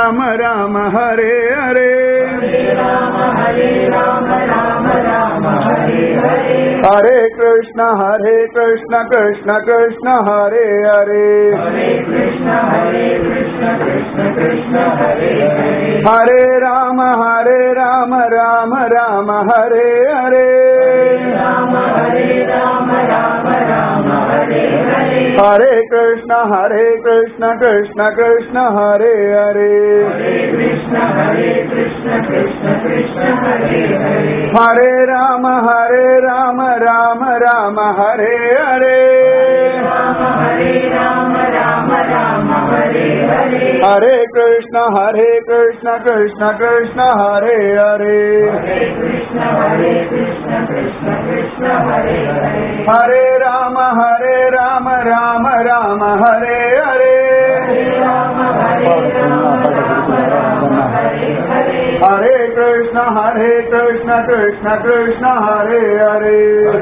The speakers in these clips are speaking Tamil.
राम राम हरे हरे हरे कृष्ण हरे कृष्ण कृष्ण कृष्ण हरे हरे हरे राम हरे राम राम राम हरे हरे हरे कृष्ण हरे कृष्ण कृष्ण कृष्ण हरे हरे हरे राम हरे राम राम राम हरे हरे हरे कृष्ण हरे कृष्ण कृष्ण कृष्ण हरे हरे हरे राम हरे राम राम राम हरे हरे हरे कृष्ण हरे कृष्ण कृष्ण कृष्ण हरे हरे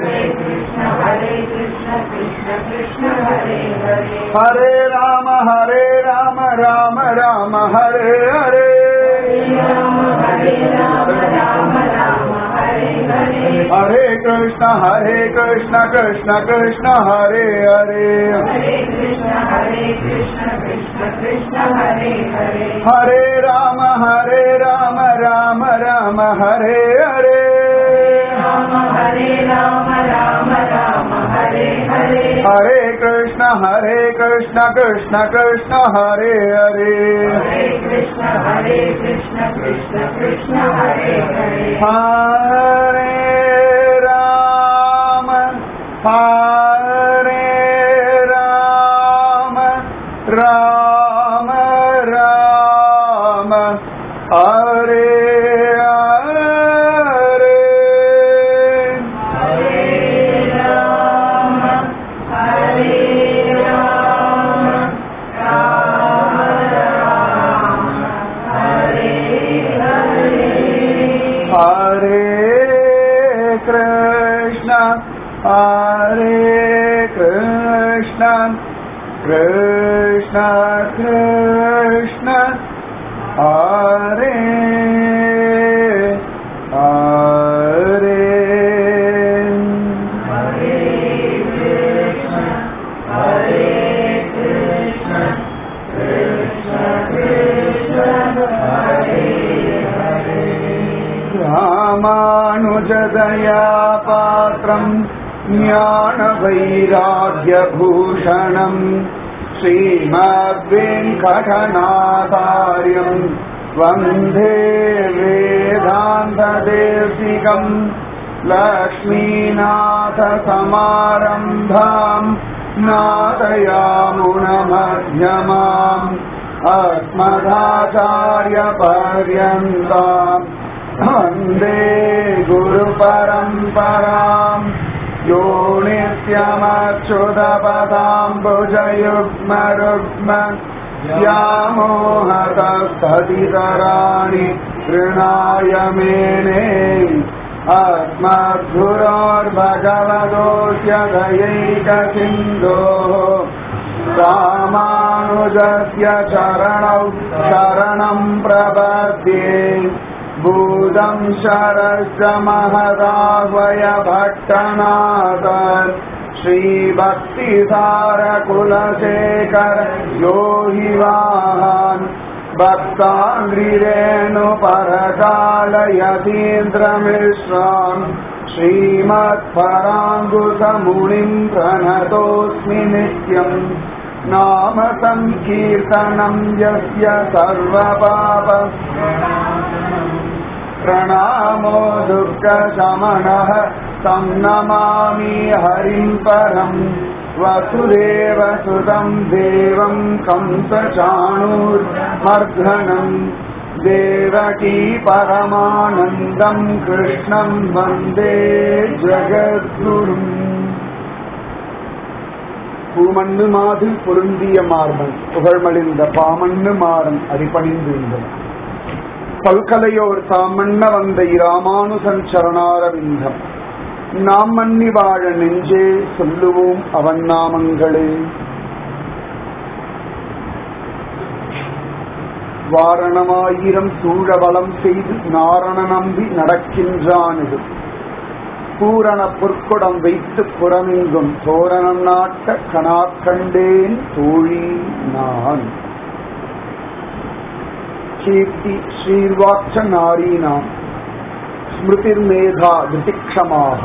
हरे राम हरे राम राम राम हरे हरे हरे कृष्ण हरे कृष्ण कृष्ण कृष्ण हरे हरे हरे राम हरे राम राम राम हरे हरे हरे कृष्ण हरे कृष्ण कृष्ण कृष्ण हरे हरे हरे राम हरे राम राम राम हरे हरे हरे कृष्ण हरे कृष्ण कृष्ण कृष्ण हरे हरे रामानुजदया पात्रम् ज्ञानवैराग्यभूषणम् श्रीमद्वेङ्कटनाथार्यम् वन्दे वेदान्तदेशिकम् लक्ष्मीनाथसमारम्भाम् नादयामुनमध्यमाम् अस्मदाचार्यपर्यन्ताम् वन्दे गुरुपरम्पराम् यो नित्यमच्युतपदाम्बुजयुग्मरुग्म व्यामोहतस्तदितराणि तृणाय मेने अस्मद्गुरोर्भगवदोऽस्य दयैकसिन्धोः रामानुजस्य चरणौ शरणम् प्रपद्ये भूतं शरश्च महदाह्वय भट्टनाथ श्रीभक्तिसारकुलशेखर यो हि वाहान् भक्ताङ्गिरेणुपरकालयतीन्द्रमिश्रान् श्रीमत्पराङ्गुसमुनिम् प्रणतोऽस्मि नित्यम् नाम सङ्कीर्तनम् यस्य सर्वपाप प्रणामो दुर्गशमनः तं नमामि हरिम् परम् वसुदेव सुतम् देवम् कंसचाणूर्मर्धनम् देवकी परमानन्दम् कृष्णम् वन्दे जगद्गुरुम् பூமண்ணு மாது பொருந்திய மார்பன் புகழ்மலிந்த பாமண்ணு மாறன் அடிபணிந்திருந்தன பல்கலையோர் தாமண்ண வந்த இராமானுசன் சரணாரவிந்தம் நாம் மன்னி வாழ நெஞ்சே சொல்லுவோம் அவன் நாமங்களே வாரணமாயிரம் சூழவளம் செய்து நாரண நம்பி நடக்கின்றான் இது பூரண பொற்குடம் வைத்து புறமெங்கும் தோரணம் நாட்ட கணா கண்டேன் தோழி நான் கீர்த்தி ஸ்ரீர்வாட்ச நாரீனாம் ஸ்மிருதிர்மேதா திதிக்ஷமாக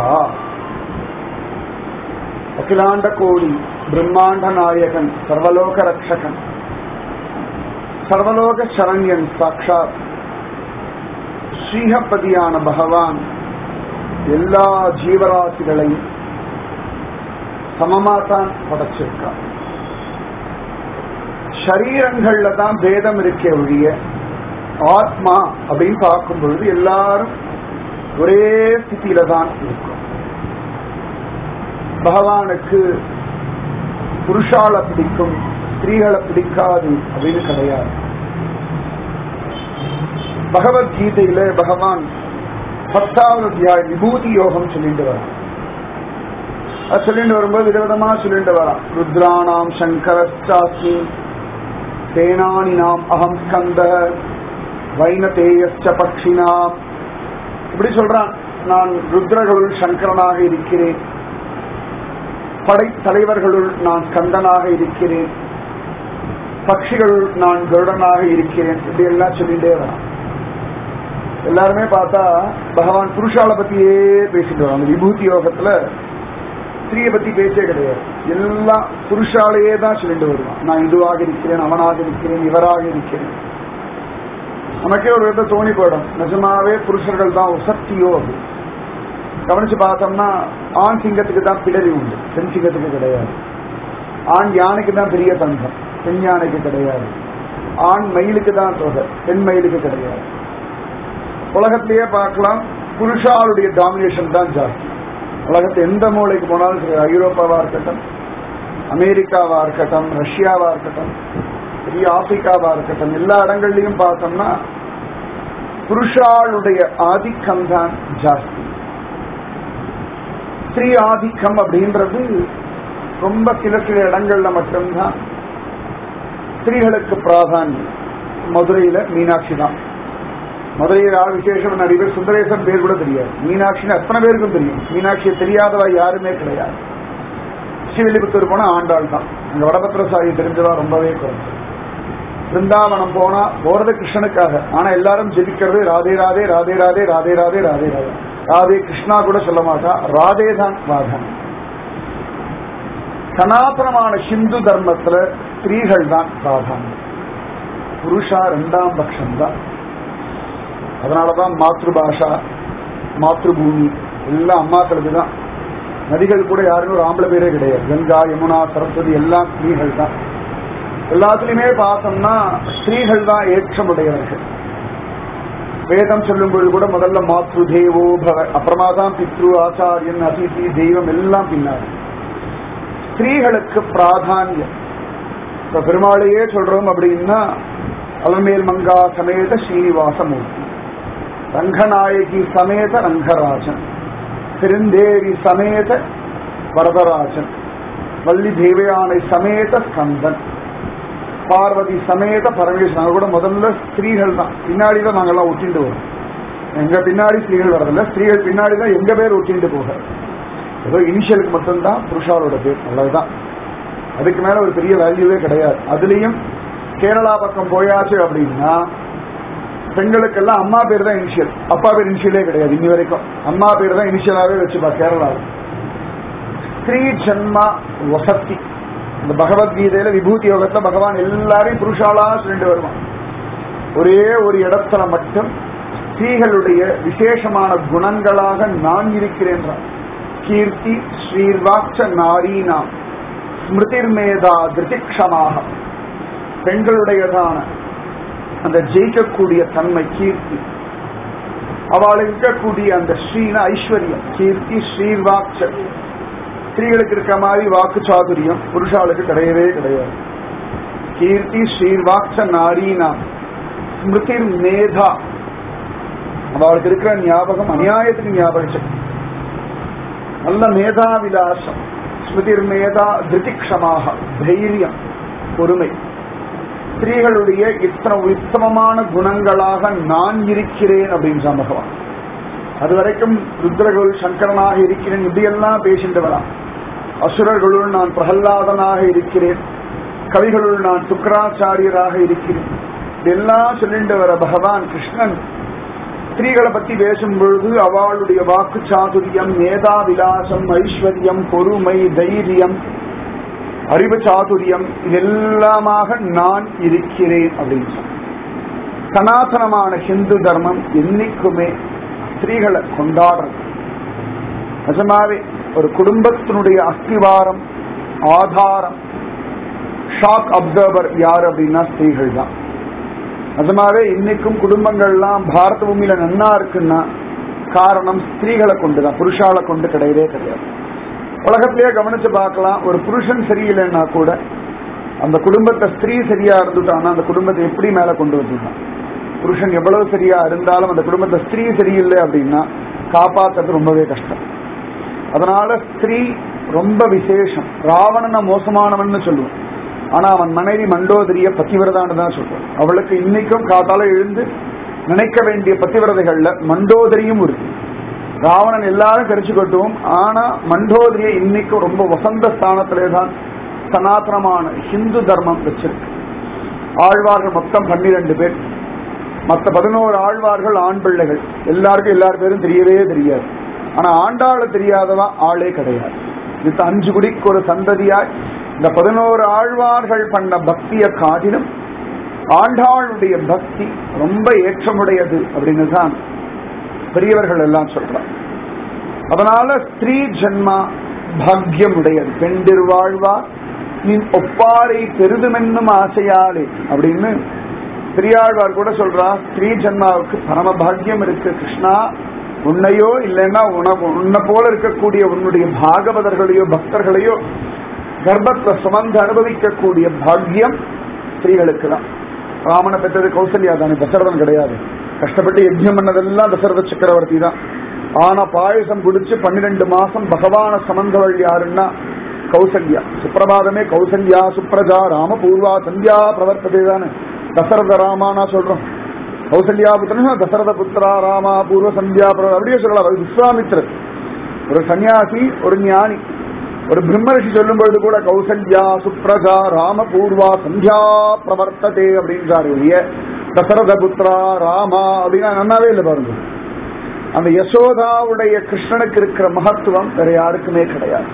அகிலாண்ட கோடி பிரம்மாண்ட நாயகன் சர்வலோக ரக்ஷகன் சர்வலோக சரண்யன் சாட்சாத் ஸ்ரீஹப்பதியான பகவான் எல்லா ஜீவராசிகளையும் சமமா தான் படைச்சிருக்கான் சரீரங்கள்ல தான் பேதம் இருக்கே ஒழிய ஆத்மா அப்படின்னு பார்க்கும் பொழுது எல்லாரும் ஒரே ஸ்திதியில தான் இருக்கும் பகவானுக்கு புருஷால பிடிக்கும் ஸ்திரீகளை பிடிக்காது அப்படின்னு கிடையாது பகவத்கீதையில பகவான் பத்தாவது அத்தியாயம் விபூதி யோகம் சொல்லிட்டு வரான் அது சொல்லிட்டு வரும்போது விதவிதமா சொல்லிட்டு வரான் ருத்ராணாம் சங்கரஸ்டாஸ்மி சேனானி நாம் அகம் ஸ்கந்த வைனதேயச்ச பக்ஷினாம் இப்படி சொல்றான் நான் ருத்ரர்களுள் சங்கரனாக இருக்கிறேன் படை தலைவர்களுள் நான் ஸ்கந்தனாக இருக்கிறேன் பட்சிகளுள் நான் கருடனாக இருக்கிறேன் இப்படி எல்லாம் சொல்லிட்டே வரான் எல்லாருமே பார்த்தா பகவான் புருஷால பத்தியே பேசிட்டு வரான் அந்த விபூதி யோகத்துல ஸ்திரீயை பத்தி பேச்சே கிடையாது எல்லாம் புருஷாலேயே தான் சொல்லிட்டு வருவான் நான் இதுவாக இருக்கிறேன் அவனாக இருக்கிறேன் இவராக இருக்கிறேன் நமக்கே ஒரு விதத்தை தோணி போயிடும் நிஜமாவே புருஷர்கள் தான் சக்தியோ அது கவனிச்சு பார்த்தோம்னா ஆண் சிங்கத்துக்கு தான் பிடரி உண்டு பெண் சிங்கத்துக்கு கிடையாது ஆண் யானைக்கு தான் பெரிய தங்கம் பெண் யானைக்கு கிடையாது ஆண் மயிலுக்கு தான் தொகை பெண் மயிலுக்கு கிடையாது உலகத்திலேயே பார்க்கலாம் புருஷாளுடைய டாமினேஷன் தான் ஜாஸ்தி உலகத்தை எந்த மூலைக்கு போனாலும் சரி ஐரோப்பாவா இருக்கட்டும் அமெரிக்காவா இருக்கட்டும் ரஷ்யாவா இருக்கட்டும் பெரிய ஆப்பிரிக்காவா இருக்கட்டும் எல்லா இடங்கள்லயும் பார்த்தோம்னா புருஷாளுடைய ஆதிக்கம் தான் ஜாஸ்தி ஸ்திரீ ஆதிக்கம் அப்படின்றது ரொம்ப சில சில இடங்கள்ல மட்டும்தான் ஸ்திரீகளுக்கு பிராதானியம் மதுரையில மீனாட்சி தான் மதுரையில் ஆள் விசேஷம் நிறைய பேர் சுந்தரேசன் பேர் கூட தெரியாது மீனாட்சின்னு அத்தனை பேருக்கும் தெரியும் மீனாட்சியை தெரியாதவா யாருமே கிடையாது ஸ்ரீவில்லிபுத்தூர் போனா ஆண்டாள் தான் அங்க வடபத்திரசாரி தெரிஞ்சதா ரொம்பவே குறைஞ்சு பிருந்தாவனம் போனா போறது கிருஷ்ணனுக்காக ஆனா எல்லாரும் ஜெபிக்கிறது ராதே ராதே ராதே ராதே ராதே ராதே ராதே ராதே ராதே கிருஷ்ணா கூட சொல்ல மாட்டா ராதே தான் ராதன் சனாதனமான ஹிந்து தர்மத்துல ஸ்திரீகள் தான் பிராதானியம் புருஷா ரெண்டாம் பட்சம் தான் அதனாலதான் மாத்ரு பாஷா மாத்ருபூமி எல்லாம் அம்மாக்களுக்கு தான் நதிகள் கூட யாருமே ஒரு ஆம்பளை பேரே கிடையாது கங்கா யமுனா சரஸ்வதி எல்லாம் ஸ்திரீகள் தான் எல்லாத்துலயுமே பார்த்தோம்னா ஸ்திரீகள் தான் ஏற்றமுடையவர்கள் வேதம் சொல்லும் பொழுது கூட முதல்ல மாத்ரு தேவோ பவ அப்புறமா தான் பித்ரு ஆச்சாரியன் அதிதி தெய்வம் எல்லாம் பின்னாடி ஸ்திரீகளுக்கு பிராதானியம் இப்ப பெருமாளையே சொல்றோம் அப்படின்னா அலமேல் மங்கா சமேத ஸ்ரீனிவாசமூர்த்தி ரங்கநாயகி சமேத ரங்கராஜன் பெருந்தேவி சமேத வரதராஜன் வள்ளி தேவயானை சமேத ஸ்கந்தன் பார்வதி சமேத பரமேஸ்வரன் கூட முதல்ல ஸ்திரீகள் தான் பின்னாடி தான் நாங்கெல்லாம் ஒட்டிட்டு வரோம் எங்க பின்னாடி ஸ்திரீகள் வரதில்ல ஸ்திரீகள் பின்னாடி தான் எங்க பேர் ஒட்டிட்டு போக ஏதோ இனிஷியலுக்கு மட்டும்தான் புருஷாலோட பேர் அவ்வளவுதான் அதுக்கு மேல ஒரு பெரிய வேல்யூவே கிடையாது அதுலயும் கேரளா பக்கம் போயாச்சு அப்படின்னா பெண்களுக்கெல்லாம் அம்மா பேர் தான் இனிஷியல் அப்பா பேர் இனிஷியலே கிடையாது இன்னி வரைக்கும் அம்மா பேர் தான் இனிஷியலாவே வச்சுப்பா கேரளாவில் ஸ்ரீ ஜன்மா வசத்தி இந்த பகவத்கீதையில விபூதி யோகத்துல பகவான் எல்லாரையும் புருஷாலா சொல்லிட்டு வருவான் ஒரே ஒரு இடத்துல மட்டும் ஸ்ரீகளுடைய விசேஷமான குணங்களாக நான் இருக்கிறேன் கீர்த்தி ஸ்ரீர்வாட்ச நாரீனா ஸ்மிருதிர்மேதா திருதிக்ஷமாக பெண்களுடையதான அந்த ஜெயிக்கக்கூடிய தன்மை கீர்த்தி அவளுக்கு இருக்கக்கூடிய அந்த ஸ்ரீன ஐஸ்வர்யம் கீர்த்தி ஸ்ரீர்வாட்ச ஸ்திரீகளுக்கு இருக்க மாதிரி வாக்கு சாதுரியம் புருஷாளுக்கு கிடையவே கிடையாது கீர்த்தி ஸ்ரீர்வாட்ச நாரீனா ஸ்மிருதிர் மேதா அவளுக்கு இருக்கிற ஞாபகம் அநியாயத்துக்கு ஞாபகம் சக்தி நல்ல மேதா விலாசம் ஸ்மிருதிர் மேதா திருதிக்ஷமாக தைரியம் பொறுமை ஸ்திரீகளுடைய இத்தனை உத்தமமான குணங்களாக நான் இருக்கிறேன் அப்படின்னு பகவான் அது வரைக்கும் ருத்ரகுல் சங்கரனாக இருக்கிறேன் இப்படியெல்லாம் பேசிட்டு வரலாம் அசுரர்களுள் நான் பிரகல்லாதனாக இருக்கிறேன் கவிகளுள் நான் சுக்கராச்சாரியராக இருக்கிறேன் இதெல்லாம் சொல்லிட்டு வர பகவான் கிருஷ்ணன் ஸ்திரீகளை பத்தி பேசும் பொழுது அவளுடைய வாக்கு சாதுரியம் மேதா விலாசம் ஐஸ்வர்யம் பொறுமை தைரியம் அறிவு சாதுரியம் இதெல்லாமாக நான் இருக்கிறேன் அப்படின்னு சொன்ன சனாதனமான ஹிந்து தர்மம் என்னைக்குமே ஸ்திரீகளை கொண்டாடுறது நிஜமாவே ஒரு குடும்பத்தினுடைய அஸ்திவாரம் ஆதாரம் ஷாக் அப்சர்வர் யார் அப்படின்னா ஸ்திரீகள் தான் நிஜமாவே இன்னைக்கும் குடும்பங்கள்லாம் பாரத பூமியில நன்னா இருக்குன்னா காரணம் ஸ்திரீகளை கொண்டுதான் புருஷால கொண்டு கிடையவே கிடையாது உலகத்திலேயே கவனிச்சு பார்க்கலாம் ஒரு புருஷன் சரியில்லைன்னா கூட அந்த குடும்பத்தை ஸ்திரீ சரியா இருந்துட்டான்னா அந்த குடும்பத்தை எப்படி மேல கொண்டு வந்துட்டான் புருஷன் எவ்வளவு சரியா இருந்தாலும் அந்த குடும்பத்தை ஸ்திரீ சரியில்லை அப்படின்னா காப்பாத்துறது ரொம்பவே கஷ்டம் அதனால ஸ்திரீ ரொம்ப விசேஷம் ராவணனை மோசமானவன் சொல்லுவோம் ஆனா அவன் மனைவி மண்டோதரிய பத்திவிரதான்னு தான் சொல்றான் அவளுக்கு இன்னைக்கும் காத்தால எழுந்து நினைக்க வேண்டிய பத்திவிரதைகள்ல மண்டோதரியும் இருக்கு ராவணன் எல்லாரும் கரிச்சு கொட்டுவோம் ஆனா மண்டோதரிய இன்னைக்கும் ரொம்ப வசந்த ஸ்தானத்திலே தான் சனாதனமான ஹிந்து தர்மம் வச்சிருக்கு ஆழ்வார்கள் மொத்தம் பன்னிரண்டு பேர் மற்ற பதினோரு ஆழ்வார்கள் ஆண் பிள்ளைகள் எல்லாருக்கும் எல்லார் பேரும் தெரியவே தெரியாது ஆனா ஆண்டாள தெரியாதவா ஆளே கிடையாது இது அஞ்சு குடிக்கு ஒரு சந்ததியாய் இந்த பதினோரு ஆழ்வார்கள் பண்ண பக்திய காட்டிலும் ஆண்டாளுடைய பக்தி ரொம்ப ஏற்றமுடையது அப்படின்னு தான் பெரியவர்கள் எல்லாம் சொல்றாங்க அதனால ஸ்திரீ ஜென்மா பாக்யம் உடையது பெண்டிர் வாழ்வா நீ ஒப்பாரை பெரிதுமென்னும் ஆசையாலே அப்படின்னு பெரியாழ்வார் கூட சொல்றா ஸ்திரீ ஜென்மாவுக்கு பரம பாக்யம் இருக்கு கிருஷ்ணா உன்னையோ இல்லைன்னா உன்னை போல இருக்கக்கூடிய உன்னுடைய பாகவதர்களையோ பக்தர்களையோ கர்ப்பத்தை சுமந்து அனுபவிக்கக்கூடிய பாக்கியம் ஸ்திரீகளுக்கு தான் ராமனை பெற்றது கௌசல்யா தானே தசரதன் கிடையாது கஷ்டப்பட்டு யஜ்யம் பண்ணதெல்லாம் தசரத சக்கரவர்த்தி தான் ஆனா பாயசம் குடிச்சு பன்னிரெண்டு மாசம் பகவான சமந்தவள் யாருன்னா கௌசல்யா சுப்பிரபாதமே கௌசல்யா சுப்ரஜா ராம பூர்வா சந்தியா பிரவர்த்ததே தானே தசரத ராமானா சொல்றோம் கௌசல்யா புத்திரனா தசரத புத்திரா ராமா பூர்வ சந்தியா பிரவர் அப்படியே சொல்லலாம் விஸ்வாமித்ரர் ஒரு சன்னியாசி ஒரு ஞானி ஒரு பிரம்மரிஷி சொல்லும் பொழுது கூட கௌசல்யா சுப்ரஜா ராம பூர்வா சந்தியா பிரவர்த்ததே அப்படின்றாரு ஒழிய தசரத புத்திரா ராமா அப்படின்னா நன்னாவே இல்லை பாருங்க அந்த யசோதாவுடைய கிருஷ்ணனுக்கு இருக்கிற மகத்துவம் வேற யாருக்குமே கிடையாது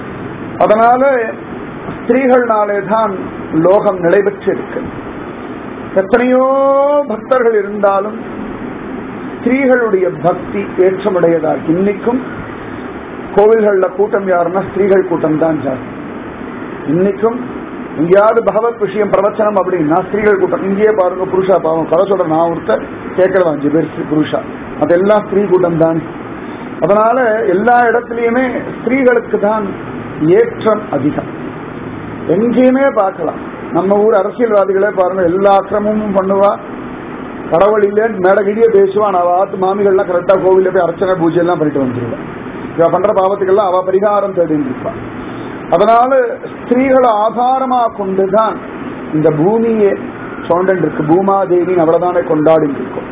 அதனால ஸ்திரீகள்னாலே தான் லோகம் நிலைபெற்று இருக்கு எத்தனையோ பக்தர்கள் இருந்தாலும் ஸ்திரீகளுடைய பக்தி ஏற்றமுடையதா இன்னைக்கும் கோவில்கள்ல கூட்டம் யாருன்னா ஸ்திரீகள் கூட்டம் தான் ஜாஸ்தி இன்னைக்கும் எங்கேயாவது பகவத் விஷயம் பிரவச்சனம் அப்படின்னா ஸ்திரீகள் கூட்டம் இங்கேயே பாருங்க புருஷா பாவம் கதை சொல்ற நான் ஒருத்தர் கேட்கறது அஞ்சு பேர் புருஷா அதெல்லாம் ஸ்திரீ கூட்டம் தான் அதனால எல்லா இடத்துலயுமே ஸ்திரீகளுக்கு தான் ஏற்றம் அதிகம் எங்கேயுமே பார்க்கலாம் நம்ம ஊர் அரசியல்வாதிகளே பாருங்க எல்லா அக்கிரமும் பண்ணுவா கடவுள் இல்லைன்னு மேடகிடியே பேசுவான் அவ ஆத்து மாமிகள்லாம் கரெக்டா கோவில போய் அர்ச்சனை பூஜை எல்லாம் பண்ணிட்டு வந்துருவான் இவ பண்ற பாவத்துக்கெல்லாம் அவ பரிகாரம் தேடிட்டு இருப்பான் அதனால ஸ்திரீகளை ஆதாரமா கொண்டுதான் இந்த பூமியே சோண்டன் இருக்கு பூமாதேவி அவ்வளவுதானே கொண்டாடிட்டு இருக்கும்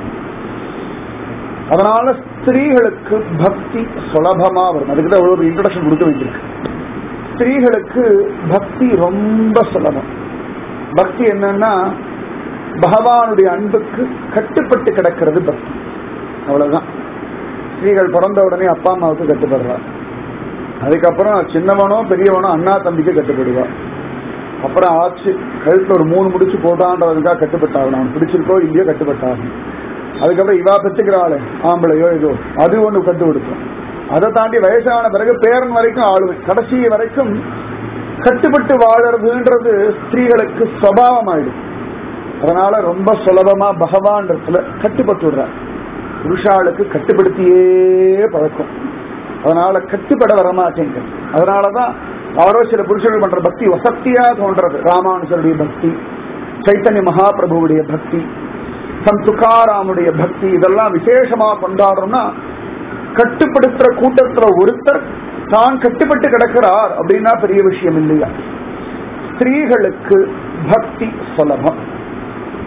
அதனால ஸ்திரீகளுக்கு பக்தி சுலபமா வரும் அதுக்கு தான் ஒரு இன்ட்ரடக்ஷன் கொடுக்க வேண்டியிருக்கு ஸ்திரீகளுக்கு பக்தி ரொம்ப சுலபம் பக்தி என்னன்னா பகவானுடைய அன்புக்கு கட்டுப்பட்டு கிடக்கிறது பக்தி அவ்வளவுதான் ஸ்திரீகள் பிறந்த உடனே அப்பா அம்மாவுக்கு கட்டுப்படுறார் அதுக்கப்புறம் சின்னவனோ பெரியவனோ அண்ணா தம்பிக்கு கட்டுப்படுவா அப்புறம் ஆச்சு கழுத்துல ஒரு மூணு முடிச்சு போட்டான்றதுக்காக கட்டுப்பட்டாகணும் அவன் பிடிச்சிருக்கோ இல்லையோ கட்டுப்பட்டாகணும் அதுக்கப்புறம் இவா பெற்றுக்கிறாள் ஆம்பளையோ ஏதோ அது ஒண்ணு கட்டு கொடுக்கும் அதை தாண்டி வயசான பிறகு பேரன் வரைக்கும் ஆளுவேன் கடைசி வரைக்கும் கட்டுப்பட்டு வாழறதுன்றது ஸ்திரீகளுக்கு சுவாவம் ஆயிடும் அதனால ரொம்ப சுலபமா பகவான் கட்டுப்பட்டு விடுறார் புருஷாளுக்கு கட்டுப்படுத்தியே பழக்கம் அதனால கட்டுப்பட வரமாட்டேங்க அதனாலதான் அவரோ சில புருஷர்கள் பண்ற பக்தி வசக்தியா தோன்றது ராமானுஜருடைய பக்தி சைத்தன்ய மகாபிரபுவுடைய பக்தி சம் துக்காராமுடைய பக்தி இதெல்லாம் விசேஷமா கொண்டாடுறோம்னா கட்டுப்படுத்துற கூட்டத்துல ஒருத்தர் தான் கட்டுப்பட்டு கிடக்கிறார் அப்படின்னா பெரிய விஷயம் இல்லையா ஸ்திரீகளுக்கு பக்தி சுலபம்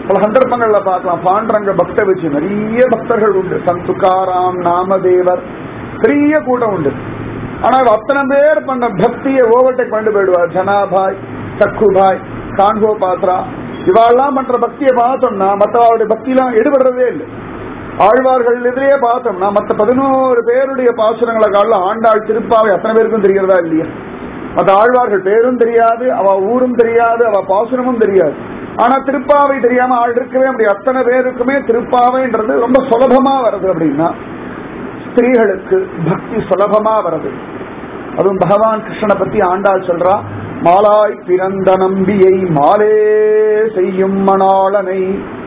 பல சந்தர்ப்பங்கள்ல பார்க்கலாம் பாண்டரங்க பக்த வச்சு நிறைய பக்தர்கள் உண்டு சந்த் துக்காராம் நாமதேவர் பெரிய கூட்டம் உண்டு ஆனா இவ அத்தனை பேர் பண்ண பக்தியை ஓவர்டேக் பண்ணிட்டு போயிடுவார் ஜனாபாய் சக்குபாய் கான்கோ பாத்ரா இவாள்லாம் பண்ற பக்தியை பார்த்தோம்னா மற்றவருடைய பக்தியெல்லாம் ஈடுபடுறதே இல்லை ஆழ்வார்கள் எதிரே பார்த்தோம்னா மற்ற பதினோரு பேருடைய பாசுரங்களை காலில் ஆண்டாள் திருப்பாவை அத்தனை பேருக்கும் தெரிகிறதா இல்லையா மற்ற ஆழ்வார்கள் பேரும் தெரியாது அவ ஊரும் தெரியாது அவ பாசுரமும் தெரியாது ஆனா திருப்பாவை தெரியாம ஆள் இருக்கவே முடியாது அத்தனை பேருக்குமே திருப்பாவைன்றது ரொம்ப சுலபமா வருது அப்படின்னா ஸ்திரீகளுக்கு பக்தி சுலபமா வருது அதுவும் பகவான் கிருஷ்ணனை பத்தி ஆண்டாள் சொல்றா மாலாய் பிறந்த நம்பியை மாலே செய்யும் மணாளனை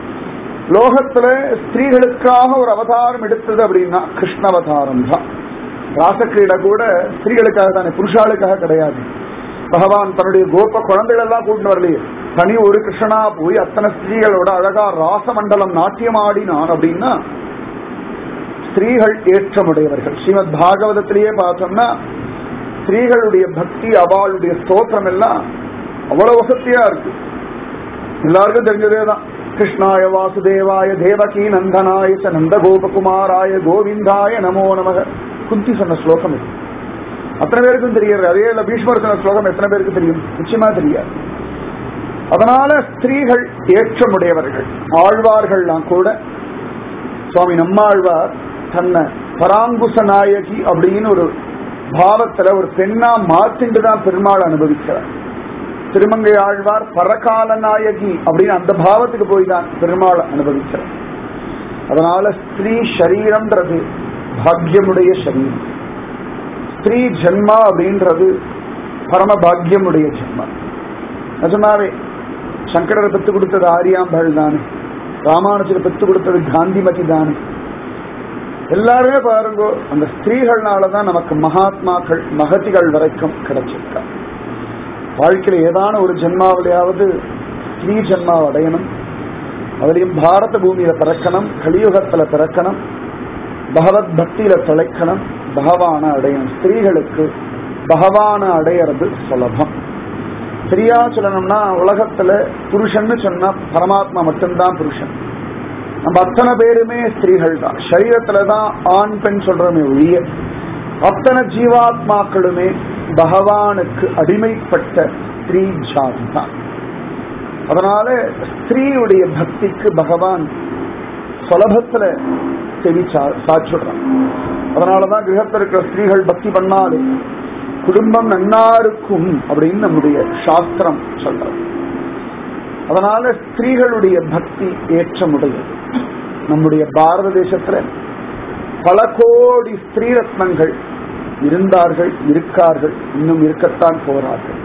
லோகத்துல ஸ்திரீகளுக்காக ஒரு அவதாரம் எடுத்தது அப்படின்னா கிருஷ்ண அவதாரம் தான் ராசக்கிரீட கூட ஸ்திரீகளுக்காக தானே புருஷாளுக்காக கிடையாது பகவான் தன்னுடைய கோப குழந்தைகள் எல்லாம் கூட்டிட்டு வரலையே தனி ஒரு கிருஷ்ணனா போய் அத்தனை ஸ்திரீகளோட அழகா ராசமண்டலம் நாட்டியமாடினான் அப்படின்னா ஸ்திரீகள் ஏற்றமுடையவர்கள் ஸ்ரீமத் பாகவதத்திலேயே பார்த்தோம்னா ஸ்திரீகளுடைய பக்தி அவளுடைய ஸ்தோத்திரம் எல்லாம் அவ்வளவு வசதியா இருக்கு எல்லாருக்கும் தெரிஞ்சதே தான் கிருஷ்ணாய வாசுதேவாய தேவகி நந்தனாய ச நந்த கோபகுமாராய கோவிந்தாய நமோ நமக குந்தி சொன்ன ஸ்லோகம் இது அத்தனை பேருக்கும் தெரியாது அதே இல்ல பீஷ்மர் சொன்ன ஸ்லோகம் எத்தனை பேருக்கு தெரியும் நிச்சயமா தெரியாது அதனால ஸ்திரீகள் ஏற்றமுடையவர்கள் ஆழ்வார்கள்லாம் கூட சுவாமி நம்மாழ்வார் தன்னை பராங்குச நாயகி அப்படின்னு ஒரு பாவத்துல ஒரு பெண்ணா மாத்திண்டு தான் பெருமாள் அனுபவிக்கிறார் திருமங்கை ஆழ்வார் பரகால நாயகி அப்படின்னு அந்த பாவத்துக்கு போய் தான் பெருமாள் அனுபவிக்கிறார் அதனால ஸ்திரீ சரீரம்ன்றது பாக்கியமுடைய சரீரம் ஸ்திரீ ஜென்மா அப்படின்றது பரம பாக்கியமுடைய ஜென்மா நிஜமாவே சங்கரரை பெத்து கொடுத்தது ஆரியாம்பள் தானே ராமானுஜரை பெத்து கொடுத்தது காந்திமதி தானே எல்லாருமே பாருங்க அந்த ஸ்திரீகள்னாலதான் நமக்கு மகாத்மாக்கள் மகதிகள் வரைக்கும் கிடைச்சிருக்கா வாழ்க்கையில ஏதான ஒரு ஜென்மாவிலையாவது ஸ்ரீ ஜென்மா அடையணும் அதுலயும் பாரத பூமியில பிறக்கணும் கலியுகத்துல பிறக்கணும் பகவத் பக்தியில திளைக்கணும் பகவான அடையணும் ஸ்திரீகளுக்கு பகவான அடையிறது சுலபம் சரியா சொல்லணும்னா உலகத்துல புருஷன்னு சொன்னா பரமாத்மா மட்டும்தான் புருஷன் நம்ம அத்தனை பேருமே ஸ்திரீகள் தான் சரீரத்துலதான் ஆண் பெண் சொல்றோமே ஒழிய அத்தனை ஜீவாத்மாக்களுமே பகவானுக்கு அடிமைப்பட்ட ஸ்திரீ ஜாதி தான் அதனால ஸ்திரீயுடைய பக்திக்கு பகவான் சுலபத்துல செவி சாச்சுடுறான் அதனாலதான் கிரகத்தில் இருக்கிற ஸ்திரீகள் பக்தி பண்ணாலே குடும்பம் நன்னா இருக்கும் அப்படின்னு நம்முடைய சாஸ்திரம் சொல்றது அதனால ஸ்திரீகளுடைய பக்தி ஏற்றமுடையது நம்முடைய பாரத தேசத்துல பல கோடி ஸ்திரீ ரத்னங்கள் இருந்தார்கள் இருக்கார்கள் இன்னும் இருக்கத்தான் போறார்கள்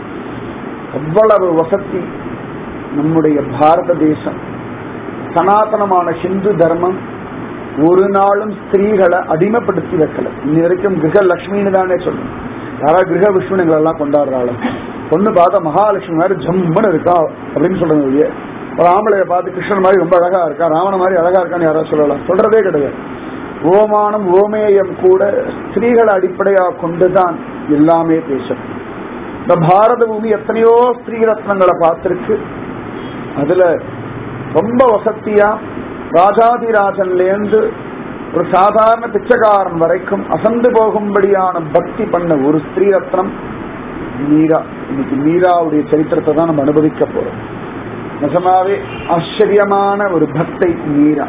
அவ்வளவு வசதி நம்முடைய பாரத தேசம் சனாதனமான ஹிந்து தர்மம் ஒரு நாளும் ஸ்திரீகளை அடிமைப்படுத்தி வைக்கல இன்னி வரைக்கும் கிரக லட்சுமின்னு தானே சொல்லணும் யாரா கிரக விஷ்ணுங்களை எல்லாம் கொண்டாடுறாள் பொண்ணு பார்த்தா மகாலட்சுமி மாதிரி ஜம்முன்னு இருக்கா அப்படின்னு சொல்றது ஒரு ஆம்பளைய பார்த்து கிருஷ்ணன் மாதிரி ரொம்ப அழகா இருக்கா ராவண மாதிரி அழகா இருக்கான்னு யாராவது சொல்லலாம் சொல்றதே கிடையாது ஓமானம் ஓமேயம் கூட ஸ்திரீகளை அடிப்படையாக கொண்டுதான் எல்லாமே பேசும் இந்த பாரத பூமி எத்தனையோ ஸ்திரீ ரத்னங்களை பார்த்திருக்கு அதுல ரொம்ப வசதியா ராஜாதிராஜன்ல இருந்து ஒரு சாதாரண பிச்சைக்காரன் வரைக்கும் அசந்து போகும்படியான பக்தி பண்ண ஒரு ஸ்திரீ ரத்னம் மீரா இன்னைக்கு மீராவுடைய சரித்திரத்தை தான் நம்ம அனுபவிக்க போறோம் நிஜமாவே ஆச்சரியமான ஒரு பக்தை மீரா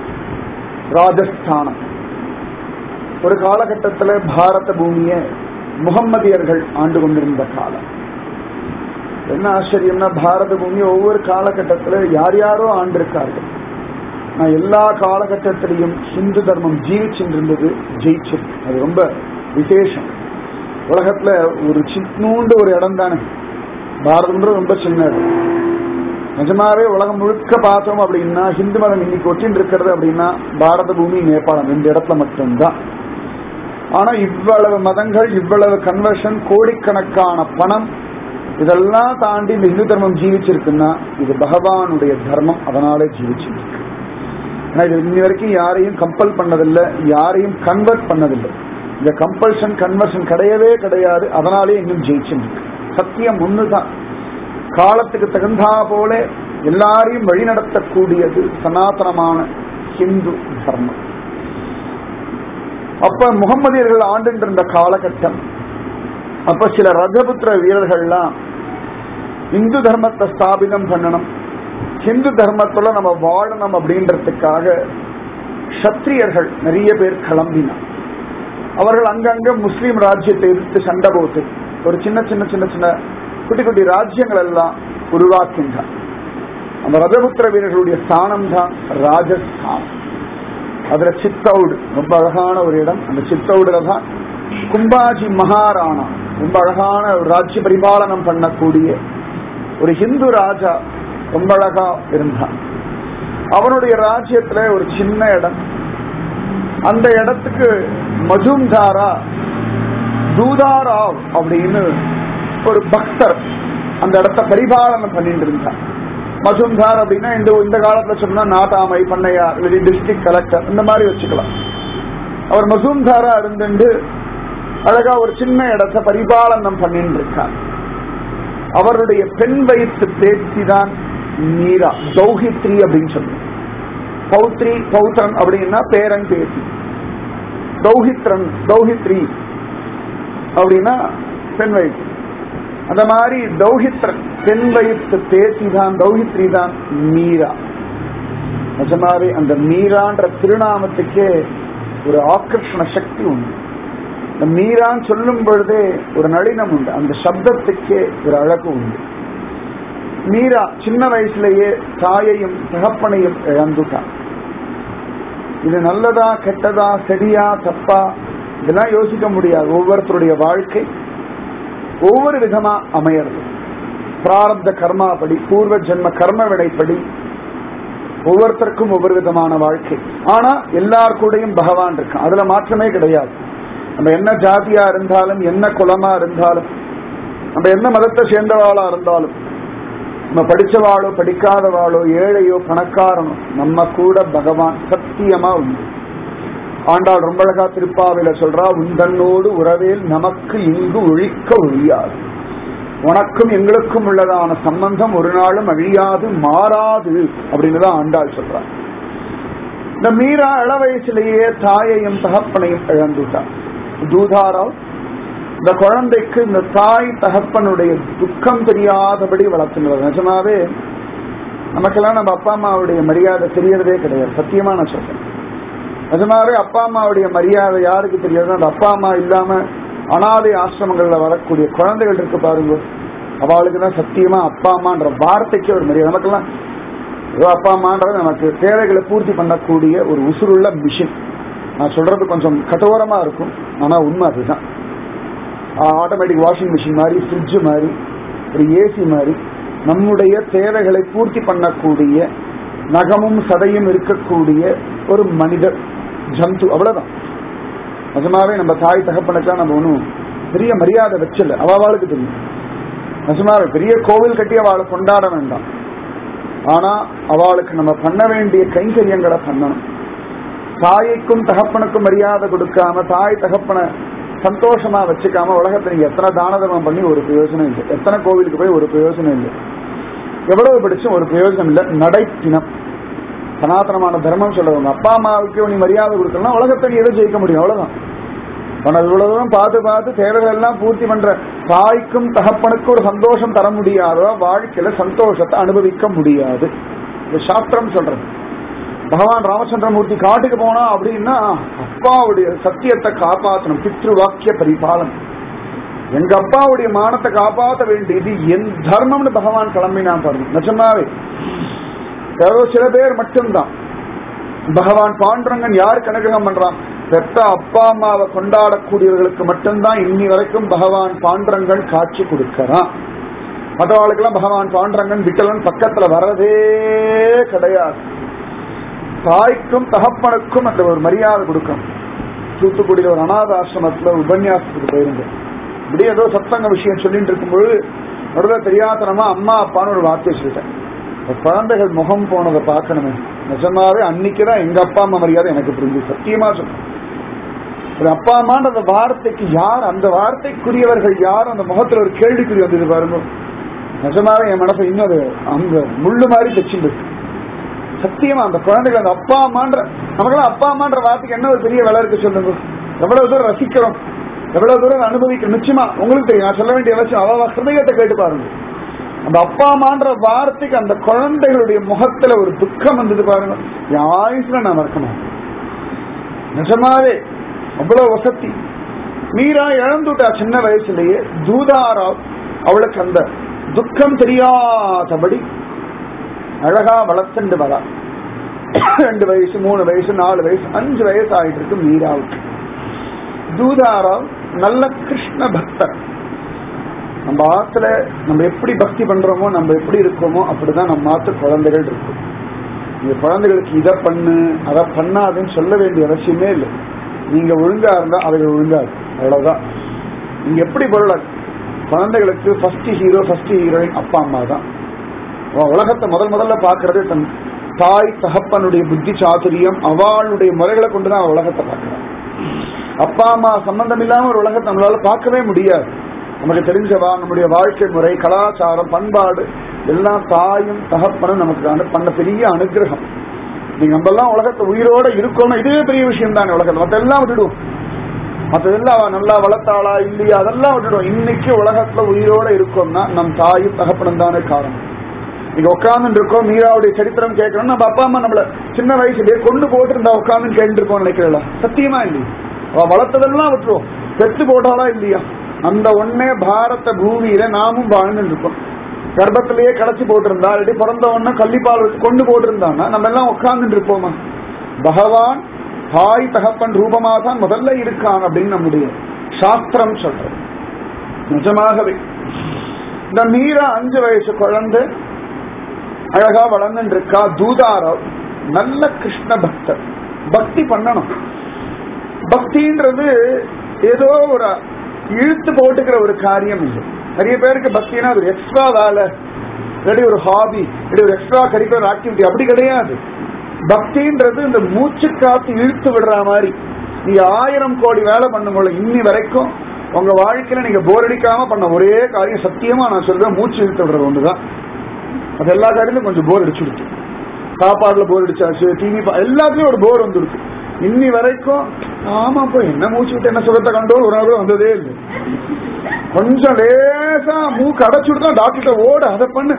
ராஜஸ்தானம் ஒரு காலகட்டத்தில் பாரத பூமியை முகம்மதியர்கள் ஆண்டு கொண்டிருந்த காலம் என்ன ஆச்சரியம்னா பாரத பூமி ஒவ்வொரு காலகட்டத்தில் யார் யாரோ ஆண்டிருக்கார்கள் நான் எல்லா காலகட்டத்திலையும் ஹிந்து தர்மம் ஜீவிச்சுருந்தது ஜெயிச்சிருக்கு அது ரொம்ப விசேஷம் உலகத்துல ஒரு சின்னூண்டு ஒரு இடம் தானே பாரதம்ன்றது ரொம்ப சின்ன இடம் நிஜமாவே உலகம் முழுக்க பார்த்தோம் அப்படின்னா ஹிந்து மதம் இன்னைக்கு ஒற்றின் இருக்கிறது அப்படின்னா பாரத பூமி நேபாளம் இந்த இடத்துல மட்டும்தான் ஆனா இவ்வளவு மதங்கள் இவ்வளவு கன்வர்ஷன் கோடிக்கணக்கான பணம் இதெல்லாம் தாண்டி இந்த இந்து தர்மம் ஜீவிச்சிருக்குன்னா இது பகவானுடைய தர்மம் அதனாலே ஜீவிச்சிருக்கு ஆனா இது இன்னி வரைக்கும் யாரையும் கம்பல் பண்ணதில்லை யாரையும் கன்வெர்ட் பண்ணதில்லை இந்த கம்பல்ஷன் கன்வர்ஷன் கிடையவே கிடையாது அதனாலே இன்னும் ஜெயிச்சிருக்கு சத்தியம் ஒண்ணுதான் காலத்துக்கு தகுந்தா போல எல்லாரையும் வழிநடத்தக்கூடியது சனாதனமான ஹிந்து தர்மம் அப்ப முகமதியர்கள் ஆண்டுன்ற இந்த காலகட்டம் அப்ப சில ரஜபுத்திர வீரர்கள்லாம் இந்து தர்மத்தை ஸ்தாபிதம் பண்ணணும் ஹிந்து தர்மத்துல நம்ம வாழணும் அப்படின்றதுக்காக சத்திரியர்கள் நிறைய பேர் கிளம்பினார் அவர்கள் அங்கங்க முஸ்லீம் ராஜ்யத்தை எதிர்த்து சண்டை போட்டு ஒரு சின்ன சின்ன சின்ன சின்ன குட்டி குட்டி ராஜ்யங்கள் எல்லாம் உருவாக்கின்றார் அந்த ரஜபுத்திர வீரர்களுடைய ஸ்தானம் தான் ராஜஸ்தான் அதுல சித்தவுடு ரொம்ப அழகான ஒரு இடம் அந்த சித்தவுடுல தான் கும்பாஜி மகாராணா ரொம்ப அழகான ஒரு ராஜ்ய பரிபாலனம் பண்ணக்கூடிய ஒரு ஹிந்து ராஜா ரொம்ப அழகா இருந்தான் அவனுடைய ராஜ்யத்துல ஒரு சின்ன இடம் அந்த இடத்துக்கு மஜும்தாரா தூதாராவ் அப்படின்னு ஒரு பக்தர் அந்த இடத்த பரிபாலனம் பண்ணிட்டு இருந்தார் மஜும்தார் அப்படின்னா இந்த இந்த காலத்துல சொன்னா நாட்டாமை பண்ணையார் இல்லை டிஸ்ட்ரிக்ட் கலெக்டர் இந்த மாதிரி வச்சுக்கலாம் அவர் மசூம்தாரா இருந்துட்டு அழகா ஒரு சின்ன இடத்த பரிபாலனம் பண்ணிட்டு இருக்கார் அவருடைய பெண் வயிற்று பேத்தி தான் மீரா தௌஹித்ரி அப்படின்னு சொல்லுவோம் பௌத்ரி பௌத்திரன் அப்படின்னா பேரன் பேத்தி தௌஹித்ரன் தௌஹித்ரி அப்படின்னா பெண் வயிற்று அந்த மாதிரி தௌஹித்ரன் பெண் வயிற்று பேத்தி தான் தௌஹித்ரி தான் மீரா நிஜமாவே அந்த மீரான்ற திருநாமத்துக்கே ஒரு ஆக்கர்ஷண சக்தி உண்டு இந்த மீரான் சொல்லும் பொழுதே ஒரு நளினம் உண்டு அந்த சப்தத்துக்கே ஒரு அழகு உண்டு மீரா சின்ன வயசுலயே தாயையும் தகப்பனையும் இழந்துட்டான் இது நல்லதா கெட்டதா சரியா தப்பா இதெல்லாம் யோசிக்க முடியாது ஒவ்வொருத்தருடைய வாழ்க்கை ஒவ்வொரு விதமா அமையறது பிராரப்த கர்மாபடி பூர்வ ஜென்ம கர்ம வினைப்படி ஒவ்வொருத்தருக்கும் ஒவ்வொரு விதமான வாழ்க்கை ஆனா எல்லார் கூடயும் பகவான் இருக்கான் அதுல மாற்றமே கிடையாது நம்ம என்ன ஜாதியா இருந்தாலும் என்ன குலமா இருந்தாலும் நம்ம என்ன மதத்தை சேர்ந்தவாளா இருந்தாலும் நம்ம படிச்சவாளோ படிக்காதவாளோ ஏழையோ பணக்காரனோ நம்ம கூட பகவான் சத்தியமா உண்டு ஆண்டாள் ரொம்ப அழகா திருப்பாவில சொல்றா உந்தன்னோடு உறவேல் நமக்கு இங்கு ஒழிக்க ஒழியாது உனக்கும் எங்களுக்கும் உள்ளதான சம்பந்தம் ஒரு நாளும் அழியாது மாறாது அப்படின்னு தான் ஆண்டாள் சொல்றா இந்த மீரா இள வயசுலேயே தாயையும் தகப்பனையும் இழந்துட்டான் தூதாராவ் இந்த குழந்தைக்கு இந்த தாய் தகப்பனுடைய துக்கம் தெரியாதபடி வளர்த்துனது நிஜமாவே நமக்கெல்லாம் நம்ம அப்பா அம்மாவுடைய மரியாதை தெரியறதே கிடையாது சத்தியமா நான் சொல்றேன் நிஜமாவே அப்பா அம்மாவுடைய மரியாதை யாருக்கு தெரியாது அந்த அப்பா அம்மா இல்லாம அனாதை ஆசிரமங்கள்ல வரக்கூடிய குழந்தைகள் இருக்கு பாருங்க அவளுக்கு தான் சத்தியமா அப்பா அம்மான்ற வார்த்தைக்கு ஒரு மரியாதை நமக்கெல்லாம் ஏதோ அப்பா அம்மான்றது நமக்கு தேவைகளை பூர்த்தி பண்ணக்கூடிய ஒரு உசுருள்ள மிஷின் நான் சொல்றது கொஞ்சம் கடோரமா இருக்கும் ஆனா உண்மை அதுதான் ஆட்டோமேட்டிக் வாஷிங் மிஷின் மாதிரி ஃப்ரிட்ஜ் மாதிரி ஒரு ஏசி மாதிரி நம்முடைய தேவைகளை பூர்த்தி பண்ணக்கூடிய நகமும் சதையும் இருக்கக்கூடிய ஒரு மனிதர் ஜந்து அவ்வளவுதான் நிஜமாவே நம்ம தாய் தகப்பனுக்கா நம்ம ஒன்றும் பெரிய மரியாதை வச்சல அவளுக்கு தெரியும் நிஜமாவே பெரிய கோவில் கட்டி அவளை கொண்டாட வேண்டாம் ஆனா அவளுக்கு நம்ம பண்ண வேண்டிய கைங்கரியங்களை பண்ணணும் தாய்க்கும் தகப்பனுக்கும் மரியாதை கொடுக்காம தாய் தகப்பனை சந்தோஷமா வச்சுக்காம உலகத்துல நீங்க எத்தனை தான தர்மம் பண்ணி ஒரு பிரயோஜனம் இல்லை எத்தனை கோவிலுக்கு போய் ஒரு பிரயோஜனம் இல்லை எவ்வளவு படிச்சும் ஒரு பிரயோஜனம் இல்லை நடைப்பினம் சனாதனமான தர்மம் சொல்றவங்க அப்பா அம்மாவுக்கு நீ மரியாதை கொடுக்கலாம் உலகத்தை நீ எதை ஜெயிக்க முடியும் அவ்வளவுதான் உனக்கு இவ்வளவுதான் பார்த்து பார்த்து தேவைகள் எல்லாம் பூர்த்தி பண்ற தாய்க்கும் தகப்பனுக்கும் ஒரு சந்தோஷம் தர முடியாதோ வாழ்க்கையில சந்தோஷத்தை அனுபவிக்க முடியாது இந்த சாஸ்திரம் சொல்றது பகவான் ராமச்சந்திரமூர்த்தி காட்டுக்கு போனா அப்படின்னா அப்பாவுடைய சத்தியத்தை காப்பாற்றணும் பித்ரு வாக்கிய பரிபாலனம் எங்க அப்பாவுடைய மானத்தை காப்பாற்ற வேண்டியது என் தர்மம்னு பகவான் கிளம்பினான் பாருங்க நிஜமாவே ஏதோ சில பேர் மட்டும்தான் பகவான் பாண்டரங்கன் யாருக்கு அனுகிரகம் பண்றான் பெத்த அப்பா அம்மாவை கொண்டாடக்கூடியவர்களுக்கு மட்டும்தான் இன்னி வரைக்கும் பகவான் பாண்டரங்கன் காட்சி கொடுக்கறான் மற்றவாளுக்கெல்லாம் பகவான் பாண்டரங்கன் விட்டலன் பக்கத்துல வர்றதே கிடையாது தாய்க்கும் தகப்பனுக்கும் அந்த ஒரு மரியாதை கொடுக்கணும் தூத்துக்குடியில ஒரு அநாத ஆசிரமத்துல உபன்யாசத்துக்கு போயிருந்தேன் இப்படி ஏதோ சத்தங்க விஷயம் சொல்லிட்டு இருக்கும்போது நடுவில் தெரியாதனமா அம்மா அப்பான்னு ஒரு வார்த்தை சொல்லிட்டேன் குழந்தைகள் முகம் போனதை பார்க்கணுமே நிஜமாவே அன்னைக்குதான் எங்க அப்பா அம்மா மரியாதை எனக்கு புரிஞ்சு சத்தியமா சொல்றேன் ஒரு அப்பா அம்மான்ற அந்த வார்த்தைக்கு யார் அந்த வார்த்தைக்குரியவர்கள் யார் அந்த முகத்துல ஒரு கேள்விக்குறி வந்தது பாருங்க நிஜமாவே என் மனசை இன்னும் அது அங்க முள்ளு மாதிரி தைச்சுட்டு சத்தியமா அந்த குழந்தைகள் அந்த அப்பா அம்மான்ற நமக்கெல்லாம் அப்பா அம்மான்ற வார்த்தைக்கு என்ன ஒரு பெரிய விலை இருக்கு சொல்லுங்க எவ்வளவு தூரம் ரசிக்கிறோம் எவ்வளவு தூரம் அனுபவிக்கிறோம் நிச்சயமா உங்களுக்கு தெரியும் நான் சொல்ல வேண்டிய அவசியம் அவ ஹிருதயத்தை கேட்டு பாருங்க அந்த அப்பா அம்மான்ற வார்த்தைக்கு அந்த குழந்தைகளுடைய முகத்துல ஒரு துக்கம் வந்தது பாருங்க என் ஆயுசுல நான் மறக்கணும் நிஜமாவே அவ்வளவு வசதி மீரா இழந்துட்டா சின்ன வயசுலயே தூதாராவ் அவளுக்கு அந்த துக்கம் தெரியாதபடி அழகா வளர்த்துண்டு வரா ரெண்டு வயசு மூணு வயசு நாலு வயசு அஞ்சு வயசு ஆயிட்டு இருக்கு மீராவுக்கு தூதாராவ் நல்ல கிருஷ்ண பக்தர் நம்ம ஆத்துல நம்ம எப்படி பக்தி பண்றோமோ நம்ம எப்படி இருக்கோமோ அப்படிதான் நம்ம ஆத்து குழந்தைகள் இருக்கும் இந்த குழந்தைகளுக்கு இதை பண்ணு அதை பண்ணாதுன்னு சொல்ல வேண்டிய அவசியமே இல்லை நீங்க ஒழுங்கா இருந்தா அவைகள் ஒழுங்காது அவ்வளவுதான் நீங்க எப்படி பொருள குழந்தைகளுக்கு ஃபர்ஸ்ட் ஹீரோ ஃபர்ஸ்ட் ஹீரோயின் அப்பா அம்மா தான் அவன் உலகத்தை முதல் முதல்ல பாக்குறது தன் தாய் தகப்பனுடைய புத்தி சாதுரியம் அவளுடைய முறைகளை கொண்டுதான் அவன் உலகத்தை பார்க்கிறான் அப்பா அம்மா சம்பந்தம் இல்லாம ஒரு உலகத்தை நம்மளால பார்க்கவே முடியாது நமக்கு தெரிஞ்சவா நம்முடைய வாழ்க்கை முறை கலாச்சாரம் பண்பாடு எல்லாம் தாயும் தகப்பனும் நமக்கு அனு- பண்ண பெரிய அனுகிரகம் நீங்க நம்ம எல்லாம் உலகத்தை உயிரோட இருக்கணும் இதுவே பெரிய விஷயம் தானே உலகத்தை மத்தெல்லாம் விட்டுடுவோம் மற்றதெல்லாம் அவ நல்லா வளர்த்தாளா இல்லையா அதெல்லாம் விட்டுடும் இன்னைக்கு உலகத்துல உயிரோட இருக்கோம்னா நம் தாயும் தகப்பனும் தானே காரணம் நீங்க உட்கார்ந்து இருக்கோம் மீராவுடைய சரித்திரம் கேட்கணும் நம்ம அப்பா அம்மா நம்மள சின்ன வயசுலயே கொண்டு போட்டு இருந்தா உட்கார்ந்து கேட்டு இருக்கோம் நினைக்கிறீங்களா சத்தியமா இல்லையா அவ வளர்த்ததெல்லாம் விட்டுருவோம் பெத்து போட்டாளா இல்லையா அந்த ஒன்னே பாரத பூமியில நாமும் வாழ்ந்து இருக்கோம் கர்ப்பத்திலேயே களைச்சு போட்டிருந்தா இல்லாட்டி பிறந்த உடனே கள்ளிப்பால் வச்சு கொண்டு போட்டிருந்தான்னா நம்ம எல்லாம் உட்கார்ந்து இருப்போமா பகவான் தாய் தகப்பன் ரூபமா தான் முதல்ல இருக்கான் அப்படின்னு நம்முடைய சாஸ்திரம் சொல்றது நிஜமாகவே இந்த மீரா அஞ்சு வயசு குழந்தை அழகா வளர்ந்துட்டு இருக்கா தூதாராவ் நல்ல கிருஷ்ண பக்தர் பக்தி பண்ணணும் பக்தின்றது ஏதோ ஒரு இழுத்து போட்டுக்கிற ஒரு காரியம் இல்லை நிறைய பேருக்கு பக்தினா அது எக்ஸ்ட்ரா வேலை இல்லாட்டி ஒரு ஹாபி இல்லாட்டி ஒரு எக்ஸ்ட்ரா கரிக்குலர் ஆக்டிவிட்டி அப்படி கிடையாது பக்தின்றது இந்த மூச்சு காத்து இழுத்து விடுற மாதிரி நீங்க ஆயிரம் கோடி வேலை பண்ணும்போது இன்னி வரைக்கும் உங்க வாழ்க்கையில நீங்க போர் அடிக்காம பண்ண ஒரே காரியம் சத்தியமா நான் சொல்றேன் மூச்சு இழுத்து விடுறது ஒண்ணுதான் அது எல்லா காரியத்திலும் கொஞ்சம் போர் அடிச்சுடுச்சு சாப்பாடுல போர் அடிச்சாச்சு டிவி எல்லாத்துலயும் ஒரு போர் வந்துருக்கு இன்னி வரைக்கும் ஆமா இப்போ என்ன மூச்சு விட்டு என்ன சுகத்தை கண்டோம் ஒரு நாள் கூட வந்ததே இல்லை கொஞ்சம் லேசா மூக்கு அடைச்சுட்டு டாக்டர்கிட்ட ஓடு அதை பண்ணு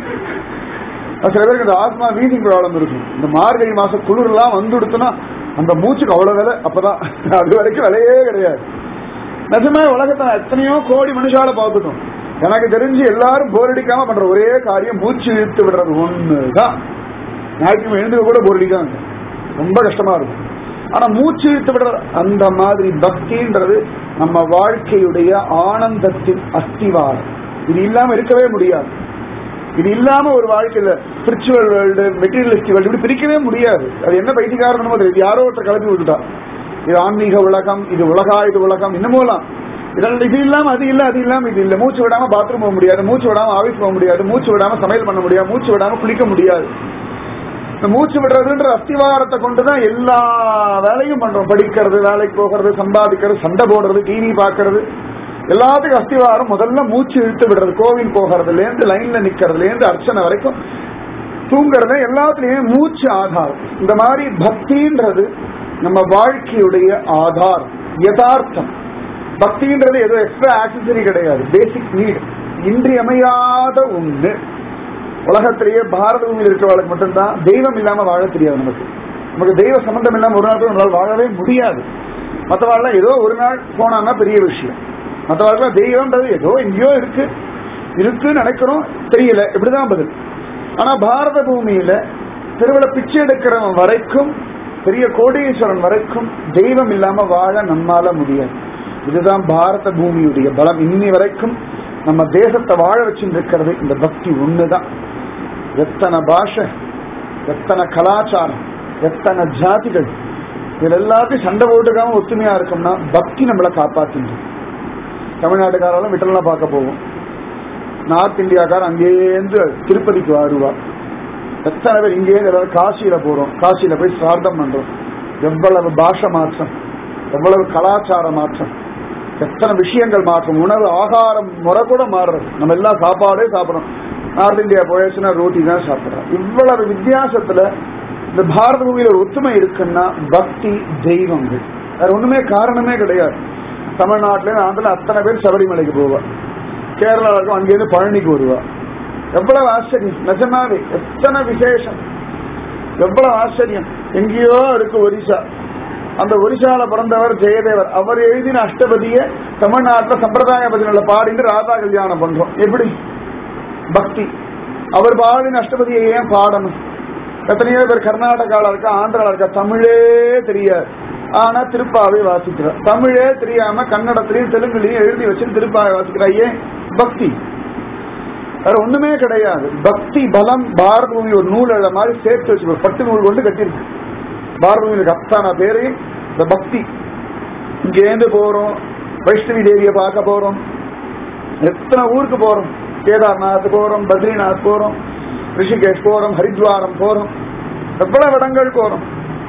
அது சில பேருக்கு இந்த ஆத்மா வீசிங் ப்ராப்ளம் இருக்கும் இந்த மார்கழி மாசம் குளிர்லாம் வந்துடுத்துனா அந்த மூச்சுக்கு அவ்வளவு விலை அப்பதான் அது வரைக்கும் விலையே கிடையாது நிஜமே உலகத்தை நான் எத்தனையோ கோடி மனுஷால பார்த்துட்டோம் எனக்கு தெரிஞ்சு எல்லாரும் போர் அடிக்காம பண்ற ஒரே காரியம் மூச்சு இழுத்து விடுறது ஒண்ணுதான் ஞாயிற்றுக்கிழமை எழுந்து கூட போர் அடிக்காங்க ரொம்ப கஷ்டமா இருக்கும் ஆனா மூச்சு இழுத்து விடுற அந்த மாதிரி பக்தின்றது நம்ம வாழ்க்கையுடைய ஆனந்தத்தின் அஸ்திவாரம் இது இல்லாம இருக்கவே முடியாது இது இல்லாம ஒரு வாழ்க்கையில ஸ்பிரிச்சுவல் வேர்ல்டு மெட்டீரியலிஸ்டிக் வேர்ல்டு இப்படி பிரிக்கவே முடியாது அது என்ன பைத்தியக்காரனமோ தெரியாது யாரோ ஒருத்தர் கிளப்பி விட்டுட்டா இது ஆன்மீக உலகம் இது உலகா இது உலகம் இன்னமும்லாம் இதெல்லாம் இது இல்லாம அது இல்ல அது இல்லாம இது இல்ல மூச்சு விடாம பாத்ரூம் போக முடியாது மூச்சு விடாம ஆபீஸ் போக முடியாது மூச்சு விடாம சமையல் பண்ண முடியாது மூச்சு விடாம குளிக்க முடியாது இந்த மூச்சு விடுறதுன்ற அஸ்திவாரத்தை கொண்டுதான் எல்லா வேலையும் பண்றோம் படிக்கிறது வேலைக்கு போகிறது சம்பாதிக்கிறது சண்டை போடுறது டிவி பாக்குறது எல்லாத்துக்கும் அஸ்திவாரம் முதல்ல மூச்சு இழுத்து விடுறது கோவில் போகிறதுல இருந்து லைன்ல நிக்கிறதுல இருந்து அர்ச்சனை வரைக்கும் தூங்குறது எல்லாத்துலயும் மூச்சு ஆதாரம் இந்த மாதிரி பக்தின்றது நம்ம வாழ்க்கையுடைய ஆதாரம் யதார்த்தம் பக்தின்றது ஏதோ எக்ஸ்ட்ரா ஆக்சசரி கிடையாது பேசிக் நீட் இன்றியமையாத ஒண்ணு உலகத்திலேயே பாரத பூமியில் இருக்கிறவர்களுக்கு மட்டும்தான் தெய்வம் இல்லாம வாழ தெரியாது நமக்கு நமக்கு தெய்வ சம்பந்தம் இல்லாம ஒரு நாள் கூட நம்மளால வாழவே முடியாது மற்றவாழ்லாம் ஏதோ ஒரு நாள் போனான்னா பெரிய விஷயம் மற்றவாழ்லாம் தெய்வம்ன்றது ஏதோ எங்கேயோ இருக்கு இருக்குன்னு நினைக்கிறோம் தெரியல இப்படிதான் பதில் ஆனா பாரத பூமியில திருவிழா பிச்சை எடுக்கிறவன் வரைக்கும் பெரிய கோடீஸ்வரன் வரைக்கும் தெய்வம் இல்லாம வாழ நம்மால முடியாது இதுதான் பாரத பூமியுடைய பலம் இன்னி வரைக்கும் நம்ம தேசத்தை வாழ வச்சுருக்கிறது இந்த பக்தி ஒண்ணுதான் எத்தனை பாஷை எத்தனை கலாச்சாரம் எத்தனை ஜாதிகள் இது எல்லாத்தையும் சண்டை போட்டுக்காம ஒத்துமையா இருக்கோம்னா பக்தி நம்மளை காப்பாத்திங்க தமிழ்நாட்டுக்காரெல்லாம் விட்டலாம் பார்க்க போவோம் நார்த் இந்தியாக்காரன் அங்கேருந்து திருப்பதிக்கு வருவா எத்தனை பேர் இங்கேருந்து எல்லாரும் காசியில போறோம் காசியில போய் சிரார்த்தம் பண்றோம் எவ்வளவு பாஷை மாற்றம் எவ்வளவு கலாச்சார மாற்றம் எத்தனை விஷயங்கள் மாற்றம் உணவு ஆகாரம் முறை கூட மாறுறது நம்ம எல்லாம் சாப்பாடே சாப்பிடணும் நார்த் இந்தியா போயாச்சுன்னா ரோட்டி தான் சாப்பிடுறான் இவ்வளவு வித்தியாசத்துல இந்த பாரத பூமியில ஒரு ஒத்துமை இருக்குன்னா பக்தி தெய்வங்கள் வேற ஒண்ணுமே காரணமே கிடையாது தமிழ்நாட்டுல இருந்து ஆந்திர அத்தனை பேர் சபரிமலைக்கு போவா கேரளாவில் இருக்கும் அங்கேருந்து பழனிக்கு வருவா எவ்வளவு ஆச்சரியம் நிஜமாவே எத்தனை விசேஷம் எவ்வளவு ஆச்சரியம் எங்கேயோ இருக்கு ஒரிசா அந்த ஒரிசால பிறந்தவர் ஜெயதேவர் அவர் எழுதின அஷ்டபதிய தமிழ்நாட்டுல சம்பிரதாய பதினில் பாடிட்டு ராதா கல்யாணம் பண்றோம் எப்படி பக்தி அவர் பாடின அஷ்டபதியை ஏன் பாடணும் எத்தனையோ பேர் கர்நாடகால இருக்கா ஆந்திரால இருக்கா தமிழே தெரியாது ஆனா திருப்பாவை வாசிக்கிறார் தமிழே தெரியாம கன்னடத்திலையும் தெலுங்குலையும் எழுதி வச்சு திருப்பாவை வாசிக்கிறார் ஏன் பக்தி வேற ஒண்ணுமே கிடையாது பக்தி பலம் பாரத பூமி ஒரு நூல் எழுத மாதிரி சேர்த்து வச்சு ஒரு பட்டு நூல் கொண்டு கட்டியிருக்கு பாரத பூமியில அத்தான பேரையும் இந்த பக்தி இங்கேருந்து போறோம் வைஷ்ணவி தேவியை பார்க்க போறோம் எத்தனை ஊருக்கு போறோம் கேதார்நாத் போறோம் பத்ரிநாத் போறோம் ரிஷிகேஷ் போறோம் ஹரித்வாரம் போறோம் எவ்வளவு இடங்கள் போறோம்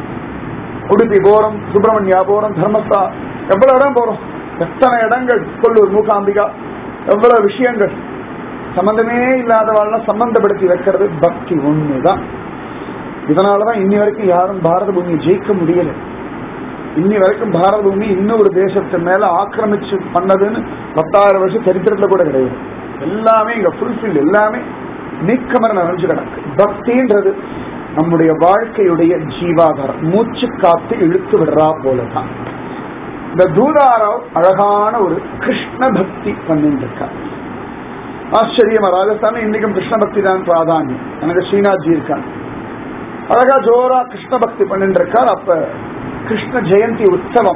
உடுப்பி போறோம் சுப்பிரமணியா போறோம் தர்மஸ்தா எவ்வளவு இடம் போறோம் எத்தனை இடங்கள் கொல்லூர் மூகாம்பிகா எவ்வளவு விஷயங்கள் சம்பந்தமே இல்லாதவாள்லாம் சம்பந்தப்படுத்தி வைக்கிறது பக்தி ஒண்ணுதான் இதனாலதான் இன்னி வரைக்கும் யாரும் பாரத பூமியை ஜெயிக்க முடியல இன்னி வரைக்கும் பாரத பூமி இன்னும் ஒரு தேசத்து மேல ஆக்கிரமிச்சு பண்ணதுன்னு பத்தாயிரம் வருஷம் சரித்திரத்துல கூட கிடையாது எல்லாமே இங்க ஃபுல்ஃபில் எல்லாமே நீக்கமர நிறைஞ்சு கிடக்கு பக்தின்றது நம்முடைய வாழ்க்கையுடைய ஜீவாதாரம் மூச்சு காத்து இழுத்து விடுறா போலதான் இந்த தூதாராவ் அழகான ஒரு கிருஷ்ண பக்தி பண்ணிட்டு இருக்கார் ஆச்சரியமா ராஜஸ்தான் இன்னைக்கும் கிருஷ்ண பக்தி தான் பிராதானியம் எனக்கு ஸ்ரீநாத்ஜி இருக்காங்க அழகா ஜோரா கிருஷ்ண பக்தி பண்ணிட்டு இருக்கார் அப்ப கிருஷ்ண ஜெயந்தி உற்சவம்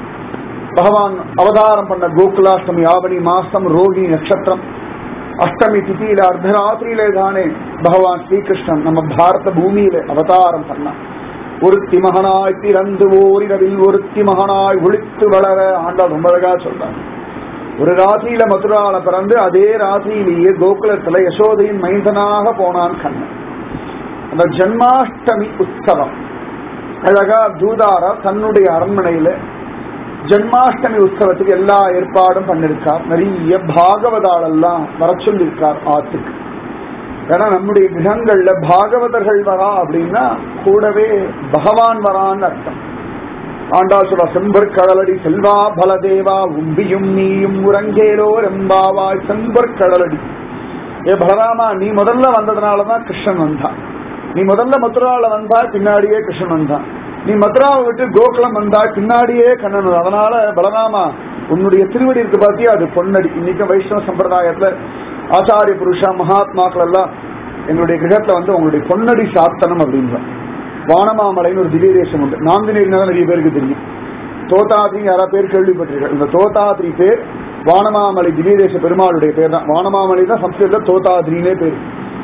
பகவான் அவதாரம் பண்ண கோகுலாஷ்டமி ஆவணி மாசம் ரோகிணி நட்சத்திரம் அஷ்டமி திதியில அர்த்தராத்திரியிலே தானே பகவான் ஸ்ரீகிருஷ்ணன் நம்ம பாரத பூமியில அவதாரம் பண்ணான் ஒருத்தி மகனாய் பிறந்து ஓரிரவில் ஒருத்தி மகனாய் ஒழித்து வளர ஆண்டாள் ரொம்ப அழகா சொல்றாங்க ஒரு ராத்திரியில மதுரால பிறந்து அதே ராத்திரியிலேயே கோகுலத்துல யசோதையின் மைந்தனாக போனான் கண்ணன் அந்த ஜன்மாஷ்டமி உற்சவம் அழகா தூதாரா தன்னுடைய அரண்மனையில ஜன்மாஷ்டமி உற்சவத்துக்கு எல்லா ஏற்பாடும் பண்ணிருக்கார் நிறைய பாகவதாள் எல்லாம் வர சொல்லியிருக்கார் ஆத்துக்கு ஏன்னா நம்முடைய கிரகங்கள்ல பாகவதர்கள் வரா அப்படின்னா கூடவே பகவான் வரான்னு அர்த்தம் ஆண்டாள் சொல்ற செம்பர் கடலடி செல்வா பலதேவா உம்பியும் நீயும் உறங்கேலோ ரெம்பாவாய் செம்பர் கடலடி ஏ பலராமா நீ முதல்ல வந்ததுனாலதான் கிருஷ்ணன் வந்தான் நீ முதல்ல மதுரால வந்தா பின்னாடியே கிருஷ்ணன் வந்தான் நீ மதுராவை விட்டு கோகுலம் வந்தா பின்னாடியே கண்ணன் வந்தான். அதனால பலராமா உன்னுடைய திருவடி இருக்கு பாத்தியா அது பொன்னடி இன்னைக்கு வைஷ்ணவ சம்பிரதாயத்துல ஆச்சாரிய புருஷா மகாத்மாக்கள் எல்லாம் எங்களுடைய கிரகத்துல வந்து உங்களுடைய பொன்னடி சாத்தனம் அப்படின்றான் வானமாமலைன்னு ஒரு திவ்ய தேசம் உண்டு நாந்தினேரினா நிறைய பேருக்கு தெரியும் தோதாத்ரி யாரா பேர் கேள்விப்பட்டிருக்க இந்த தோதாத்ரி பேர் வானமாமலை திவ்ய தேச பெருமாளுடைய பேர் தான் வானமாமலை தான் சம்ஸ்கிருதத்துல தோதாத்ரினே பேர்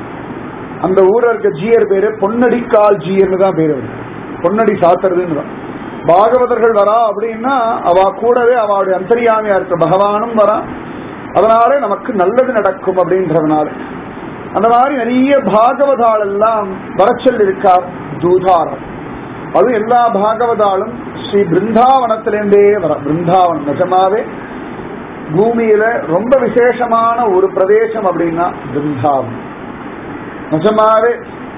அந்த ஊர்ல இருக்க ஜீயர் பேரு பொன்னடிக்கால் ஜீயர்னு தான் பேர் அவருக்கு பொன்னடி சாத்துறதுன்னு தான் பாகவதர்கள் வரா அப்படின்னா அவ கூடவே அவளுடைய அந்தரியாமையா இருக்க பகவானும் வரா அதனாலே நமக்கு நல்லது நடக்கும் அப்படின்றதுனால அந்த மாதிரி நிறைய பாகவதாள் எல்லாம் வரச்சொல் இருக்கார் தூதாரம் அது எல்லா பாகவதாலும் ஸ்ரீ பிருந்தாவனத்திலேருந்தே வர பிருந்தாவனம் நிஜமாவே பூமியில ரொம்ப விசேஷமான ஒரு பிரதேசம் அப்படின்னா பிருந்தாவனம் நிஜமாவே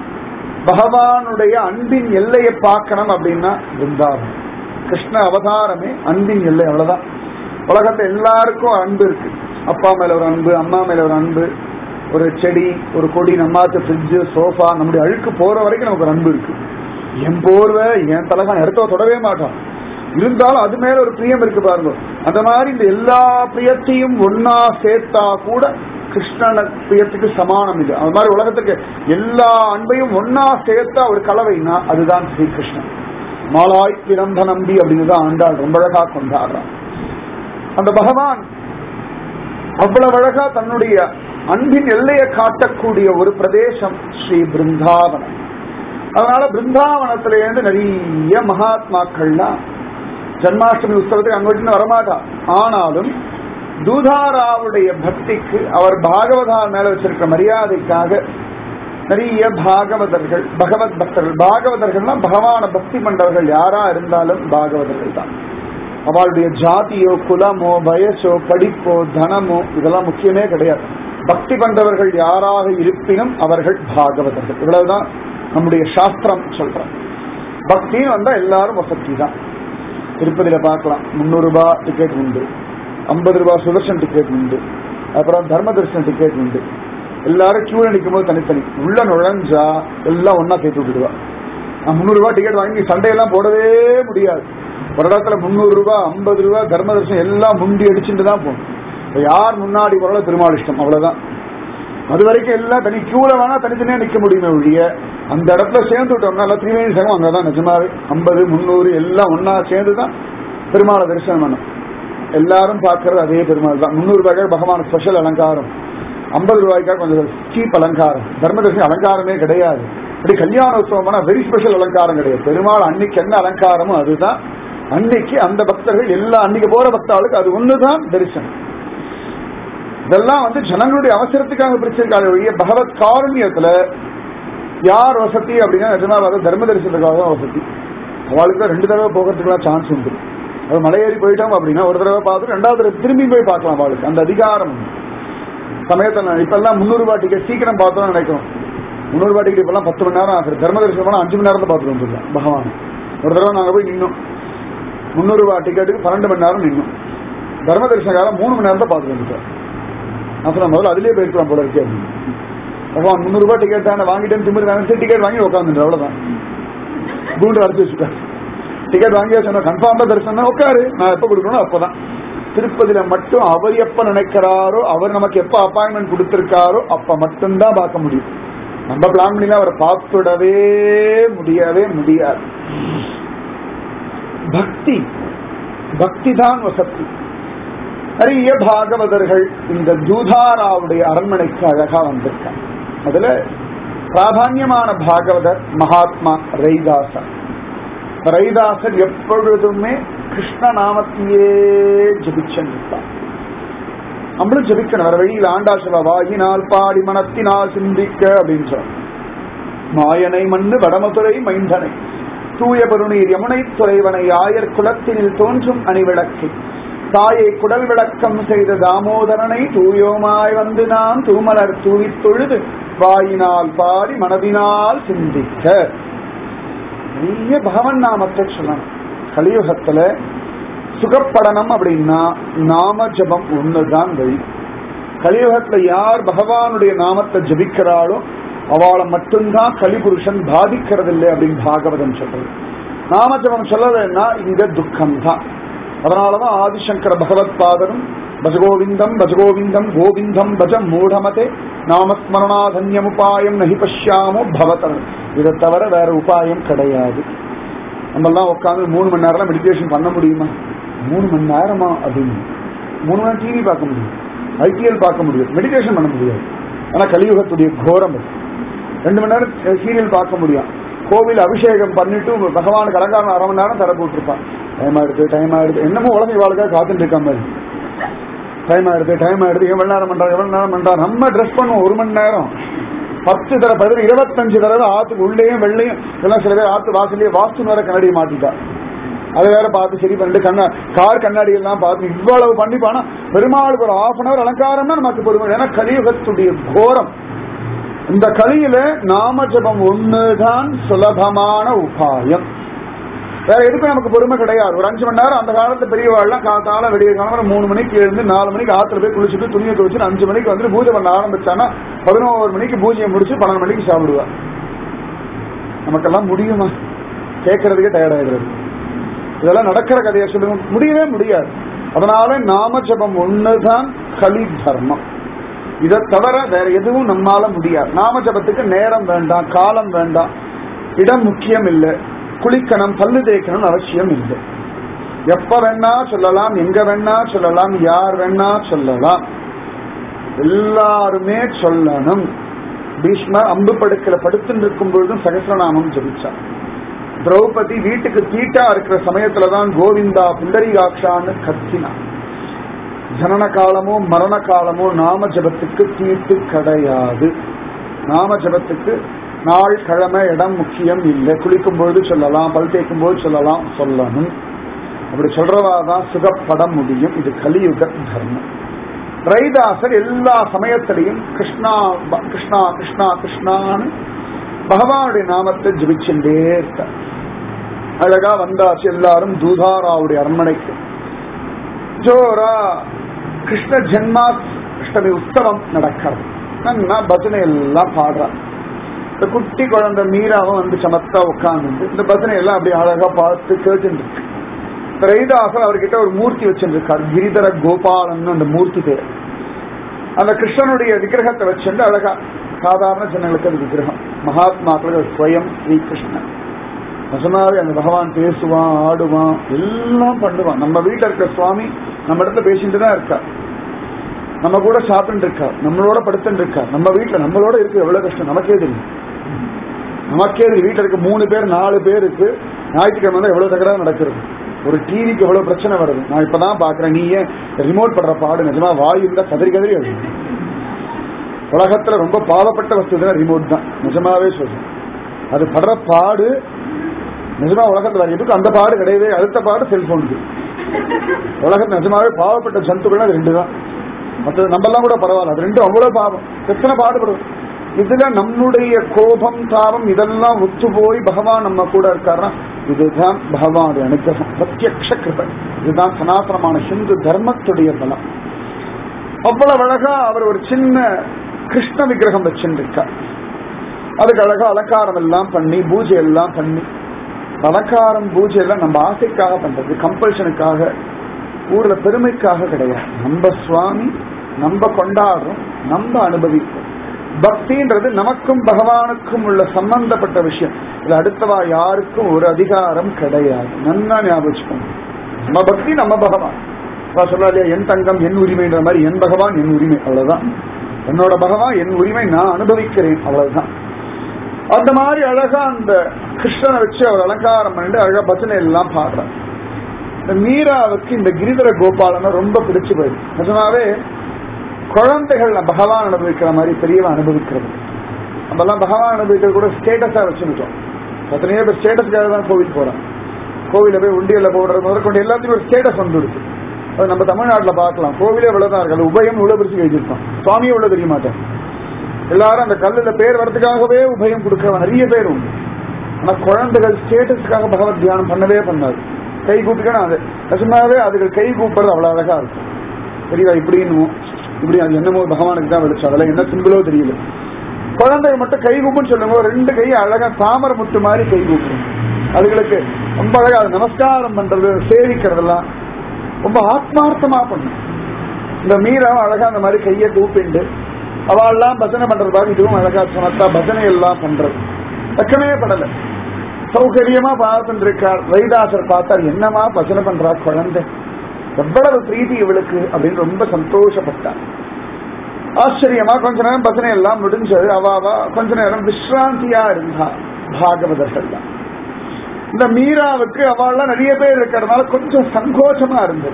பகவானுடைய அன்பின் எல்லையை பார்க்கணும் அப்படின்னா பிருந்தாவனம் கிருஷ்ண அவதாரமே அன்பின் எல்லை அவ்வளவுதான் உலகத்துல எல்லாருக்கும் அன்பு இருக்கு அப்பா மேல ஒரு அன்பு அம்மா மேல ஒரு அன்பு ஒரு செடி ஒரு கொடி நம்மாத்து ஃப்ரிட்ஜு சோஃபா நம்முடைய அழுக்கு போற வரைக்கும் நமக்கு ஒரு அன்பு இருக்கு என் போர்வை என் தலகான் இடத்த தொடவே மாட்டோம் இருந்தாலும் அது மேல ஒரு பிரியம் இருக்கு பாருங்க அந்த மாதிரி இந்த எல்லா பிரியத்தையும் ஒன்னா சேர்த்தா கூட கிருஷ்ணன பிரியத்துக்கு சமானம் இது அது மாதிரி உலகத்துக்கு எல்லா அன்பையும் ஒன்னா சேர்த்தா ஒரு கலவைனா அதுதான் ஸ்ரீகிருஷ்ணன் மாலாய் பிறந்த நம்பி அப்படின்னு தான் ஆண்டாள் ரொம்ப அழகா கொண்டாடுறான் அந்த பகவான் அவ்வளவு அழகா தன்னுடைய அன்பின் எல்லையை காட்டக்கூடிய ஒரு பிரதேசம் ஸ்ரீ பிருந்தாவனம் அதனால பிருந்தாவனத்திலேருந்து நிறைய மகாத்மாக்கள்லாம் ஜன்மாஷ்டமி உற்சவத்துக்கு அங்கிட்டு வரமாட்டா ஆனாலும் தூதாராவுடைய பக்திக்கு அவர் பாகவதார் மேல வச்சிருக்கிற மரியாதைக்காக நிறைய பாகவதர்கள் பகவத் பக்தர்கள் பாகவதர்கள்னா பகவான பக்தி பண்றவர்கள் யாரா இருந்தாலும் பாகவதர்கள் தான் அவளுடைய ஜாதியோ குலமோ வயசோ படிப்போ தனமோ இதெல்லாம் முக்கியமே கிடையாது பக்தி பண்றவர்கள் யாராக இருப்பினும் அவர்கள் பாகவதர்கள் இவ்வளவுதான் நம்முடைய சாஸ்திரம் சொல்றோம் பக்தின்னு வந்தா எல்லாரும் வசதி தான் திருப்பதியில பார்க்கலாம் முந்நூறு ரூபாய் டிக்கெட் உண்டு ஐம்பது ரூபாய் சுதர்ஷன் டிக்கெட் உண்டு அப்புறம் தர்ம தரிசன டிக்கெட் உண்டு எல்லாரும் கியூல நிற்கும் போது தனித்தனி உள்ள நுழைஞ்சா எல்லாம் ஒன்னா சேர்த்து விட்டுடுவா நான் முந்நூறு ரூபாய் டிக்கெட் வாங்கி சண்டையெல்லாம் போடவே முடியாது ஒரு இடத்துல முந்நூறு ரூபாய் ஐம்பது ரூபாய் தர்ம தரிசனம் எல்லாம் முண்டி அடிச்சுட்டு தான் போகணும் இப்ப யார் முன்னாடி போறாலும் பெருமாள் இஷ்டம் அவ்வளவுதான் அது வரைக்கும் எல்லாம் தனி கியூல வேணா தனித்தனியா நிக்க முடியுமே ஒழிய அந்த இடத்துல சேர்ந்து விட்டோம்னா எல்லாம் திரிவேணி சங்கம் அங்கதான் நிஜமாவே ஐம்பது முந்நூறு எல்லாம் ஒன்னா சேர்ந்து தான் பெருமாளை தரிசனம் பண்ணும் எல்லாரும் பார்க்கறது அதே பெருமாள் தான் முந்நூறு ரூபாய்க்கு பகவான் ஸ்பெஷல் அலங்காரம் ஐம்பது ரூபாய்க்காக கொஞ்சம் சீப் அலங்காரம் தர்ம தரிசனம் அலங்காரமே கிடையாது இப்படி கல்யாண உற்சவம்னா வெரி ஸ்பெஷல் அலங்காரம் கிடையாது பெருமாள் அன்னைக்கு என்ன அலங்காரமோ அதுதான் அன்னைக்கு அந்த பக்தர்கள் எல்லா அன்னைக்கு போற பக்தாளுக்கு அது ஒண்ணுதான் தரிசனம் இதெல்லாம் வந்து ஜனங்களுடைய அவசரத்துக்காக பிரிச்சிருக்காங்க ஒழிய பகவத் காருண்யத்துல யார் வசதி அப்படின்னா நிஜமா வந்து தர்ம தரிசனத்துக்காக தான் வசதி அவளுக்கு ரெண்டு தடவை போகிறதுக்குலாம் சான்ஸ் உண்டு அது மலையேறி போயிட்டோம் அப்படின்னா ஒரு தடவை பார்த்துட்டு ரெண்டாவது தடவை திரும்பி போய் பார்க்கலாம் அவளுக்கு அந்த அதிகாரம் உண்டு. சமயத்துல இப்ப எல்லாம் முந்நூறு ரூபாய் டிக்கெட் சீக்கிரம் பார்த்தோம்னு நினைக்கிறோம் முந்நூறு ரூபாய் டிக்கெட் இப்பெல்லாம் பத்து மணி நேரம் ஆகுது தர்ம தரிசனம் போனா அஞ்சு மணி நேரத்துல பார்த்துட்டு வந்துருக்கோம் பகவான் ஒரு தடவை நாங்க போய் நின்னோம் முந்நூறு ரூபாய் டிக்கெட்டுக்கு பன்னெண்டு மணி நேரம் நின்னோம் தர்ம தரிசனக்காக மூணு மணி நேரத்தை பார்த்துட்டு வந்துட்டோம் நான் சொன்ன முதல்ல அதுலயே போயிருக்கலாம் போல இருக்கே அப்படின்னு பகவான் முந்நூறு ரூபாய் டிக்கெட் தானே வாங்கிட்டேன்னு திமிரு சரி டிக்கெட் வாங்கி உட்காந்துட்டு அவ்வளவுதான் கூண்டு அடிச்சு வச்சுட்டேன் டிக்கெட் வாங்கி சொன்ன கன்ஃபார்மா தரிசனம் உட்காரு நான் எப்ப கொடுக்கணும் அப்பதான் திருப்பதியில மட்டும் அவர் எப்ப நினைக்கிறாரோ அவர் நமக்கு எப்ப அப்பாயின்மெண்ட் கொடுத்திருக்காரோ அப்ப மட்டும்தான் பார்க்க முடியும் நம்ம பிளான் பண்ணி அவரை பார்த்துடவே முடியவே முடியாது பக்தி பக்தி தான் வசதி நிறைய பாகவதர்கள் இந்த தூதாராவுடைய அரண்மனைக்கு அழகா வந்திருக்காங்க அதுல பிராதான்யமான பாகவதர் மகாத்மா ரைதாசர் ரைதாசர் எப்பொழுதுமே கிருஷ்ண நாமத்தையே ஜபிச்சிருப்பார் நம்மளும் ஜபிக்கணும் வேற வழியில் ஆண்டா சொல்ல வாயினால் பாடி மனத்தினால் சிந்திக்க அப்படின்னு சொல்ல மாயனை மண்ணு வடமதுரை மைந்தனை தூய பெருநீர் யமுனை துறைவனை ஆயர் குலத்தினில் தோன்றும் அணிவிளக்கு தாயை குடல் விளக்கம் செய்த தாமோதரனை தூயோமாய் வந்து நாம் தூமலர் தூவித் தொழுது வாயினால் பாடி மனதினால் சிந்திக்க நிறைய பகவன் நாமத்தை சொல்லணும் கலியுகத்துல சுகப்படணும் அப்படின்னா நாம ஜபம் ஒண்ணுதான் வழி கலியுகத்துல யார் பகவானுடைய நாமத்தை ஜபிக்கிறாளோ அவளை மட்டும்தான் கலிபுருஷன் பாதிக்கிறதில்லை அப்படின்னு பாகவதம் சொல்றது நாம ஜபம் சொல்லலைன்னா இங்க துக்கம் தான் அதனாலதான் ஆதிசங்கர பகவத் பாதரும் பஜகோவிந்தம் பஜகோவிந்தம் கோவிந்தம் பஜ மூடமதே நாமஸ்மரணாதன்யமுபாயம் நகி பஷ்யாமோ பவதம் இதை தவிர வேற உபாயம் கிடையாது நம்ம எல்லாம் உட்காந்து மூணு மணி நேரம் மெடிடேஷன் பண்ண முடியுமா மூணு மணி நேரமா அப்படின்னு மூணு மணி நேரம் டிவி பார்க்க முடியும் ஐபிஎல் பார்க்க முடியும் மெடிடேஷன் பண்ண முடியாது ஆனா கலியுகத்துடைய கோரம் அது ரெண்டு மணி நேரம் சீரியல் பார்க்க முடியும் கோவில் அபிஷேகம் பண்ணிட்டு பகவானுக்கு அலங்காரம் அரை மணி நேரம் தர போட்டிருப்பான் டைம் ஆயிடுது டைம் ஆயிடுது என்னமோ உலக இவாளுக்காக காத்துட்டு இருக்க மாதிரி டைம் ஆயிடுது டைம் ஆயிடுது எவ்வளவு நேரம் பண்றா எவ்வளவு நேரம் பண்றா நம்ம ட்ரெஸ் பண்ணுவோம் ஒரு மணி நேரம் பத்து தடவை பதினு இருபத்தஞ்சு தடவை ஆத்துக்கு உள்ளேயும் வெள்ளையும் இதெல்லாம் சில பேர் ஆத்து வாசலையே வாஸ்து வேற கண்ணாடி மாட்டிட்டா அதை வேற பார்த்து சரி பண்ணிட்டு கண்ணா கார் கண்ணாடி எல்லாம் பார்த்து இவ்வளவு பண்ணிப்பானா பெருமாளுக்கு ஒரு ஆஃப் அன் அவர் அலங்காரம்னா நமக்கு பெருமை ஏன்னா கலியுகத்துடைய கோரம் இந்த கலியில நாம ஜபம் ஒண்ணுதான் சுலபமான உபாயம் வேற எதுக்கும் நமக்கு பொறுமை கிடையாது ஒரு அஞ்சு மணி நேரம் அந்த காலத்து பெரியவாள்லாம் காத்தால விடிய காலம் மூணு மணிக்கு எழுந்து நாலு மணிக்கு ஆத்துல போய் குளிச்சுட்டு துணியை துவச்சு அஞ்சு மணிக்கு வந்து பூஜை பண்ண ஆரம்பிச்சானா பதினோரு மணிக்கு பூஜையை முடிச்சு பன்னெண்டு மணிக்கு சாப்பிடுவா நமக்கெல்லாம் முடியுமா கேட்கறதுக்கே டயர்டாயிடுறது இதெல்லாம் நடக்கிற கதையை சொல்லுங்க முடியவே முடியாது அதனால நாம ஜபம் ஒண்ணுதான் கலி தர்மம் இதை தவிர வேற எதுவும் நம்மால முடியாது நாம ஜபத்துக்கு நேரம் வேண்டாம் காலம் வேண்டாம் இடம் முக்கியம் இல்லை குளிக்கணும் பல்லு தேய்க்கணும் அவசியம் இல்லை எப்ப வேணா சொல்லலாம் எங்க வேணா சொல்லலாம் யார் வேணா சொல்லலாம் எல்லாருமே சொல்லணும் பீஷ்மர் அம்பு படுக்கல படுத்துட்டு இருக்கும் பொழுதும் சகசிரநாமம் ஜபிச்சார் திரௌபதி வீட்டுக்கு தீட்டா இருக்கிற சமயத்துலதான் கோவிந்தா புண்டரிகாட்சான்னு கத்தினான் ஜனன காலமோ மரண காலமோ நாம ஜபத்துக்கு தீட்டு கிடையாது நாம ஜபத்துக்கு நாள் கிழமை இடம் முக்கியம் இல்லை குளிக்கும் பொழுது சொல்லலாம் பல் தேய்க்கும் போது சொல்லலாம் சொல்லணும் அப்படி சொல்றவாதான் சுகப்பட முடியும் இது கலியுக தர்மம் ரைதாசர் எல்லா சமயத்திலையும் கிருஷ்ணா ப- கிருஷ்ணா கிருஷ்ணா கிருஷ்ணான்னு பகவானுடைய நாமத்தை ஜபிச்சுட்டே இருக்கார் அழகா வந்தாச்சு எல்லாரும் தூதாராவுடைய அரண்மனைக்கு ஜோரா கிருஷ்ண ஜென்மாஷ்டமி உற்சவம் நடக்கிறது நல்லா பஜனை எல்லாம் பாடுறான் இந்த குட்டி குழந்தை மீராவும் வந்து சமத்தா உட்கார்ந்து இந்த பஜனை எல்லாம் அப்படி அழகா பார்த்து கேட்டுட்டு இருக்கு இந்த ரைதாசர் அவர்கிட்ட ஒரு மூர்த்தி வச்சிருக்கார் கிரிதர கோபாலன் அந்த மூர்த்தி பேர் அந்த கிருஷ்ணனுடைய விக்கிரகத்தை வச்சுட்டு அழகா சாதாரண ஜனங்களுக்கு அது விக்கிரகம் மகாத்மாக்களுக்கு ஸ்வயம் ஸ்ரீ கிருஷ்ணன் நிஜமாவே அந்த பகவான் பேசுவான் ஆடுவான் எல்லாம் பண்ணுவான் நம்ம வீட்டுல இருக்க சுவாமி நம்ம இடத்துல பேசிட்டு தான் இருக்கா நம்ம கூட சாப்பிட்டு இருக்கா நம்மளோட படுத்துட்டு இருக்கா நம்ம வீட்டுல நம்மளோட இருக்கு எவ்வளவு கஷ்டம் நமக்கே தெரியும் நமக்கே தெரியும் வீட்டுல இருக்க மூணு பேர் நாலு பேருக்கு ஞாயிற்றுக்கிழமை வந்து எவ்வளவு தகராறு நடக்கிறது ஒரு டிவிக்கு எவ்வளவு பிரச்சனை வருது நான் இப்பதான் பாக்குறேன் நீ ஏன் ரிமோட் பண்ற பாடு நிஜமா வாயு இருந்தா கதறி கதறி அழுது உலகத்துல ரொம்ப பாவப்பட்ட வஸ்து தான் ரிமோட் தான் நிஜமாவே சொல்றேன் அது படுற பாடு நிஜமா உலகத்துல வேற எதுக்கும் அந்த பாடு கிடையவே அடுத்த பாடு செல்போனுக்கு உலகத்துல நிஜமாவே பாவப்பட்ட ஜந்துக்கள் அது ரெண்டு தான் மற்ற நம்மெல்லாம் கூட பரவாயில்ல அது ரெண்டும் அவ்வளவு பாவம் எத்தனை பாடுபடும் இதுல நம்முடைய கோபம் தாபம் இதெல்லாம் ஒத்து போய் பகவான் நம்ம கூட இருக்காருன்னா இதுதான் பகவானுடைய அனுகிரகம் பிரத்யக்ஷ கிருபை இதுதான் சனாதனமான ஹிந்து தர்மத்துடைய பலம் அவ்வளவு அழகா அவர் ஒரு சின்ன கிருஷ்ண விக்கிரகம் வச்சிருக்கார் அதுக்கு அழகா அலங்காரம் எல்லாம் பண்ணி பூஜை எல்லாம் பண்ணி அலங்காரம் பூஜை எல்லாம் நம்ம ஆசைக்காக பண்றது கம்பல்ஷனுக்காக ஊர்ல பெருமைக்காக கிடையாது நம்ம சுவாமி நம்ம கொண்டாடுறோம் நம்ம அனுபவிப்போம் பக்தின்றது நமக்கும் பகவானுக்கும் உள்ள சம்பந்தப்பட்ட விஷயம் இது அடுத்தவா யாருக்கும் ஒரு அதிகாரம் கிடையாது நன்னா ஞாபகம் வச்சுக்கோங்க. நம்ம பக்தி நம்ம பகவான் நான் சொல்றா இல்லையா என் தங்கம் என் உரிமைன்ற மாதிரி என் பகவான் என் உரிமை அவ்வளவுதான் என்னோட பகவான் என் உரிமை நான் அனுபவிக்கிறேன் அவ்வளவுதான் அந்த மாதிரி அழகா அந்த கிருஷ்ணனை வச்சு அவர் அலங்காரம் பண்ணிட்டு அழகா பஜனை எல்லாம் பாடுறார் இந்த மீராவுக்கு இந்த கிரிதர கோபாலனை ரொம்ப பிடிச்சு போயிடுது நிஜமாவே குழந்தைகள் பகவான் அனுபவிக்கிற மாதிரி பெரியவன் அனுபவிக்கிறது நம்ம எல்லாம் பகவான் அனுபவிக்கிறது கூட ஸ்டேட்டஸா வச்சுக்கிட்டோம் எத்தனையோ பேர் ஸ்டேட்டஸ்க்காக தான் கோவில் போறோம் கோவில போய் உண்டியல்ல போடுறது முதற்கொண்டு எல்லாத்தையும் ஒரு ஸ்டேட்டஸ் வந்துடுச்சு அது நம்ம தமிழ்நாட்டுல பார்க்கலாம் கோவிலே இவ்வளவுதான் இருக்கு அது உபயம் இவ்வளவு பிரிச்சு எழுதியிருப்பான் சுவாமியே இவ்வளவு தெரிய மாட்டேன் எல்லாரும் அந்த கல்லுல பேர் வரதுக்காகவே உபயம் கொடுக்கிறவன் நிறைய பேர் உண்டு ஆனா குழந்தைகள் ஸ்டேட்டஸ்க்காக பகவத் தியானம் பண்ணவே பண்ணாது கை கூப்பிட்டுக்கணும் அது நிஜமாவே அதுகள் கை கூப்பிடுறது அவ்வளவு அழகா இருக்கும் தெரியல இப்படின்னு இப்படி அது என்னமோ பகவானுக்கு தான் வெளிச்சம் அதெல்லாம் என்ன சிம்பிளோ தெரியல குழந்தைங்க மட்டும் கை கூப்புன்னு சொல்லுங்க ஒரு ரெண்டு கை அழகா தாமரை முட்டு மாதிரி கை கூப்பிடும் அதுகளுக்கு ரொம்ப அழகா அது நமஸ்காரம் பண்றது சேவிக்கிறதெல்லாம் ரொம்ப ஆத்மார்த்தமா பண்ணும் இந்த மீராவும் அழகா அந்த மாதிரி கையை கூப்பிண்டு அவெல்லாம் பஜனை பண்றது பாரு இதுவும் அழகா சமத்தா பஜனை எல்லாம் பண்றது வெக்கமே படல சௌகரியமா பார்த்துட்டு இருக்கார் வைதாசர் பார்த்தார் என்னமா பஜனை பண்றா குழந்தை எவ்வளவு பிரீதி இவளுக்கு அப்படின்னு ரொம்ப சந்தோஷப்பட்டார் ஆச்சரியமா கொஞ்ச நேரம் பஜனை எல்லாம் முடிஞ்சது அவாவா கொஞ்ச நேரம் விஸ்ராந்தியா இருந்தா பாகவதர்கள் தான் இந்த மீராவுக்கு அவள்லாம் நிறைய பேர் இருக்கிறதுனால கொஞ்சம் சங்கோச்சமா இருந்தது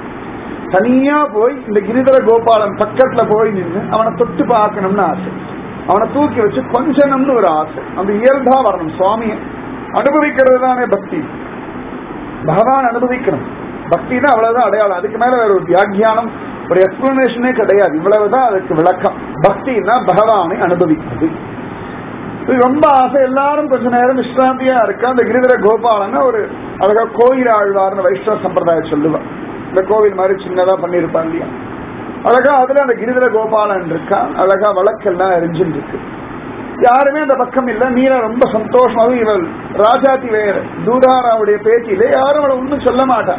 தனியா போய் இந்த கிரிதர கோபாலன் பக்கத்துல போய் நின்று அவனை தொட்டு பார்க்கணும்னு ஆசை அவனை தூக்கி வச்சு கொஞ்சணும்னு ஒரு ஆசை அந்த இயல்பா வரணும் சுவாமியை அனுபவிக்கிறது தானே பக்தி பகவான் அனுபவிக்கணும் பக்தினா அவ்வளவுதான் அடையாளம் அதுக்கு மேல வேற ஒரு வியாக்கியானம் ஒரு எக்ஸ்பிளனேஷனே கிடையாது இவ்வளவுதான் அதுக்கு விளக்கம் பக்தினா பகவானை அனுபவிப்பது இது ரொம்ப ஆசை எல்லாரும் கொஞ்ச நேரம் விஸ்ராந்தியா இருக்கா அந்த கிரிதர கோபாலன் ஒரு அழகா கோயில் ஆழ்வார்னு வைஷ்ணவ சம்பிரதாயம் சொல்லுவான் இந்த கோவில் மாதிரி சின்னதா பண்ணிருப்பான் இல்லையா அழகா அதுல அந்த கிரிதர கோபாலன் இருக்கான் அழகா வழக்கெல்லாம் எரிஞ்சுட்டு இருக்கு யாருமே அந்த பக்கம் இல்ல மீரா ரொம்ப சந்தோஷமாவும் இவள் ராஜாத்தி வேற தூதாராவுடைய பேச்சிலே யாரும் அவளை ஒன்றும் சொல்ல மாட்டான்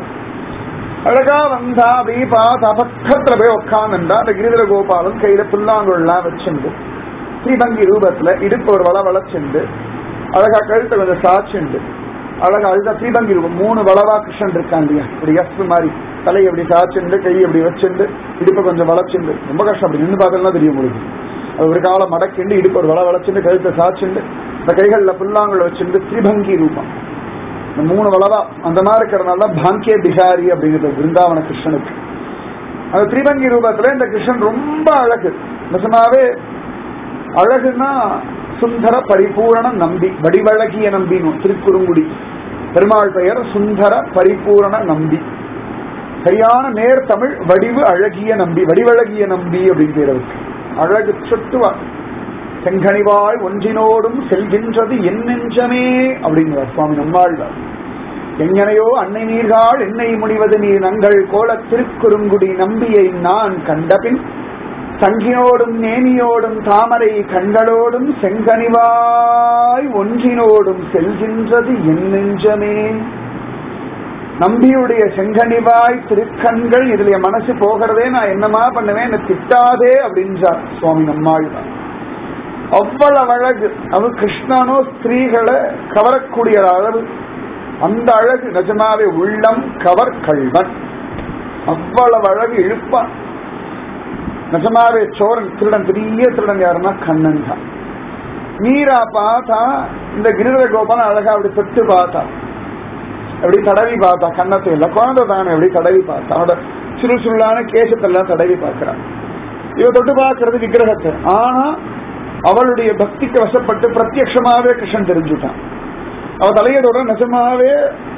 அழகா வந்தா அப்படியே பார்த்தா பக்கத்துல போய் உட்காந்துண்டா அந்த கிரிதர கோபாலன் கையில புல்லாங்குழலாம் வச்சுண்டு ஸ்ரீபங்கி ரூபத்துல இடுப்பு ஒரு வள வளச்சுண்டு அழகா கழுத்தை கொஞ்சம் சாச்சுண்டு அழகா அதுதான் ஸ்ரீபங்கி ரூபம் மூணு வளவா கிருஷ்ணன் இருக்கான் இல்லையா இப்படி எஸ் மாதிரி தலையை அப்படி சாச்சுண்டு கையை அப்படி வச்சுண்டு இடுப்பை கொஞ்சம் வளச்சுண்டு ரொம்ப கஷ்டம் அப்படி நின்று பார்த்தா தெரியும் உங்களுக்கு அது ஒரு காலம் மடக்கிண்டு இடுப்பு ஒரு வள வளச்சுண்டு கழுத்தை சாச்சுண்டு இந்த கைகள்ல புல்லாங்குழ வச்சுண்டு ஸ்ரீபங்கி ரூபம் இந்த மூணு வளவா அந்த மாதிரி இருக்கிறதுனால தான் பாங்கிய பிகாரி அப்படிங்கிறது பிருந்தாவன கிருஷ்ணனுக்கு அந்த திரிபங்கி ரூபத்துல இந்த கிருஷ்ணன் ரொம்ப அழகு நிஜமாவே அழகுன்னா சுந்தர பரிபூரண நம்பி வடிவழகிய நம்பினும் திருக்குறுங்குடி பெருமாள் பெயர் சுந்தர பரிபூரண நம்பி சரியான நேர் தமிழ் வடிவு அழகிய நம்பி வடிவழகிய நம்பி அப்படின்னு பேர் அவருக்கு அழகு சொட்டுவா செங்கனிவாய் ஒன்றினோடும் செல்கின்றது என் நெஞ்சமே அப்படிங்கிறார் சுவாமி நம்மாழ்வார் எங்கனையோ அன்னை நீர்காள் என்னை முடிவது நீர் நங்கள் கோல திருக்குறுங்குடி நம்பியை நான் கண்டபின் சங்கினோடும் நேனியோடும் தாமரை கண்களோடும் செங்கனிவாய் ஒன்றினோடும் செல்கின்றது என் நெஞ்சமே நம்பியுடைய செங்கனிவாய் திருக்கண்கள் இதுல என் மனசு போகிறதே நான் என்னமா பண்ணுவேன் என்ன திட்டாதே அப்படின்றார் சுவாமி நம்மாழ்வார் அவ்வளவு அழகு அது கிருஷ்ணனோ ஸ்திரீகளை கவரக்கூடிய அளவு அந்த அழகு நிஜமாவே உள்ளம் கவர் கள்வன் அவ்வளவு அழகு இழுப்பான் நிஜமாவே சோரன் திருடன் பெரிய திருடன் யாருன்னா கண்ணன் தான் மீரா பார்த்தா இந்த கிரிதர கோபாலன் அழகா அப்படி தொட்டு பார்த்தா அப்படி தடவி பார்த்தா கண்ணத்தை இல்ல குழந்தை தானே அப்படி தடவி பார்த்தா அவனோட சுரு சுருளான கேசத்தெல்லாம் தடவி பார்க்கிறான் இவ தொட்டு பார்க்கறது விக்கிரகத்தை ஆனா அவளுடைய பக்திக்கு வசப்பட்டு பிரத்யட்சமாவே கிருஷ்ணன் தெரிஞ்சுட்டான் அவ தலையை தொட நிஜமாவே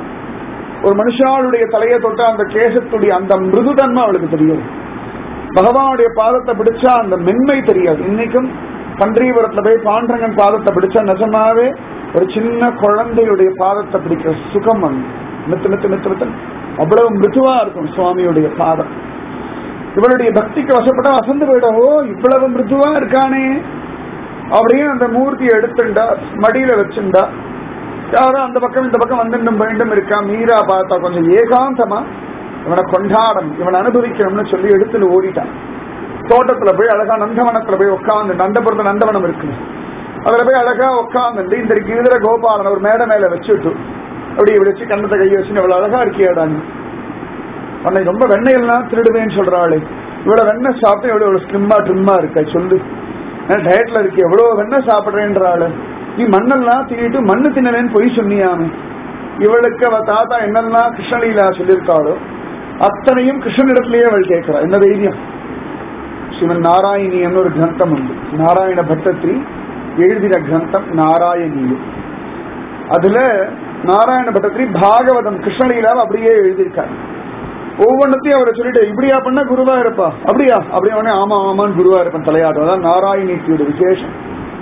ஒரு மனுஷாளுடைய தலையை தொட்ட அந்த கேசத்துடைய அந்த மிருதுதன்மை அவளுக்கு தெரியாது பகவானுடைய பாதத்தை பிடிச்சா அந்த மென்மை தெரியாது இன்னைக்கும் பன்றிபுரத்துல போய் பாண்டரங்கன் பாதத்தை பிடிச்சா நிஜமாவே ஒரு சின்ன குழந்தையுடைய பாதத்தை பிடிக்கிற சுகம் வந்து மித்து மித்து மித்து மித்து அவ்வளவு மிருதுவா இருக்கும் சுவாமியுடைய பாதம் இவளுடைய பக்திக்கு வசப்பட்ட வசந்து போயிடவோ இவ்வளவு மிருதுவா இருக்கானே அப்படின்னு அந்த மூர்த்தியை எடுத்துண்டா மடியில வச்சுண்டா யாரும் அந்த பக்கம் இந்த பக்கம் வந்து வேண்டும் இருக்கா மீரா பார்த்தா கொஞ்சம் ஏகாந்தமா இவனை கொண்டாடணும் இவனை அனுபவிக்கணும்னு சொல்லி எடுத்துட்டு ஓடிட்டான் தோட்டத்துல போய் அழகா நந்தவனத்துல போய் உட்காந்து நந்தபுரத்து நந்தவனம் இருக்கு அதுல போய் அழகா உட்காந்து இந்த கிரிதர கோபாலன் ஒரு மேடை மேல வச்சுட்டு அப்படி இப்படி வச்சு கண்ணத்தை கை வச்சு இவ்வளவு அழகா இருக்கியாடான்னு உன்னை ரொம்ப வெண்ணெயெல்லாம் திருடுவேன்னு சொல்றாளே இவ்வளவு வெண்ணெய் சாப்பிட்டு எவ்வளவு ஸ்லிம்மா ட்ரிம்மா இருக்க சொல்லு டயட்ல இருக்கு எவ்வளவு வெண்ணெய் சாப்பிடுறேன்றாள் நீ மண்ணெல்லாம் தின்னிட்டு மண்ணு தின்னலேன்னு பொய் சொன்னியாமே இவளுக்கு அவ தாத்தா என்னெல்லாம் கிருஷ்ணலீலா சொல்லியிருக்காளோ அத்தனையும் கிருஷ்ணனிடத்திலேயே அவள் கேட்கிறா என்ன தைரியம் ஸ்ரீமன் நாராயணி ஒரு கிரந்தம் உண்டு நாராயண பட்டத்திரி எழுதின கிரந்தம் நாராயணியம் அதுல நாராயண பட்டத்திரி பாகவதம் கிருஷ்ணலீலாவை அப்படியே எழுதியிருக்காரு ஒவ்வொன்றத்தையும் அவரை சொல்லிட்டு இப்படியா பண்ண குருவா இருப்பா அப்படியா அப்படி உடனே ஆமா ஆமான்னு குருவா இருப்பேன் தலையாட்டம் அதான் நாராயணிக்கு விசேஷம்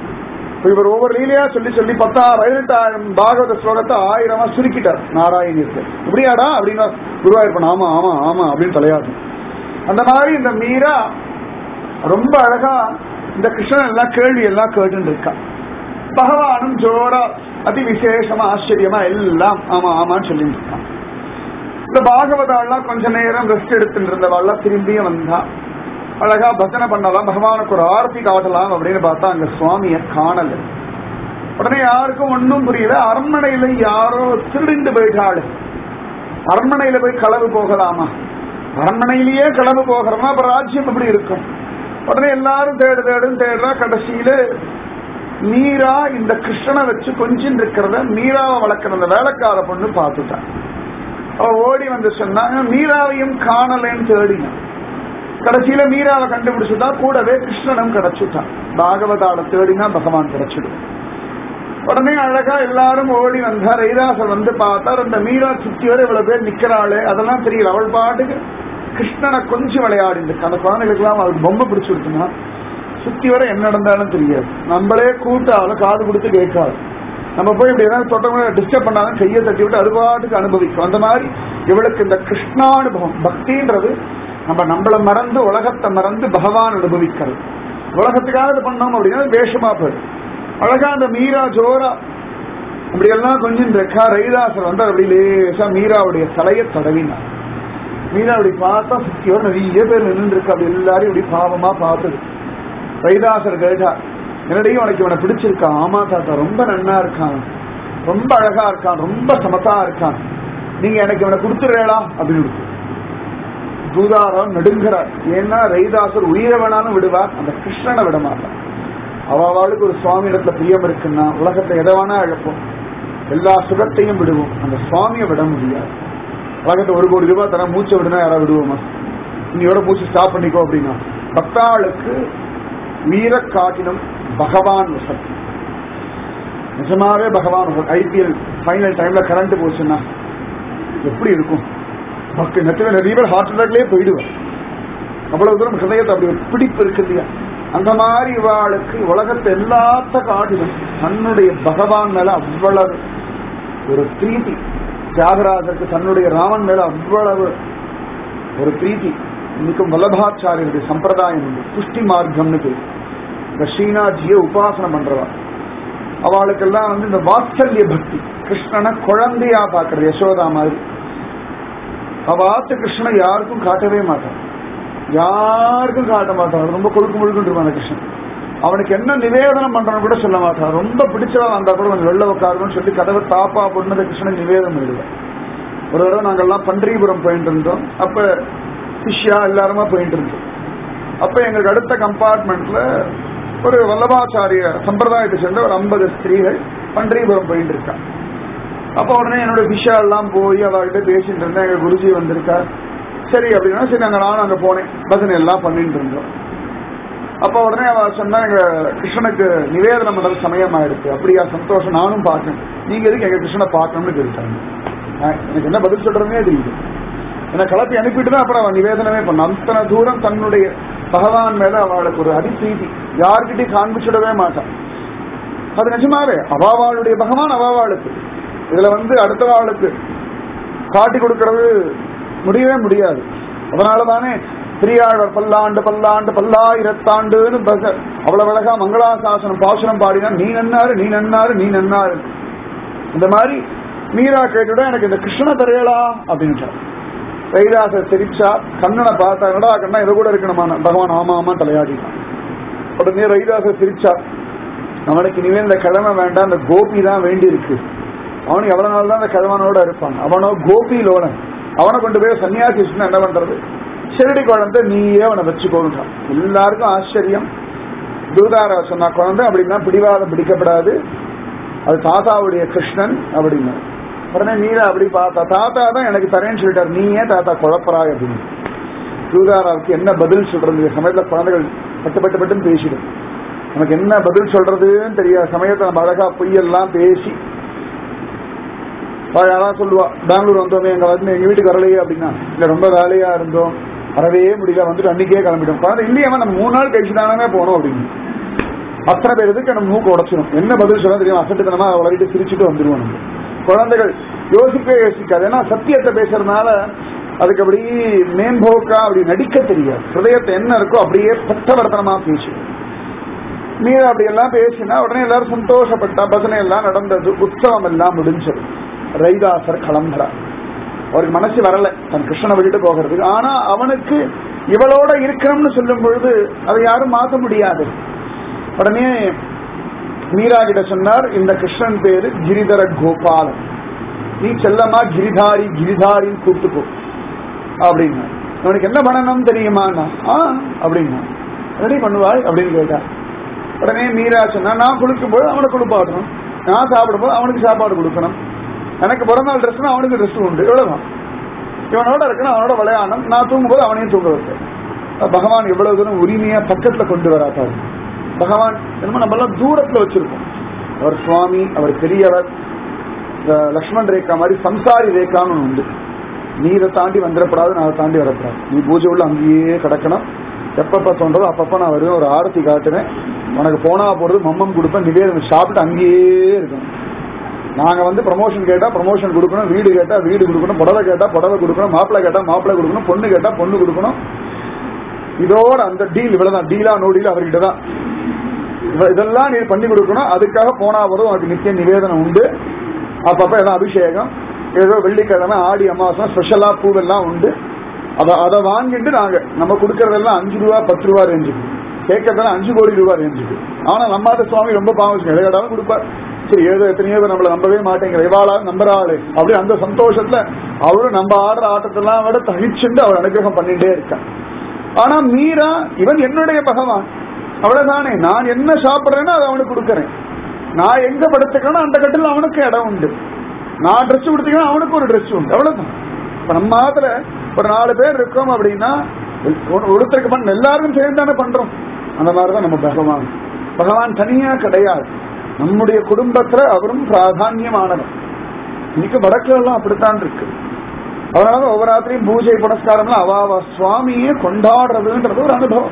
இவர் ஒவ்வொரு லீலையா சொல்லி சொல்லி பத்தா பதினெட்டாயிரம் பாகவத ஸ்லோகத்தை ஆயிரமா சுருக்கிட்டார் நாராயணியத்தை இப்படியாடா அப்படின்னா குருவா இருப்பேன் ஆமா ஆமா ஆமா அப்படின்னு தலையாட்டும் அந்த மாதிரி இந்த மீரா ரொம்ப அழகா இந்த கிருஷ்ணன் எல்லாம் கேள்வி எல்லாம் கேட்டு இருக்கா பகவானும் ஜோரா அதி விசேஷமா ஆச்சரியமா எல்லாம் ஆமா ஆமான்னு சொல்லிட்டு இருக்கான் இந்த பாகவதாலாம் கொஞ்ச நேரம் ரெஸ்ட் எடுத்துட்டு இருந்தவாள்லாம் திரும்பியும் வந்தா அழகா பஜனை பண்ணலாம் பகவானுக்கு ஒரு ஆரத்தி காட்டலாம் அப்படின்னு பார்த்தா அங்க சுவாமிய காணல உடனே யாருக்கும் ஒன்னும் புரியல அரண்மனையில யாரோ திருடிண்டு போயிட்டாள் அரண்மனையில போய் களவு போகலாமா அரண்மனையிலேயே களவு போகிறோமா அப்ப ராஜ்யம் எப்படி இருக்கும் உடனே எல்லாரும் தேடு தேடும் தேடுறா கடைசியில மீரா இந்த கிருஷ்ணனை வச்சு கொஞ்சம் இருக்கிறத மீராவை வளர்க்கிற அந்த வேலைக்கார பொண்ணு பார்த்துட்டான் அவ ஓடி வந்து சொன்னாங்க மீராவையும் காணலன்னு தேடினான் கடைசியில மீராவை கண்டுபிடிச்சுட்டா கூடவே கிருஷ்ணனும் கிடைச்சுட்டான் பாகவதால தேடினா பகவான் கிடைச்சிடும் உடனே அழகா எல்லாரும் ஓடி வந்தா ரைதாசர் வந்து பார்த்தா அந்த மீரா சுத்தி வரை இவ்வளவு பேர் நிக்கிறாளே அதெல்லாம் தெரியல அவள் பாட்டுக்கு கிருஷ்ணனை கொஞ்சம் விளையாடி இருக்கு அந்த குழந்தைகளுக்கு அவளுக்கு பொம்மை பிடிச்சு விட்டுனா சுத்தி வரை என்ன நடந்தாலும் தெரியாது நம்மளே கூட்டாலும் காது கொடுத்து கேட்காது நம்ம போய் இப்படி ஏதாவது தொட்டவங்க டிஸ்டர்ப் பண்ணாலும் கையை தட்டி விட்டு அது பாட்டுக்கு அனுபவிக்கும் அந்த மாதிரி இவளுக்கு இந்த கிருஷ்ணானுபவம் பக்தின்றது நம்ம நம்மளை மறந்து உலகத்தை மறந்து பகவான் அனுபவிக்கிறது உலகத்துக்காக இது பண்ணோம் அப்படின்னா வேஷமா போயிடும் அழகா அந்த மீரா ஜோரா இப்படி எல்லாம் கொஞ்சம் ரெக்கா ரைதாசர் வந்து அப்படி லேசா மீராவுடைய தலையை தடவினார் மீரா அப்படி பார்த்தா சுத்தியோட நிறைய பேர் நின்று இருக்கு அப்படி எல்லாரும் இப்படி பாவமா பார்த்தது ரைதாசர் கேட்டா என்னடையும் உனக்கு இவனை பிடிச்சிருக்கா ஆமா தாத்தா ரொம்ப நன்னா இருக்கான் ரொம்ப அழகா இருக்கான் ரொம்ப சமத்தா இருக்கான் நீங்க எனக்கு இவனை கொடுத்துடுறேளா அப்படின்னு தூதாரம் நெடுங்கிறார் ஏன்னா ரைதாசர் உயிரை வேணாலும் விடுவார் அந்த கிருஷ்ணனை விட மாட்டார் அவளுக்கு ஒரு சுவாமி இடத்துல பிரியம் இருக்குன்னா உலகத்தை எதை வேணா இழப்போம் எல்லா சுகத்தையும் விடுவோம் அந்த சுவாமியை விட முடியாது உலகத்தை ஒரு கோடி ரூபாய் தர மூச்சை விடுனா யாராவது விடுவோமா இன்னையோட மூச்சு ஸ்டாப் பண்ணிக்கோ அப்படின்னா பக்தாளுக்கு வீர காட்டிலும் பகவான் வசதி நிஜமாவே பகவான் ஐபிஎல் ஃபைனல் டைம்ல கரண்ட் போச்சுன்னா எப்படி இருக்கும் பக்கு நெத்தில நிறைய பேர் ஹார்ட் அட்டாக்லயே போயிடுவார் அவ்வளவு தூரம் ஹிருதயத்தை அப்படி ஒரு பிடிப்பு இருக்கு இல்லையா அந்த மாதிரி இவாளுக்கு உலகத்தை எல்லாத்த காட்டிலும் தன்னுடைய பகவான் மேல அவ்வளவு ஒரு பிரீத்தி தியாகராஜருக்கு தன்னுடைய ராமன் மேல அவ்வளவு ஒரு பிரீத்தி இன்னைக்கும் வல்லபாச்சாரியருடைய சம்பிரதாயம் உண்டு புஷ்டி மார்க்கம்னு பேர் இந்த ஸ்ரீநாத்ஜியை உபாசனம் பண்றவா அவளுக்கெல்லாம் வந்து இந்த வாத்சல்ய பக்தி கிருஷ்ணனை குழந்தையா பாக்குறது யசோதா மாதிரி அவாத்து கிருஷ்ணனை யாருக்கும் காட்டவே மாட்டான் யாருக்கும் காட்ட மாட்டான் ரொம்ப கொழுக்கு முழுக்குன்னு இருப்பான் அந்த கிருஷ்ணன் அவனுக்கு என்ன நிவேதனம் பண்றான்னு கூட சொல்ல மாட்டான் ரொம்ப பிடிச்சவா வந்தா கூட கொஞ்சம் வெளில உட்காருன்னு சொல்லி கதவை தாப்பா பொண்ணு கிருஷ்ணன் நிவேதனம் பண்ணிடுவேன் ஒரு தடவை நாங்கெல்லாம் பன்றிபுரம் போயிட்டு இருந்தோம் அப்ப சிஷ்யா எல்லாருமா போயிட்டு இருந்தோம் அப்ப எங்களுக்கு அடுத்த கம்பார்ட்மெண்ட்ல ஒரு வல்லபாச்சாரிய சம்பிரதாயத்தை சேர்ந்த ஒரு ஐம்பது ஸ்திரீகள் பன்றிபுரம் போயிட்டு இருக்கா அப்ப உடனே என்னோட விஷா எல்லாம் போய் அவர்கிட்ட பேசிட்டு இருந்தேன் எங்க குருஜி வந்திருக்கா சரி அப்படின்னா சரி நாங்க நானும் அங்க போனேன் பஜனை எல்லாம் பண்ணிட்டு இருந்தோம் அப்ப உடனே அவ சொன்னா எங்க கிருஷ்ணனுக்கு நிவேதனம் பண்றது சமயம் ஆயிடுச்சு அப்படியா சந்தோஷம் நானும் பார்க்கணும் நீங்க எதுக்கு எங்க கிருஷ்ணனை பார்க்கணும்னு கேட்டாங்க நான் எனக்கு என்ன பதில் சொல்றதுனே தெரியுது என்ன கலப்பி அனுப்பிட்டு தான் அப்புறம் அவன் நிவேதனமே பண்ண அத்தனை தூரம் தன்னுடைய பகவான் மேல அவளுக்கு ஒரு அதிப்ரீதி யார்கிட்டயும் காண்பிச்சுடவே மாட்டான் அது நிஜமாவே அவாவாளுடைய பகவான் அவாவாளுக்கு இதுல வந்து அடுத்தவாளுக்கு காட்டி கொடுக்கறது முடியவே முடியாது அதனாலதானே பெரியாழ்வர் பல்லாண்டு பல்லாண்டு பல்லாயிரத்தாண்டுன்னு பக- அவ்வளவு அழகா மங்களாசாசனம் பாசுரம் பாடினா நீ நன்னாரு நீ நன்னாரு நீ நன்னாரு இந்த மாதிரி மீரா கேட்டுட எனக்கு இந்த கிருஷ்ண தரையலா அப்படின்ட்டார் கைலாசர் சிரிச்சா கண்ணனை பார்த்தா என்னடா கண்ணா இதை கூட இருக்கணுமா பகவான் ஆமா ஆமா தலையாடிட்டான் உடனே ரைதாசர் சிரிச்சா அவனுக்கு இனிமே இந்த கிழமை வேண்டாம் இந்த கோபி தான் வேண்டி இருக்கு அவனுக்கு எவ்வளவு நாள் தான் அந்த கிழவனோட இருப்பான் அவனோ கோபி லோனன் அவனை கொண்டு போய் சன்னியாசி வச்சுன்னா என்ன பண்றது ஷிரடி குழந்தை நீயே அவனை வச்சுக்கோன்றான் எல்லாருக்கும் ஆச்சரியம் தூதாரா சொன்னா குழந்தை அப்படின்னா பிடிவாதம் பிடிக்கப்படாது அது தாத்தாவுடைய கிருஷ்ணன் அப்படின்னா உடனே மீரா அப்படி பார்த்தா தாத்தா தான் எனக்கு தரேன்னு சொல்லிட்டார் நீ ஏன் தாத்தா குழப்பறாய் அப்படின்னு தூதாராவுக்கு என்ன பதில் சொல்றது இந்த சமயத்துல குழந்தைகள் பட்டு பட்டு பட்டுன்னு பேசிடும் நமக்கு என்ன பதில் சொல்றதுன்னு தெரியாத சமயத்தை நம்ம அழகா பொய்யெல்லாம் பேசி அவ யாராவது சொல்லுவா பெங்களூர் வந்தோமே எங்க வந்து எங்க வீட்டுக்கு வரலையே அப்படின்னா இல்ல ரொம்ப வேலையா இருந்தோம் வரவே முடியல வந்துட்டு அன்னைக்கே கிளம்பிட்டோம் குழந்தை இல்லையாம நம்ம மூணு நாள் கழிச்சு தானே போனோம் அப்படின்னு அத்தனை பேர் இதுக்கு நம்ம மூக்கு உடச்சிடும் என்ன பதில் சொல்ல தெரியும் அசட்டுத்தனமா வளரிட்டு சிரிச்சுட்டு வந்துருவோம் நம்ம குழந்தைகள் யோசிக்கவே யோசிக்காது ஏன்னா சத்தியத்தை பேசுறதுனால அதுக்கு அப்படி மேம்போக்கா அப்படி நடிக்க தெரியாது ஹிருதயத்தை என்ன இருக்கோ அப்படியே பட்டவர்த்தனமா பேசும் மீற அப்படி எல்லாம் பேசினா உடனே எல்லாரும் சந்தோஷப்பட்டா பஜனை எல்லாம் நடந்தது உற்சவம் எல்லாம் முடிஞ்சது ரைதாசர் கிளம்புறார் அவருக்கு மனசு வரல தன் கிருஷ்ணனை விட்டுட்டு போகிறதுக்கு ஆனா அவனுக்கு இவளோட இருக்கணும்னு சொல்லும் பொழுது அதை யாரும் மாத்த முடியாது உடனே மீரா கிட்ட சொன்னார் இந்த கிருஷ்ணன் பேரு கிரிதர கோபாலன் நீ செல்லமா கிரிதாரி கிரிதாரின்னு கூப்பிட்டுக்கோ அப்படின்னா அவனுக்கு என்ன பண்ணணும் தெரியுமா ஆ அப்படின்னா ரெடி பண்ணுவாய் அப்படின்னு கேட்டா உடனே மீரா சொன்னா நான் குளிக்கும் போது அவனை குளிப்பாட்டணும் நான் சாப்பிடும் போது அவனுக்கு சாப்பாடு கொடுக்கணும் எனக்கு பிறந்தநாள் ட்ரெஸ்னா அவனுக்கு ட்ரெஸ் உண்டு இவ்வளவுதான் இவனோட இருக்கணும் அவனோட விளையாடணும் நான் தூங்கும் போது அவனையும் தூங்க வைப்பேன் பகவான் எவ்வளவு தூரம் உரிமையா பக்கத்துல கொண்டு வராட்டாரு பகவான் என்னமோ நம்ம எல்லாம் தூரத்துல வச்சிருக்கோம் அவர் சுவாமி அவர் பெரியவர் இந்த லக்ஷ்மண் ரேகா மாதிரி சம்சாரி ரேகான்னு ஒண்ணு உண்டு நீ இதை தாண்டி வந்துடப்படாது நான் அதை தாண்டி வரப்படாது நீ பூஜை உள்ள அங்கேயே கிடக்கணும் எப்பப்ப தோன்றதோ அப்பப்ப நான் வருவேன் ஒரு ஆரத்தி காட்டுவேன் உனக்கு போனா போறது மம்மம் கொடுப்பேன் நிவேதனம் சாப்பிட்டு அங்கேயே இருக்கணும் நாங்க வந்து ப்ரமோஷன் கேட்டா ப்ரமோஷன் கொடுக்கணும் வீடு கேட்டா வீடு கொடுக்கணும் புடவை கேட்டா புடவை கொடுக்கணும் மாப்பிள்ளை கேட்டா மாப்பிள்ளை கொடுக்கணும் பொண்ணு கேட்டா பொண்ணு கொடுக்கணும் இதோட அந்த டீல் இவ்வளவுதான் டீலா நோ டீல் அவர்கிட்ட தான் இவ- இதெல்லாம் நீ பண்ணி கொடுக்கணும் அதுக்காக போனா வரும் உனக்கு நித்திய நிவேதனம் உண்டு அப்பப்ப எல்லாம் அபிஷேகம் ஏதோ வெள்ளிக்கிழமை ஆடி அமாவாசை ஸ்பெஷலா பூவெல்லாம் உண்டு அத அதை வாங்கிட்டு நாங்க நம்ம கொடுக்கறதெல்லாம் அஞ்சு ரூபா பத்து ரூபா ரேஞ்சுக்கு கேட்கறதெல்லாம் அஞ்சு கோடி ரூபா ரேஞ்சுக்கு ஆனா நம்மாத சுவாமி ரொம்ப பாவம் இடையிடாம கொடுப்பார் சரி ஏதோ எத்தனையோ பேர் நம்மள நம்பவே மாட்டேங்கிற இவாளா நம்புறாளு அப்படி அந்த சந்தோஷத்துல அவரும் நம்ம ஆடுற ஆட்டத்தெல்லாம் விட தகிச்சுண்டு அவர் அனுகிரகம் பண்ணிட்டே இருக்கான் ஆனா மீரா இவன் என்னுடைய பகவான் அவ்வளவுதானே நான் என்ன சாப்பிடுறேனோ அதை அவனுக்கு கொடுக்கறேன் நான் எங்க படுத்துக்கணும் அந்த கட்டில் அவனுக்கு இடம் உண்டு நான் ட்ரெஸ் கொடுத்துக்கணும் அவனுக்கு ஒரு ட்ரெஸ் உண்டு அவ்வளவுதான் இப்ப நம்ம மாத்திர ஒரு நாலு பேர் இருக்கோம் அப்படின்னா ஒரு- ஒருத்தருக்கு பண்ண எல்லாரும் சேர்ந்து தானே பண்றோம் அந்த மாதிரிதான் நம்ம பகவான் பகவான் தனியா கிடையாது நம்முடைய குடும்பத்துல அவரும் பிராதான்யமானவர் இன்னைக்கு வடக்குல எல்லாம் அப்படித்தான் இருக்கு அதனால ஒவ்வொரு ராத்திரியும் பூஜை புனஸ்காரம்லாம் அவ அவ சுவாமியே கொண்டாடுறதுன்றது ஒரு அனுபவம்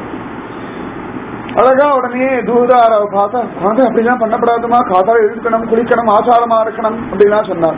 அழகா உடனே தூதாராவை பார்த்தா குழந்தை அப்படிலாம் பண்ணப்படாதுமா காத்தால எழுக்கணும் குளிக்கணும் ஆச்சாரமா இருக்கணும் அப்படிலாம் சொன்னார்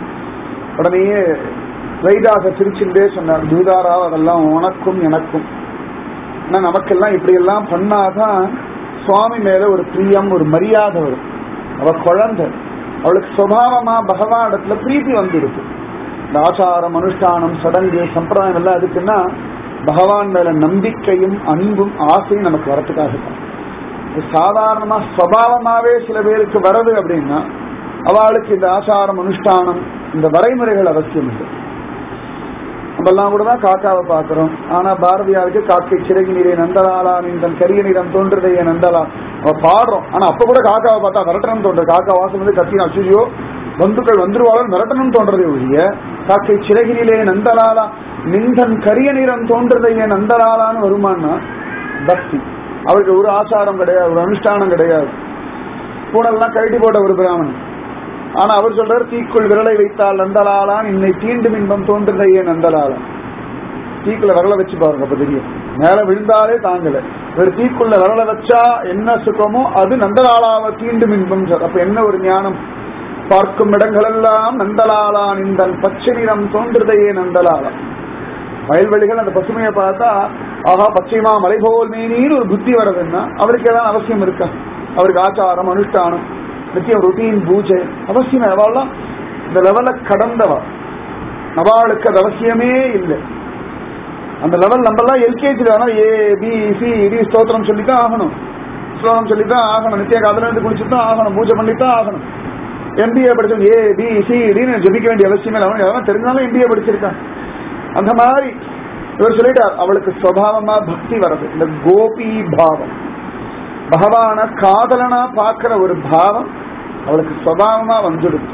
உடனேயே வைதாக சிரிச்சுட்டே சொன்னார் தூதாரா அதெல்லாம் உனக்கும் எனக்கும் ஆனா நமக்கெல்லாம் இப்படி எல்லாம் பண்ணாதான் சுவாமி மேல ஒரு பிரியம் ஒரு மரியாதை வரும் அவ குழந்தை அவளுக்கு சுபாவமா பகவான் இடத்துல பிரீத்தி வந்துடுது இந்த ஆச்சாரம் அனுஷ்டானம் சடங்கு சம்பிரதாயம் எல்லாம் எதுக்குன்னா பகவான் மேல நம்பிக்கையும் அன்பும் ஆசையும் நமக்கு வரத்துக்காக தான் இது சாதாரணமா சுவாவமாவே சில பேருக்கு வரது அப்படின்னா அவளுக்கு இந்த ஆச்சாரம் அனுஷ்டானம் இந்த வரைமுறைகள் அவசியம் இல்லை நம்மெல்லாம் கூட தான் காக்காவை பார்க்கிறோம் ஆனா பாரதியாருக்கு காக்கை சிறகி நீரை நந்தலாலா நின்றன் கரிய நிறம் தோன்றுதைய நந்தலா அவ பாடுறோம் ஆனா அப்ப கூட காக்காவை பார்த்தா விரட்டணும் தோன்ற காக்கா வாசம் வந்து கத்தினா அச்சுயோ பந்துக்கள் வந்துருவாளன் விரட்டணும் தோன்றதே ஒழிய காக்கை சிறகினிலே நந்தலாலா நின்றன் கரிய நிறம் தோன்றுதைய நந்தலாலான்னு வருமானா பக்தி அவருக்கு ஒரு ஆச்சாரம் கிடையாது ஒரு அனுஷ்டானம் கிடையாது பூனெல்லாம் கழட்டி போட்ட ஒரு பிராமணன் ஆனா அவர் சொல்றாரு தீக்குள் விரலை வைத்தால் நந்தலாலான் இன்னை தீண்டும் இன்பம் தோன்றுதையே நந்தலாலான் தீக்குள்ள விரலை வச்சு பாருங்க அப்ப தெரியும் மேல விழுந்தாலே தாங்கல ஒரு தீக்குள்ள விரலை வச்சா என்ன சுகமோ அது நந்தலாலாவை தீண்டும் இன்பம் சொல்ற. அப்ப என்ன ஒரு ஞானம் பார்க்கும் இடங்களெல்லாம் நந்தலாலான் இந்த பச்சை நிறம் தோன்றுதையே நந்தலாலா வயல்வெளிகள் அந்த பசுமையை பார்த்தா ஆஹா பச்சைமா மலை போல் மேனின்னு ஒரு புத்தி வர்றதுன்னா அவருக்கு ஏதாவது அவசியம் இருக்கா அவருக்கு ஆச்சாரம் அனுஷ்டானம் நித்தியம் ருட்டீன் பூஜை அவசியம் அவள்லாம் இந்த லெவல கடந்தவா அவளுக்கு அது அவசியமே இல்லை அந்த லெவல் நம்மலாம் எல்கேஜில வேணா ஏ பி சி டி ஸ்தோத்திரம் சொல்லித்தான் ஆகணும் ஸ்லோகம் சொல்லித்தான் ஆகணும் நித்திய காதல இருந்து குளிச்சுதான் ஆகணும் பூஜை பண்ணித்தான் ஆகணும் எம்பிஏ படிச்சது ஏ பி சி டின்னு ஜபிக்க வேண்டிய அவசியமே இல்லை அவனுக்கு அதெல்லாம் தெரிஞ்சாலும் எம்பிஏ படிச்சிருக்கான் அந்த மாதிரி இவர் சொல்லிட்டார் அவளுக்கு சுவாவமா பக்தி வர்றது இந்த கோபி பாவம் பகவான காதலனா பார்க்கிற ஒரு பாவம் அவளுக்கு சுவாவமா வந்துடுது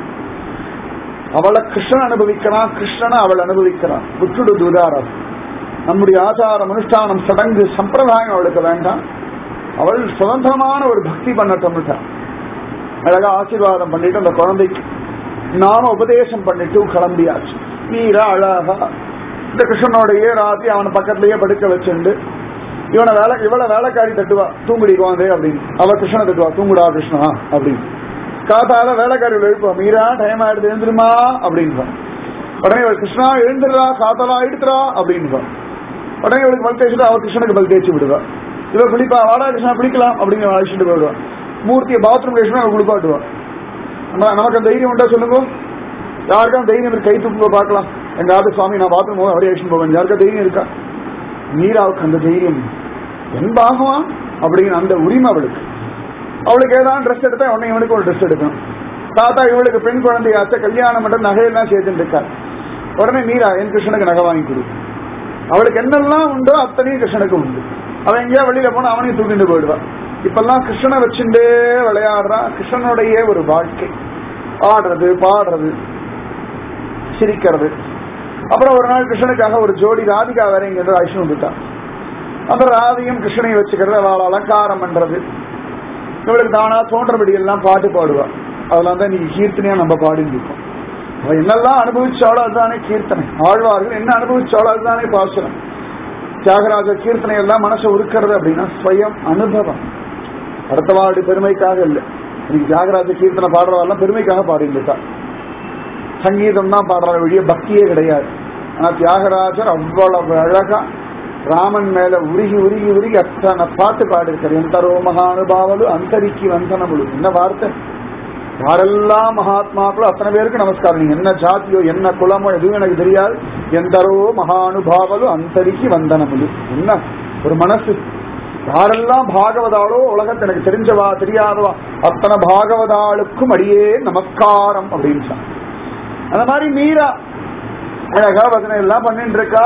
அவளை கிருஷ்ணன் அனுபவிக்கிறான் கிருஷ்ணனை அவள் அனுபவிக்கிறான் விட்டுடு துதாரம் நம்முடைய ஆச்சாரம் அனுஷ்டானம் சடங்கு சம்பிரதாயம் அவளுக்கு வேண்டாம் அவள் சுதந்திரமான ஒரு பக்தி பண்ணட்டும் அழகா ஆசீர்வாதம் பண்ணிட்டு அந்த குழந்தைக்கு நாம உபதேசம் பண்ணிட்டு கிளம்பியாச்சு நீரா அழகா இந்த கிருஷ்ணனோடயே ராத்திரி அவனை பக்கத்திலேயே படுக்க வச்சுண்டு இவனை வேலை இவளை வேலைக்காரி தட்டுவா தூங்குடி குழந்தை அப்படின்னு அவ கிருஷ்ணனை தட்டுவா தூங்குடா கிருஷ்ணா அப்படின்னு காத்தால வேலைக்காரி எழுப்பா மீரா டைம் ஆயிடுது எழுந்துருமா அப்படின்னு உடனே இவள் கிருஷ்ணா எழுந்துடுறா காத்தாலா எடுத்துறா அப்படின்னு உடனே இவளுக்கு பல் தேய்ச்சிட்டு அவ கிருஷ்ணனுக்கு பல் தேய்ச்சி விடுவா இவ குளிப்பா வாடா கிருஷ்ணா குளிக்கலாம் அப்படின்னு அழைச்சிட்டு போயிடுவா மூர்த்தியை பாத்ரூம் கிருஷ்ணா அவள் குளிப்பாட்டுவா நம்ம நமக்கு அந்த தைரியம் உண்டா சொல்லுங்க யாருக்கும் தைரியம் இருக்கு கை தூக்குங்க பார்க்கலாம் எங்க ஆத்து சுவாமி நான் பாத்ரூம் போவேன் அவரே அழைச்சிட்டு போவேன் யாருக்கா தைரியம் இருக்கா மீராவுக்கு அந்த தைரியம் என் பாகவான் அப்படின்னு அந்த உரிமை அவளுக்கு அவளுக்கு ஏதாவது ட்ரெஸ் எடுத்தா உடனே இவனுக்கு ஒரு ட்ரெஸ் எடுக்கணும் தாத்தா இவளுக்கு பெண் குழந்தையாச்ச கல்யாணம் மட்டும் நகையெல்லாம் சேர்த்துட்டு இருக்கா உடனே மீரா என் கிருஷ்ணனுக்கு நகை வாங்கி கொடு அவளுக்கு என்னெல்லாம் உண்டோ அத்தனையும் கிருஷ்ணனுக்கு உண்டு அவன் எங்கேயா வெளியில போனா அவனையும் தூக்கிட்டு போயிடுவான் இப்பெல்லாம் கிருஷ்ணனை வச்சுட்டே விளையாடுறான் கிருஷ்ணனுடைய ஒரு வாழ்க்கை ஆடுறது பாடுறது சிரிக்கிறது அப்புறம் ஒரு நாள் கிருஷ்ணனுக்காக ஒரு ஜோடி ராதிகா வேற இங்க இருந்து அழிச்சு வந்துட்டான் அந்த ராதியும் கிருஷ்ணனையும் வச்சுக்கிறது அவள் அலங்காரம் பண்றது இவளுக்கு தானா தோன்றபடி எல்லாம் பாட்டு பாடுவா அதெல்லாம் தான் இன்னைக்கு கீர்த்தனையா நம்ம பாடிட்டு இருக்கோம் அவ என்னெல்லாம் அனுபவிச்சாலோ அதுதானே கீர்த்தனை ஆழ்வார்கள் என்ன அனுபவிச்சாலோ அதுதானே பாசுரம் தியாகராஜர் கீர்த்தனை எல்லாம் மனசை உருக்கிறது அப்படின்னா ஸ்வயம் அனுபவம் அடுத்தவாடி பெருமைக்காக இல்லை இன்னைக்கு தியாகராஜ கீர்த்தனை பாடுறதெல்லாம் பெருமைக்காக பாடிட்டு சங்கீதம் தான் பாடுற வழிய பக்தியே கிடையாது ஆனா தியாகராஜர் அவ்வளவு அழகா ராமன் மேல உருகி உருகி உருகி அத்தனை பாட்டு பாடிருக்காரு எந்தரோ மகானுபாவலு அந்தரிக்கு வந்தனமுழு என்ன வார்த்தை யாரெல்லாம் மகாத்மாக்களோ அத்தனை பேருக்கு நமஸ்காரம் நீங்க என்ன ஜாதியோ என்ன குலமோ எதுவும் எனக்கு தெரியாது எந்தரோ மகானுபாவலு அந்தரிக்கு வந்தனமுழு என்ன ஒரு மனசு யாரெல்லாம் பாகவதாளோ உலகத்தை எனக்கு தெரிஞ்சவா தெரியாதவா அத்தனை பாகவதாளுக்கும் அடியே நமஸ்காரம் அப்படின்னு சொன்ன அந்த மாதிரி மீரா அழகா வசனம் எல்லாம் பண்ணிட்டு இருக்கா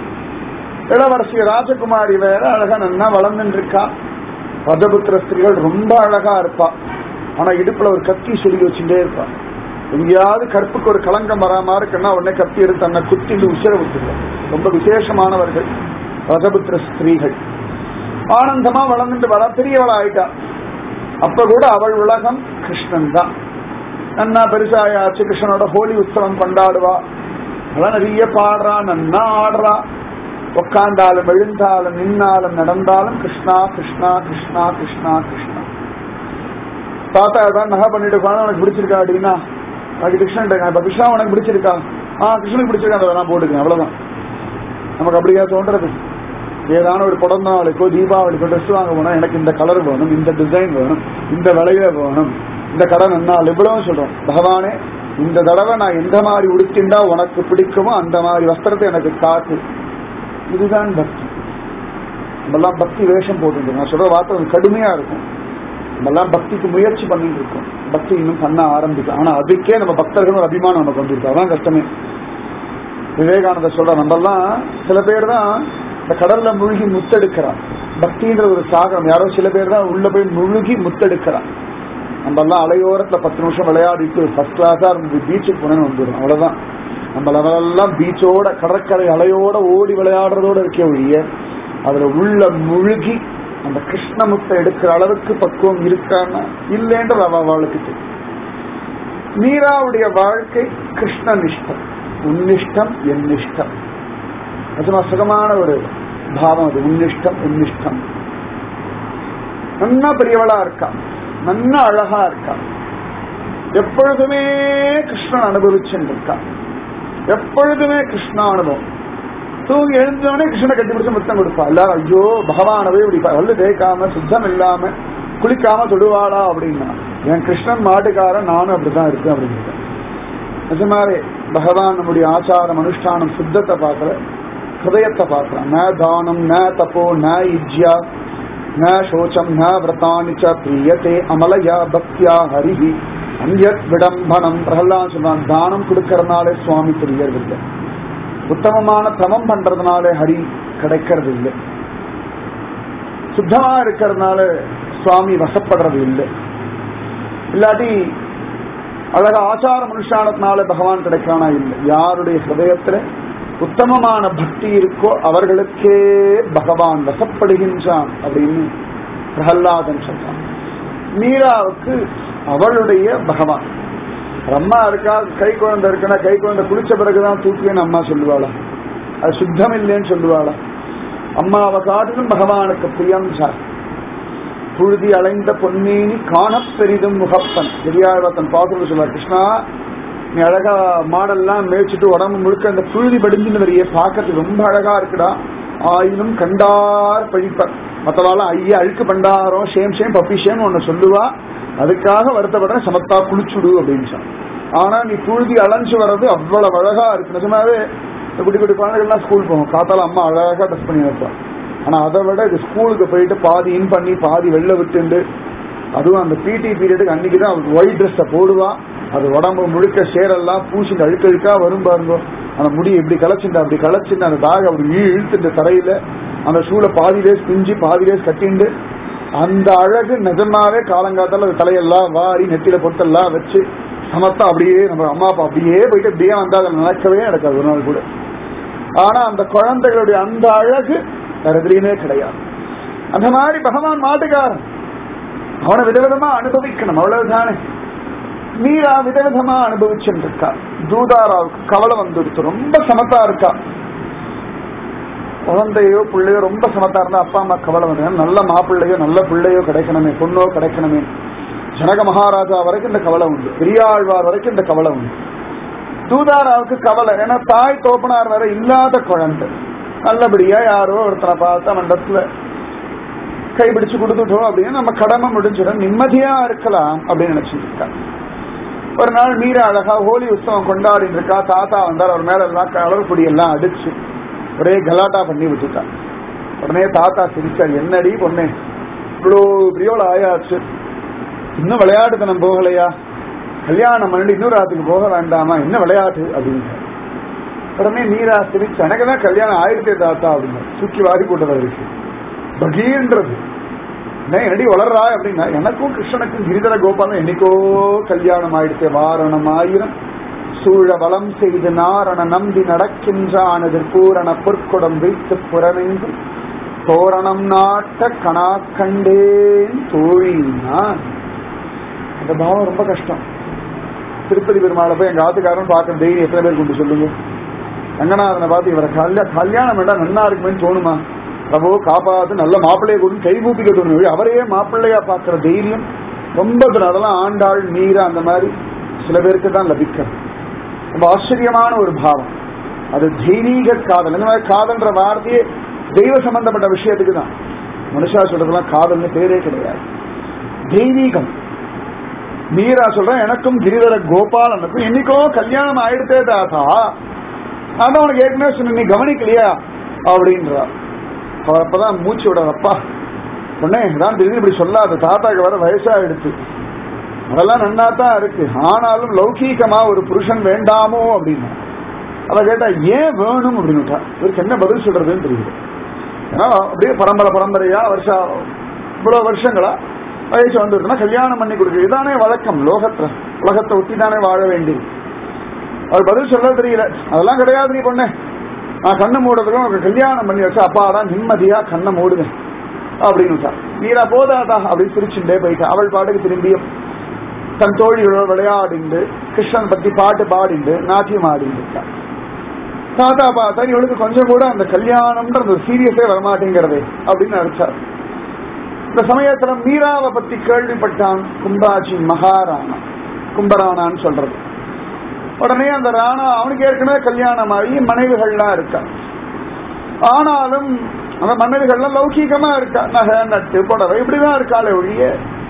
இளவரசி ராஜகுமாரி வேற அழகா நன்னா வளர்ந்துட்டு இருக்கா பதபுத்திர ஸ்திரீகள் ரொம்ப அழகா இருப்பா ஆனா இடுப்புல ஒரு கத்தி சொல்லி வச்சுட்டே இருப்பா எங்கேயாவது கற்புக்கு ஒரு களங்கம் வராம இருக்குன்னா உடனே கத்தி எடுத்து தன்னை குத்திட்டு உசிர விட்டுருவான் ரொம்ப விசேஷமானவர்கள் ரஜபுத்திர ஸ்திரீகள் ஆனந்தமா வளர்ந்துட்டு வரா பெரியவளா ஆயிட்டா அப்ப கூட அவள் உலகம் கிருஷ்ணன் தான் நன்னா பெருசாயாச்சு கிருஷ்ணனோட ஹோலி உற்சவம் கொண்டாடுவா அதான் நிறைய பாடுறா நன்னா ஆடுறா உட்காந்தாலும் எழுந்தாலும் நின்னாலும் நடந்தாலும் கிருஷ்ணா கிருஷ்ணா கிருஷ்ணா கிருஷ்ணா கிருஷ்ணா தாத்தா ஏதாவது நகை பண்ணிட்டு உட்காந்து உனக்கு பிடிச்சிருக்கா அப்படின்னா அது கிருஷ்ணன் இப்ப கிருஷ்ணா உனக்கு பிடிச்சிருக்கா ஆ கிருஷ்ணனுக்கு பிடிச்சிருக்கா அதை நான் போட்டுக்கிறேன் அவ்வளவுதான் நமக்கு அப்படியா தோன்றது ஏதான ஒரு பிறந்த நாளுக்கோ தீபாவளிக்கோ ட்ரெஸ் வாங்க போனா எனக்கு இந்த கலர் வேணும் இந்த டிசைன் வேணும் இந்த விலையில வேணும் இந்த கடை நன்னால் இவ்வளவு சொல்றோம் பகவானே இந்த தடவை நான் எந்த மாதிரி உடுத்திண்டா உனக்கு பிடிக்குமோ அந்த மாதிரி வஸ்திரத்தை எனக்கு காட்டு இதுதான் பக்தி நம்மெல்லாம் பக்தி வேஷம் போட்டு நான் சொல்ற வார்த்தை கொஞ்சம் கடுமையா இருக்கும் நம்மெல்லாம் பக்திக்கு முயற்சி பண்ணிட்டு இருக்கோம் பக்தி இன்னும் பண்ண ஆரம்பிக்கும் ஆனா அதுக்கே நம்ம பக்தர்கள் ஒரு அபிமானம் நமக்கு வந்திருக்கு அதான் கஷ்டமே விவேகானந்த சொல்ற நம்மெல்லாம் சில பேர் தான் இந்த கடல்ல முழுகி முத்தெடுக்கிறான் பக்தின்ற ஒரு சாகரம் யாரோ சில பேர் தான் உள்ள போய் முழுகி முத்தெடுக்கிறான் நம்ம எல்லாம் அலையோரத்துல பத்து நிமிஷம் விளையாடிட்டு ஃபர்ஸ்ட் கிளாஸா இருந்து பீச்சுக்கு போனேன்னு வந்துடும் அவ்வளவுதான் நம்ம லெவலெல்லாம் பீச்சோட கடற்கரை அலையோட ஓடி விளையாடுறதோட இருக்கே ஒழிய அதுல உள்ள முழுகி அந்த கிருஷ்ணமுத்தை எடுக்கிற அளவுக்கு பக்குவம் இருக்கான்னா இல்லைன்ற அவளுக்கு தெரியும் மீராவுடைய வாழ்க்கை கிருஷ்ண நிஷ்டம் உன்னிஷ்டம் என்னிஷ்டம் நிஜமா சுகமான ஒரு பாவம் அது உன்னிஷ்டம் என்னிஷ்டம் நன்னா பெரியவளா இருக்கா நன்னா அழகா இருக்கா எப்பொழுதுமே கிருஷ்ணன் அனுபவிச்சுட்டு இருக்கா எப்பொழுதுமே கிருஷ்ண அனுபவம் தூங்கி எழுந்தவனே கிருஷ்ணனை கட்டிப்பிடிச்சு முத்தம் கொடுப்பா எல்லாரும் ஐயோ பகவானவே இப்படி பல்லு தேய்க்காம சுத்தம் இல்லாம குளிக்காம தொடுவாளா அப்படின்னா என் கிருஷ்ணன் மாட்டுக்காரன் நானும் அப்படிதான் இருக்கேன் அப்படிங்கிறேன் நிஜமாவே பகவான் நம்முடைய ஆச்சாரம் அனுஷ்டானம் சுத்தத்தை பார்க்கல ஹிருதயத்தை பார்க்கலாம் ந தானம் ந தப்போ ந இஜ்யா ந சோச்சம் ந விரதானி ச பிரியத்தே அமலயா பக்தியா ஹரிஹி அந்யத் விடம்பனம் பிரகலான் சொன்னான் தானம் கொடுக்கறதுனாலே சுவாமி தெரியறதில்லை உத்தமமான தமம் பண்றதுனால ஹரி கிடைக்கிறது இல்லை சுத்தமா இருக்கிறதுனால சுவாமி வசப்படுறது இல்லை இல்லாட்டி அழக ஆச்சார மனுஷானத்தினால பகவான் கிடைக்கானா இல்லை யாருடைய ஹிருதயத்துல உத்தமமான பக்தி இருக்கோ அவர்களுக்கே பகவான் வசப்படுகின்றான் அப்படின்னு பிரகல்லாதன் சொல்றான் மீராவுக்கு அவளுடைய பகவான் அம்மா இருக்கா கை குழந்தை இருக்குன்னா கை குழந்தை குளிச்ச பிறகுதான் தூக்கியன்னு அம்மா சொல்லுவாளா அது சுத்தம் இல்லைன்னு சொல்லுவாளா அம்மாவை காட்டிலும் பகவானுக்கு பிரியம் சார் புழுதி அலைந்த பொன்னேனி காணப் பெரிதும் முகப்பன் பெரியாழ்வாத்தன் பாக்குறது சொல்லுவார் கிருஷ்ணா நீ அழகா மாடெல்லாம் மேய்ச்சிட்டு உடம்பு முழுக்க அந்த புழுதி படிஞ்சுன்னு வரையே பார்க்கறதுக்கு ரொம்ப அழகா இருக்குடா ஆயினும் கண்டார் பழிப்பர் மற்றவாள் ஐயா அழுக்கு பண்டாரம் ஷேம் ஷேம் பப்பி ஷேம் ஒன்னு சொல்லுவா அதுக்காக வருத்தப்படுறேன் சமத்தா குளிச்சுடு அப்படின்னு சொன்ன ஆனா நீ புழுதி அலைஞ்சு வர்றது அவ்வளவு அழகா இருக்கு நிஜமாவே இந்த குட்டி குட்டி குழந்தைகள்லாம் ஸ்கூல் போகும் காத்தால அம்மா அழகா ட்ரெஸ் பண்ணி வைப்பான் ஆனா அதை விட இது ஸ்கூலுக்கு போயிட்டு பாதி இன் பண்ணி பாதி வெளில விட்டுண்டு அதுவும் அந்த பிடி பீரியடுக்கு அன்னைக்கு தான் அவளுக்கு ஒயிட் ட்ரெஸ்ஸை போடுவா அது உடம்பு முழுக்க சேரெல்லாம் பூசிட்டு அழுக்கழுக்கா வரும் பாருங்க அந்த முடி இப்படி களைச்சுட்டு அப்படி களைச்சுட்டு அந்த பேக் அப்படி இழு- இழுத்துட்டு தரையில அந்த ஷூல பாதி லேஸ் பிஞ்சு பாதி லேஸ் கட்டிண்டு அந்த அழகு நிஜமாவே காலங்காத்தால அது தலையெல்லாம் வாரி நெத்தியில பொட்டெல்லாம் வச்சு சமத்தா அப்படியே நம்ம அம்மா அப்பா அப்படியே போயிட்டு அப்படியே வந்தா அதை நடக்கவே நடக்காது ஒரு நாள் கூட ஆனா அந்த குழந்தைகளுடைய அந்த அழகு வேற எதுலையுமே கிடையாது அந்த மாதிரி பகவான் மாட்டுக்காரன் அவனை விதவிதமா அனுபவிக்கணும் அவ்வளவுதானே மீரா விதவிதமா அனுபவிச்சுட்டு இருக்கா தூதாராவுக்கு கவலை வந்துடுச்சு ரொம்ப சமத்தா இருக்கா குழந்தையோ பிள்ளையோ ரொம்ப சமத்தா இருந்தா அப்பா அம்மா கவலை வந்து நல்ல மாப்பிள்ளையோ நல்ல பிள்ளையோ கிடைக்கணுமே பொண்ணோ கிடைக்கணுமே ஜனக மகாராஜா வரைக்கும் இந்த கவலை உண்டு பெரியாழ்வார் வரைக்கும் இந்த கவலை உண்டு தூதாராவுக்கு கவலை ஏன்னா தாய் தோப்பனார் வேற இல்லாத குழந்தை நல்லபடியா யாரோ ஒருத்தனை பார்த்த மண்டத்துல கைபிடிச்சு கொடுத்துட்டோம் அப்படின்னு நம்ம கடமை முடிஞ்சிடும் நிம்மதியா இருக்கலாம் அப்படின்னு நினைச்சிட்டு இருக்கா ஒரு நாள் மீரா அழகா ஹோலி உற்சவம் கொண்டாடிட்டு இருக்கா தாத்தா வந்தார் அவர் மேல எல்லாம் கலர் பொடி எல்லாம் அடிச்சு ஒரே கலாட்டா பண்ணி விட்டுட்டா உடனே தாத்தா சிரிச்சார் என்னடி பொண்ணு இவ்வளோ பிரியோல ஆயாச்சு இன்னும் விளையாட்டுத்தனம் போகலையா கல்யாணம் பண்ணிட்டு இன்னொரு ராத்துக்கு போக வேண்டாமா என்ன விளையாட்டு அப்படின்னு உடனே மீரா சிரிச்சு எனக்கு தான் கல்யாணம் ஆயிரத்தே தாத்தா அப்படின்னு தூக்கி வாரி போட்டவருக்கு பகீன்றது என்ன என்னடி வளர்றா அப்படின்னா எனக்கும் கிருஷ்ணனுக்கும் கிரிதர கோபாலம் என்னைக்கோ கல்யாணம் ஆயிடுச்சு வாரணம் ஆயிரம் சூழ வளம் செய்து நாரண நம்பி நடக்கின்றான் எதிர்பூரண பொற்குடம் வைத்து புறமெங்கு தோரணம் நாட்ட கணா கண்டேன் தோழி நான் அந்த பாவம் ரொம்ப கஷ்டம் திருப்பதி பெருமாளை போய் எங்க ஆத்துக்காரன் பார்க்க டெய்லி எத்தனை பேர் கொண்டு சொல்லுங்க ரங்கநாதனை பார்த்து இவரை கல்யா கல்யாணம் வேண்டாம் நன்னா இருக்குமேன்னு தோணுமா பிரபு காப்பாத்து நல்ல மாப்பிள்ளையை கொடுத்து கை கூப்பிக்க தோணும் அவரையே மாப்பிள்ளையா பார்க்கிற தைரியம் ரொம்ப பேர் அதெல்லாம் ஆண்டாள் மீரா அந்த மாதிரி சில பேருக்கு தான் லபிக்கும் ரொம்ப ஆச்சரியமான ஒரு பாவம் அது தெய்வீக காதல் இந்த மாதிரி காதல்ன்ற வார்த்தையே தெய்வ சம்பந்தப்பட்ட விஷயத்துக்கு தான் மனுஷா சொல்றதுலாம் காதல்னு பேரே கிடையாது தெய்வீகம் மீரா சொல்றேன் எனக்கும் கிரிதர கோபாலனுக்கும் என்னைக்கோ கல்யாணம் ஆயிடுத்தே தாத்தா அதான் உனக்கு ஏற்கனவே சொன்ன நீ கவனிக்கலையா அப்படின்றா அவர் அப்பதான் மூச்சு விடாதப்பா உடனே தான் திடீர்னு இப்படி சொல்லாத தாத்தாக்கு வர வயசாயிடுச்சு அதெல்லாம் நன்னா தான் இருக்கு ஆனாலும் லௌகீகமா ஒரு புருஷன் வேண்டாமோ அப்படின்னு அவ கேட்டா ஏன் வேணும் அப்படின்னுட்டா இவருக்கு என்ன பதில் சொல்றதுன்னு தெரியுது ஏன்னா அப்படியே பரம்பரை பரம்பரையா வருஷம் இவ்வளவு வருஷங்களா வயசு வந்துருக்குன்னா கல்யாணம் பண்ணி கொடுக்குறது இதானே வழக்கம் லோகத்துல உலகத்தை ஒட்டி தானே வாழ வேண்டியது அவர் பதில் சொல்ல தெரியல அதெல்லாம் கிடையாது நீ பொண்ணே நான் கண்ணை மூடுறதுக்கு உனக்கு கல்யாணம் பண்ணி வச்சா அப்பாடா நிம்மதியா கண்ணை மூடுவேன் அப்படின்னு நீரா போதாதா அப்படின்னு சிரிச்சுட்டே போயிட்டா அவள் பாட்டுக்கு திரும்பியும் தன் தோழிகளோட விளையாடிண்டு கிருஷ்ணன் பத்தி பாட்டு பாடிண்டு நாட்டியம் ஆடிண்டு இருக்கா தாத்தா பார்த்தா இவளுக்கு கொஞ்சம் கூட அந்த கல்யாணம்ன்ற அந்த சீரியஸே வரமாட்டேங்கிறதே அப்படின்னு நினைச்சார் இந்த சமயத்துல மீராவை பத்தி கேள்விப்பட்டான் கும்பாஜி மகாராணா கும்பராணான்னு சொல்றது உடனே அந்த ராணா அவனுக்கு ஏற்கனவே கல்யாணம் ஆகி மனைவிகள்லாம் இருக்கா ஆனாலும் அந்த மனைவிகள்லாம் லௌகீகமா இருக்கா நகை நட்டு புடவை இப்படிதான் இருக்காளே ஒழிய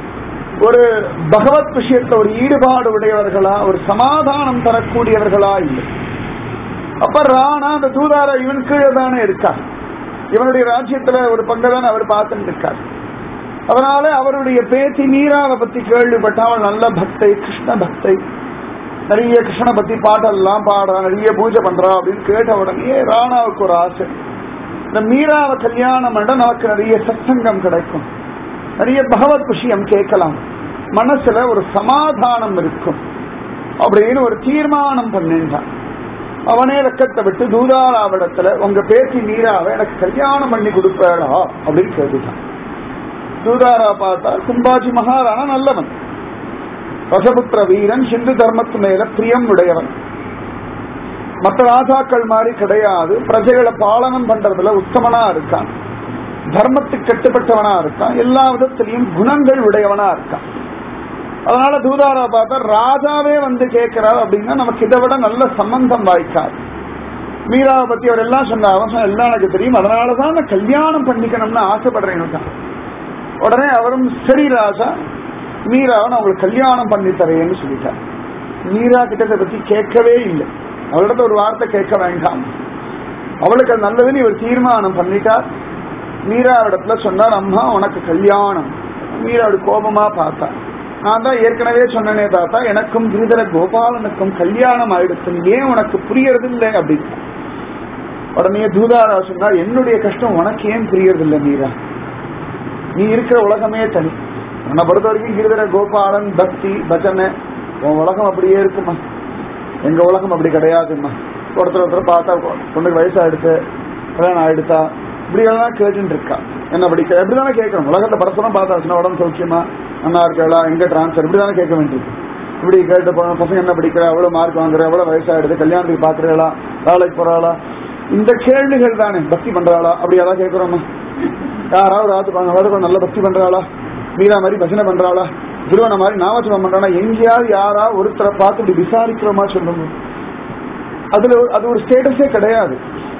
ஒரு பகவத் விஷயத்துல ஒரு ஈடுபாடு உடையவர்களா ஒரு சமாதானம் தரக்கூடியவர்களா இல்லை அப்ப ராணா அந்த தூதார இவன் கீழே தானே இருக்கா இவனுடைய ராஜ்யத்துல ஒரு பங்கு தானே அவர் பார்த்துட்டு இருக்கார் அதனால அவருடைய பேத்தி மீராவை பத்தி கேள்விப்பட்ட அவள் நல்ல பக்தை கிருஷ்ண பக்தை நிறைய கிருஷ்ண பத்தி பாட்டெல்லாம் பாடுறா நிறைய பூஜை பண்றா அப்படின்னு கேட்ட உடனே ராணாவுக்கு ஒரு ஆசை இந்த மீராவை கல்யாணம் பண்ண நமக்கு நிறைய சத்சங்கம் கிடைக்கும் நிறைய பகவத் விஷயம் கேட்கலாம் மனசுல ஒரு சமாதானம் இருக்கும் அப்படின்னு ஒரு தீர்மானம் பண்ணிட்டான் அவனே வெக்கத்தை விட்டு தூதாராவிடத்துல உங்க பேத்தி மீராவை எனக்கு கல்யாணம் பண்ணி கொடுப்பாளா அப்படின்னு கேட்டுட்டான் தூதாரா பார்த்தா கும்பாஜி மகாராணா நல்லவன் ரசபுத்திர வீரன் ஹிந்து தர்மத்து மேல பிரியம் உடையவன் மற்ற ராஜாக்கள் மாதிரி கிடையாது பிரஜைகளை பாலனம் பண்றதுல உத்தமனா இருக்கான் தர்மத்துக்கு கட்டுப்பட்டவனா இருக்கான் எல்லா விதத்திலையும் குணங்கள் உடையவனா இருக்கான் அதனால தூதாரா பார்த்தா ராஜாவே வந்து கேட்கிறார் அப்படின்னா நமக்கு இதை விட நல்ல சம்பந்தம் வாய்க்காது மீராவை பத்தி அவர் எல்லாம் சொன்ன அவசரம் எல்லாம் எனக்கு தெரியும் அதனாலதான் நான் கல்யாணம் பண்ணிக்கணும்னு ஆசைப்படுறேன்னு உடனே அவரும் சரி ராஜா மீராவை நான் உங்களுக்கு கல்யாணம் பண்ணி தரேன்னு சொல்லிட்டார் மீரா கிட்ட இதை பத்தி கேட்கவே இல்லை அவளிடத்த ஒரு வார்த்தை கேட்க வேண்டாம் அவளுக்கு அது நல்லதுன்னு இவர் தீர்மானம் பண்ணிட்டார் மீரா இடத்துல சொன்னார் அம்மா உனக்கு கல்யாணம் மீரா அப்படி கோபமா பார்த்தா நான் தான் ஏற்கனவே சொன்னனே தாத்தா எனக்கும் கிரிதர கோபாலனுக்கும் கல்யாணம் ஆயிடுச்சு ஏன் உனக்கு புரியறது இல்லை அப்படின்னு உடனே தூதாரா சொன்னா என்னுடைய கஷ்டம் உனக்கு ஏன் புரியறது இல்லை மீரா நீ இருக்கிற உலகமே தனி உன்னை பொறுத்த வரைக்கும் கிரிதர கோபாலன் பக்தி பஜனை உன் உலகம் அப்படியே இருக்குமா எங்க உலகம் அப்படி கிடையாதும்மா ஒருத்தர் ஒருத்தர் பார்த்தா பொண்ணுக்கு வயசாயிடுச்சு கல்யாணம் ஆயிடுச்சா இப்படி எல்லாம் கேட்டுட்டு இருக்கா என்ன படிக்க எப்படிதானே கேட்கணும் உலகத்தை பரஸ்பரம் பார்த்தாச்சுன்னா உடம்பு சௌக்கியமா நல்லா இருக்காளா எங்க டிரான்ஸ்ஃபர் இப்படிதானே கேட்க வேண்டியது இப்படி கேட்டு போன பசங்க என்ன படிக்கிற எவ்வளவு மார்க் வாங்குற எவ்வளவு வயசாயிடுது கல்யாணத்துக்கு பாக்குறாளா வேலைக்கு போறாளா இந்த கேள்விகள் தானே பக்தி பண்றாளா அப்படி ஏதாவது கேட்கிறோமா யாராவது ராத்து பாங்க நல்ல பக்தி பண்றாளா மீரா மாதிரி பஜனை பண்றாளா திருவண்ண மாதிரி நாமச்சனம் பண்றானா எங்கேயாவது யாரா ஒருத்தரை பார்த்து இப்படி விசாரிக்கிறோமா சொல்லுங்க அதுல அது ஒரு ஸ்டேட்டஸே கிடையாது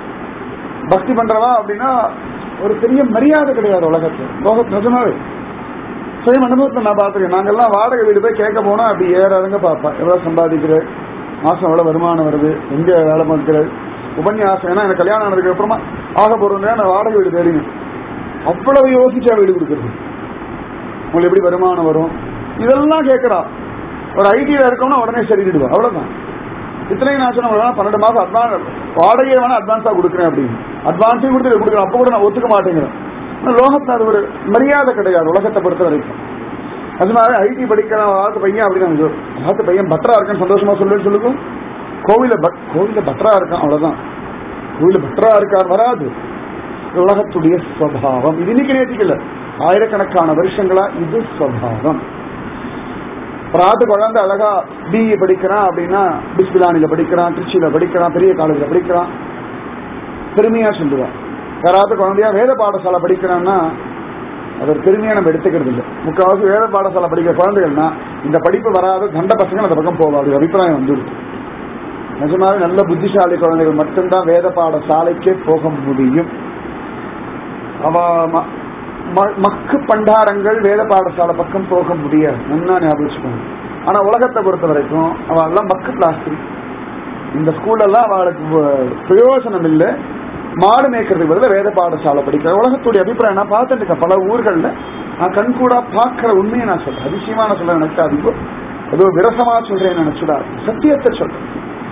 பக்தி பண்றவா அப்படின்னா ஒரு பெரிய மரியாதை கிடையாது உலகத்துல லோகத்து நிஜமாவே சுயம் அனுபவத்தை நான் பார்த்துருக்கேன் நாங்கெல்லாம் வாடகை வீடு போய் கேட்க போனா அப்படி ஏறாதுங்க பார்ப்பா எவ்வளவு சம்பாதிக்கிற மாசம் எவ்வளவு வருமானம் வருது எங்க வேலை பார்க்கிற உபன்யாசம் ஏன்னா எனக்கு கல்யாணம் ஆனதுக்கு அப்புறமா ஆக போறோம் நான் வாடகை வீடு தேடினேன் அவ்வளவு யோசிச்சா வீடு கொடுக்கறது உங்களுக்கு எப்படி வருமானம் வரும் இதெல்லாம் கேட்கறா ஒரு ஐடியா இருக்கோம்னா உடனே சரிடுவா அவ்வளவுதான் இத்தனையும் நான் சொன்ன பன்னெண்டு மாசம் அட்வான்ஸ் வாடகையை வேணா அட்வான்ஸா கொடுக்குறேன் அப்படின்னு அட்வான்ஸையும் கொடுத்து கொடுக்குறேன் அப்ப கூட நான் ஒத்துக்க மாட்டேங்கிறேன் லோகத்துல அது ஒரு மரியாதை கிடையாது உலகத்தை பொறுத்த வரைக்கும் அது மாதிரி ஐடி படிக்கிற ஆத்து பையன் அப்படின்னு ஆத்து பையன் பட்டரா இருக்கேன்னு சந்தோஷமா சொல்லுன்னு சொல்லுங்க கோவில கோவில பட்டரா இருக்கான் அவ்வளவுதான் கோவில பட்டரா இருக்கார் வராது உலகத்துடைய ஸ்வபாவம் இது இன்னைக்கு நேற்றுக்கு இல்ல ஆயிரக்கணக்கான வருஷங்களா இது ஸ்வபாவம் ராத்து குழந்தை அழகா பிஇ படிக்கிறான் அப்படின்னா பிஸ்பிலானில படிக்கிறான் திருச்சியில படிக்கிறான் பெரிய காலேஜ்ல படிக்கிறான் பெருமையா சொல்லுவான் யாராவது குழந்தையா வேத பாடசாலை படிக்கிறான்னா அது ஒரு பெருமையா நம்ம எடுத்துக்கிறது இல்லை முக்கால்வாசி வேத பாடசாலை படிக்கிற குழந்தைகள்னா இந்த படிப்பு வராத தண்ட பசங்க அந்த பக்கம் போவா அப்படி அபிப்பிராயம் வந்துடுது நிஜமாவே நல்ல புத்திசாலி குழந்தைகள் மட்டும்தான் வேத பாடசாலைக்கே போக முடியும் அவ ம- ம- மக்கு பண்டாரங்கள் வேத பாடசாலை பக்கம் போக முடியாது நல்லா ஞாபகம் வச்சுக்கோங்க ஆனா உலகத்தை பொறுத்த வரைக்கும் அவ எல்லாம் மக்கு கிளாஸ் இந்த ஸ்கூல்ல எல்லாம் அவளுக்கு வ- பிரயோஜனம் இல்லை மாடு மேய்க்கிறதுக்கு பதிலா வேத பாடசாலை படிக்கிற உலகத்துடைய அபிப்பிராயம் நான் பார்த்துட்டு இருக்கேன் பல ஊர்கள்ல நான் கண்கூடா பார்க்கிற உண்மையை நான் சொல்றேன் அதிசயமா நான் சொல்ல நினைக்காதீங்க ஏதோ விரசமா சொல்றேன்னு நினைச்சுடாது சத்தியத்தை சொல்றேன்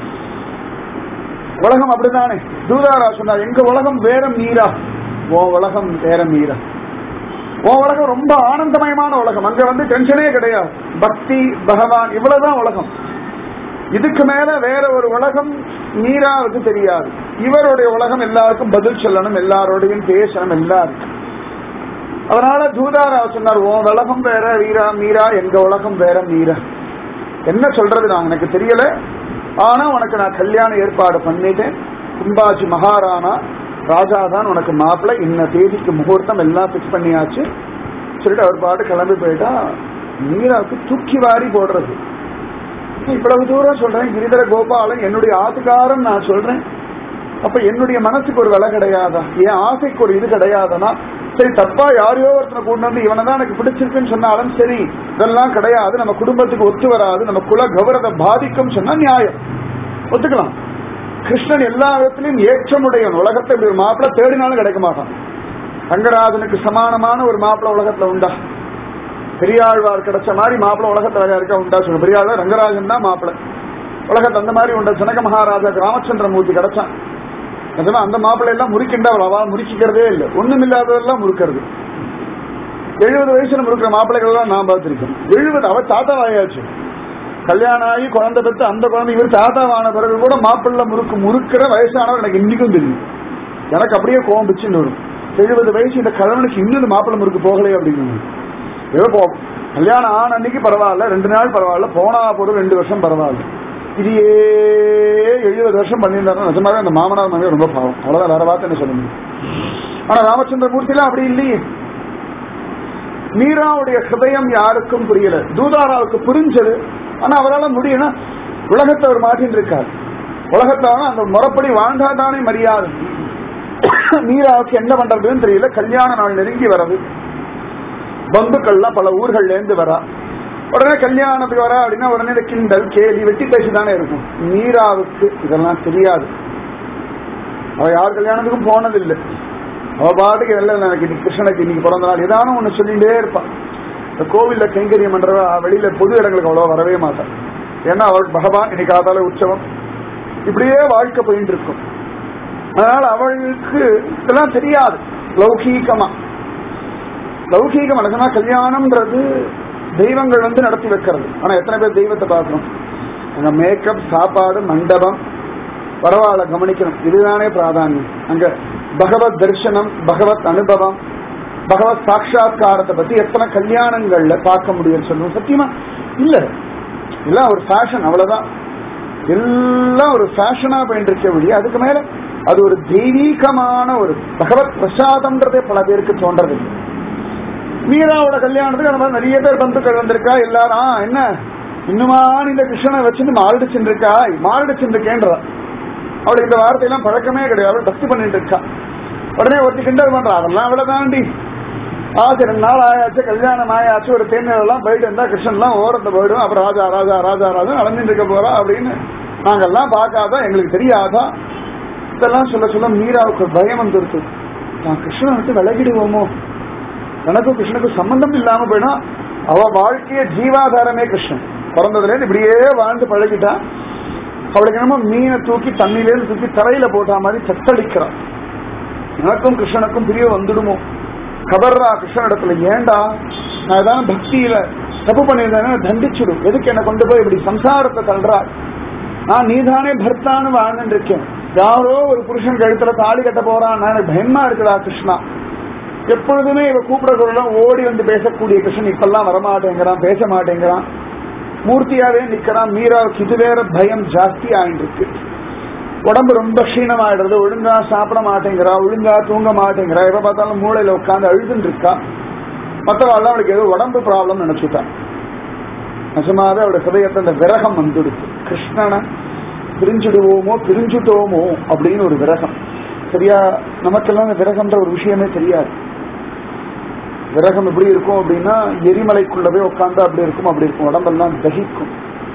உலகம் அப்படித்தானே தூதாரா சொன்னார் எங்க உலகம் வேற மீரா உன் உலகம் வேற மீரா உன் உலகம் ரொம்ப ஆனந்தமயமான உலகம் அங்க வந்து டென்ஷனே கிடையாது பக்தி பகவான் இவ்வளவுதான் உலகம் இதுக்கு மேல வேற ஒரு உலகம் மீராவுக்கு தெரியாது இவருடைய உலகம் எல்லாருக்கும் பதில் சொல்லணும் எல்லாரோடையும் பேசணும் எல்லாருக்கும் அதனால தூதாரா சொன்னார் உன் உலகம் வேற வீரா மீரா எங்க உலகம் வேற மீரா என்ன சொல்றது நான் எனக்கு தெரியல ஆனா உனக்கு நான் கல்யாண ஏற்பாடு பண்ணிட்டேன் கும்பாஜி மகாராணா ராஜா தான் உனக்கு மாப்பிள்ளை இன்ன தேதிக்கு முகூர்த்தம் எல்லாம் பிக்ஸ் பண்ணியாச்சு சொல்லிட்டு அவர் பாட்டு கிளம்பி போயிட்டா மீராவுக்கு தூக்கி வாரி போடுறது இவ்வளவு தூரம் சொல்றேன் கிரிதர கோபாலன் என்னுடைய ஆத்துக்காரன் நான் சொல்றேன் அப்ப என்னுடைய மனசுக்கு ஒரு விலை கிடையாதா என் ஆசைக்கு ஒரு இது கிடையாதுன்னா சரி தப்பா யாரையோ ஒருத்தனை கொண்டு வந்து இவனை தான் எனக்கு பிடிச்சிருக்குன்னு சொன்னாலும் சரி இதெல்லாம் கிடையாது நம்ம குடும்பத்துக்கு ஒத்து வராது நம்ம குல கௌரவத்தை பாதிக்கும் சொன்னா நியாயம் ஒத்துக்கலாம் கிருஷ்ணன் எல்லா விதத்திலையும் ஏற்றமுடையவன் உலகத்தை இப்படி ஒரு மாப்பிள்ளை தேடினாலும் கிடைக்க மாட்டான் ரங்கராஜனுக்கு சமானமான ஒரு மாப்பிள்ளை உலகத்துல உண்டா பெரியாழ்வார் கிடைச்ச மாதிரி மாப்பிள்ளை உலகத்துல வேற இருக்க உண்டா சொல்லுங்க பெரியாழ்வார் ரங்கராஜன் தான் மாப்பிள்ளை உலகத்துல அந்த மாதிரி உண்டா ஜனக மகாராஜா ராமச்சந்திரமூர்த்தி கிடைச்சான் நிஜமா அந்த மாப்பிள்ளை எல்லாம் முறிக்கின்ற அவ முறிக்கிறதே இல்லை ஒண்ணும் இல்லாததெல்லாம் முறுக்கிறது எழுபது வயசுல முறுக்கிற மாப்பிள்ளைகள் எல்லாம் நான் பார்த்திருக்கேன் எழுபது அவ தாத்தாவாயாச்சு கல்யாணம் ஆகி குழந்தை பெற்று அந்த குழந்தை இவர் தாத்தாவான பிறகு கூட மாப்பிள்ளை முறுக்கு முறுக்கிற வயசானவர் எனக்கு இன்னைக்கும் தெரியும் எனக்கு அப்படியே கோவம் பிச்சுன்னு வரும் எழுபது வயசு இந்த கழவனுக்கு இன்னும் இந்த மாப்பிள்ளை முறுக்கு போகலையே அப்படின்னு ஏதோ போ கல்யாணம் ஆன அன்னைக்கு பரவாயில்ல ரெண்டு நாள் பரவாயில்ல போனா போதும் ரெண்டு வருஷம் பரவாயில்ல இதையே எழுபது வருஷம் பண்ணியிருந்தாருன்னா நிஜமாவே அந்த மாமனார் மனைவி ரொம்ப பாவம் அவ்வளவுதான் வேற வார்த்தை என்ன சொல்ல முடியும் ஆனா ராமச்சந்திர மூர்த்திலாம் அப்படி இல்லையே மீராவுடைய ஹிருதயம் யாருக்கும் புரியல தூதாராவுக்கு புரிஞ்சது ஆனா அவரால் முடியும்னா உலகத்தை அவர் மாற்றின்னு இருக்கார் உலகத்தான அந்த முறைப்படி வாழ்ந்தாதானே மரியாதை மீராவுக்கு என்ன பண்றதுன்னு தெரியல கல்யாண நாள் நெருங்கி வரது பந்துக்கள்லாம் பல ஊர்கள்ல இருந்து வரா உடனே கல்யாணத்துக்கு வரா அப்படின்னா உடனே இந்த கிண்டல் கேலி வெட்டி பேசிதானே இருக்கும் மீராவுக்கு இதெல்லாம் தெரியாது அவ யார் கல்யாணத்துக்கும் போனதில்லை அவ பாட்டுக்கு இல்லை எனக்கு இன்னைக்கு கிருஷ்ணனுக்கு இன்னைக்கு பிறந்த நாள் ஏதானும் ஒண்ணு சொல்லிட்டே இருப்பான் இந்த கோவில்ல கைங்கரியம் பண்றவ வெளியில பொது இடங்களுக்கு அவ்வளவா வரவே மாட்டான் ஏன்னா அவள் பகவான் இன்னைக்கு காதால உற்சவம் இப்படியே வாழ்க்கை போயிட்டு இருக்கும் அதனால அவளுக்கு இதெல்லாம் தெரியாது லௌகீகமா லௌகீக மனசனா கல்யாணம்ன்றது தெய்வங்கள் வந்து நடத்தி வைக்கிறது ஆனா எத்தனை பேர் தெய்வத்தை பார்க்கணும் அங்க மேக்கப் சாப்பாடு மண்டபம் பரவாயில்ல கவனிக்கணும் இதுதானே பிராதானியம் அங்க பகவத் தரிசனம் பகவத் அனுபவம் பகவத் சாட்சா்காரத்தை பத்தி எத்தனை கல்யாணங்கள்ல பார்க்க முடியும்னு சொல்லுவோம் சத்தியமா இல்ல எல்லாம் ஒரு ஃபேஷன் அவ்வளவுதான் எல்லாம் ஒரு ஃபேஷனா போயிட்டு இருக்க வழி அதுக்கு மேல அது ஒரு தெய்வீகமான ஒரு பகவத் பிரசாதம்ன்றதே பல பேருக்கு தோன்றது மீராவோட கல்யாணத்துக்கு அந்த மாதிரி நிறைய பேர் பந்துக்கள் வந்திருக்கா எல்லாரும் "ஆ, என்ன இன்னுமா நீ இந்த கிருஷ்ணனை வச்சுட்டு மாரடிச்சுட்டு இருக்கா மாரடிச்சுட்டு இருக்கேன்றா அவளுக்கு இந்த வார்த்தையெல்லாம் பழக்கமே கிடையாது அவள் பக்தி பண்ணிட்டு இருக்கா உடனே ஒருத்தி கிண்டல் பண்றா அதெல்லாம் அவளை தாண்டி ஆச்சு ரெண்டு நாள் ஆயாச்சு கல்யாணம் ஆயாச்சு ஒரு தேர்ந்தெல்லாம் போயிட்டு இருந்தா கிருஷ்ணன்லாம் ஓரத்தை போயிடும் அப்புறம் ராஜா ராஜா ராஜா ராஜா நடந்துட்டு இருக்க போறா அப்படின்னு நாங்கெல்லாம் பார்க்காதா எங்களுக்கு தெரியாதா இதெல்லாம் சொல்ல சொல்ல மீராவுக்கு ஒரு பயம் வந்துருச்சு நான் கிருஷ்ணனை விட்டு விலகிடுவோமோ எனக்கும் கிருஷ்ணனுக்கும் சம்பந்தம் இல்லாம போயிடும் அவ வாழ்க்கைய ஜீவாதாரமே கிருஷ்ணன் பிறந்ததுல இருந்து இப்படியே வாழ்ந்து பழகிட்டா அவளுக்கு என்னமோ மீனை தூக்கி தண்ணியிலேருந்து தூக்கி தரையில போட்டா மாதிரி தத்தளிக்கிறான் எனக்கும் கிருஷ்ணனுக்கும் பிரிய வந்துடுமோ கபர்ரா கிருஷ்ணனிடத்துல ஏண்டா நான் ஏதாவது பக்தியில தப்பு பண்ணியிருந்தேன்னா தண்டிச்சுடும் எதுக்கு என்ன கொண்டு போய் இப்படி சம்சாரத்தை தள்ளுறா நான் நீதானே பர்த்தான்னு வாழ்ந்துட்டு இருக்கேன் யாரோ ஒரு புருஷன் கழுத்துல தாலி கட்ட போறான் நான் எனக்கு பயமா இருக்குடா கிருஷ்ணா எப்பொழுதுமே இவ கூப்பிட சொல்லலாம் ஓடி வந்து பேசக்கூடிய கிருஷ்ணன் இப்பெல்லாம் வரமாட்டேங்கிறான் பேச மாட்டேங்கிறான் மூர்த்தியாவே நிக்கிறான் மீராவுக்கு இது வேற பயம் ஜாஸ்தி ஆயிட்டு இருக்கு உடம்பு ரொம்ப க்ஷீணமாயிடுறது ஒழுங்கா சாப்பிட மாட்டேங்கிறா ஒழுங்கா தூங்க மாட்டேங்கிறா எப்ப பார்த்தாலும் மூளையில உட்காந்து அழுதுன்னு இருக்கா மற்றவாள் அவளுக்கு ஏதோ உடம்பு ப்ராப்ளம் நினைச்சுட்டான் நிஜமாவே அவருடைய ஹிருதயத்தை அந்த விரகம் வந்துடுச்சு கிருஷ்ணனை பிரிஞ்சுடுவோமோ பிரிஞ்சுட்டோமோ அப்படின்னு ஒரு விரகம் சரியா நமக்கெல்லாம் அந்த விரகம்ன்ற ஒரு விஷயமே தெரியாது விரகம் எப்படி இருக்கும் அப்படின்னா எரிமலைக்குள்ள போய் உட்காந்து அப்படி இருக்கும் அப்படி இருக்கும் உடம்பெல்லாம் தகிக்கும்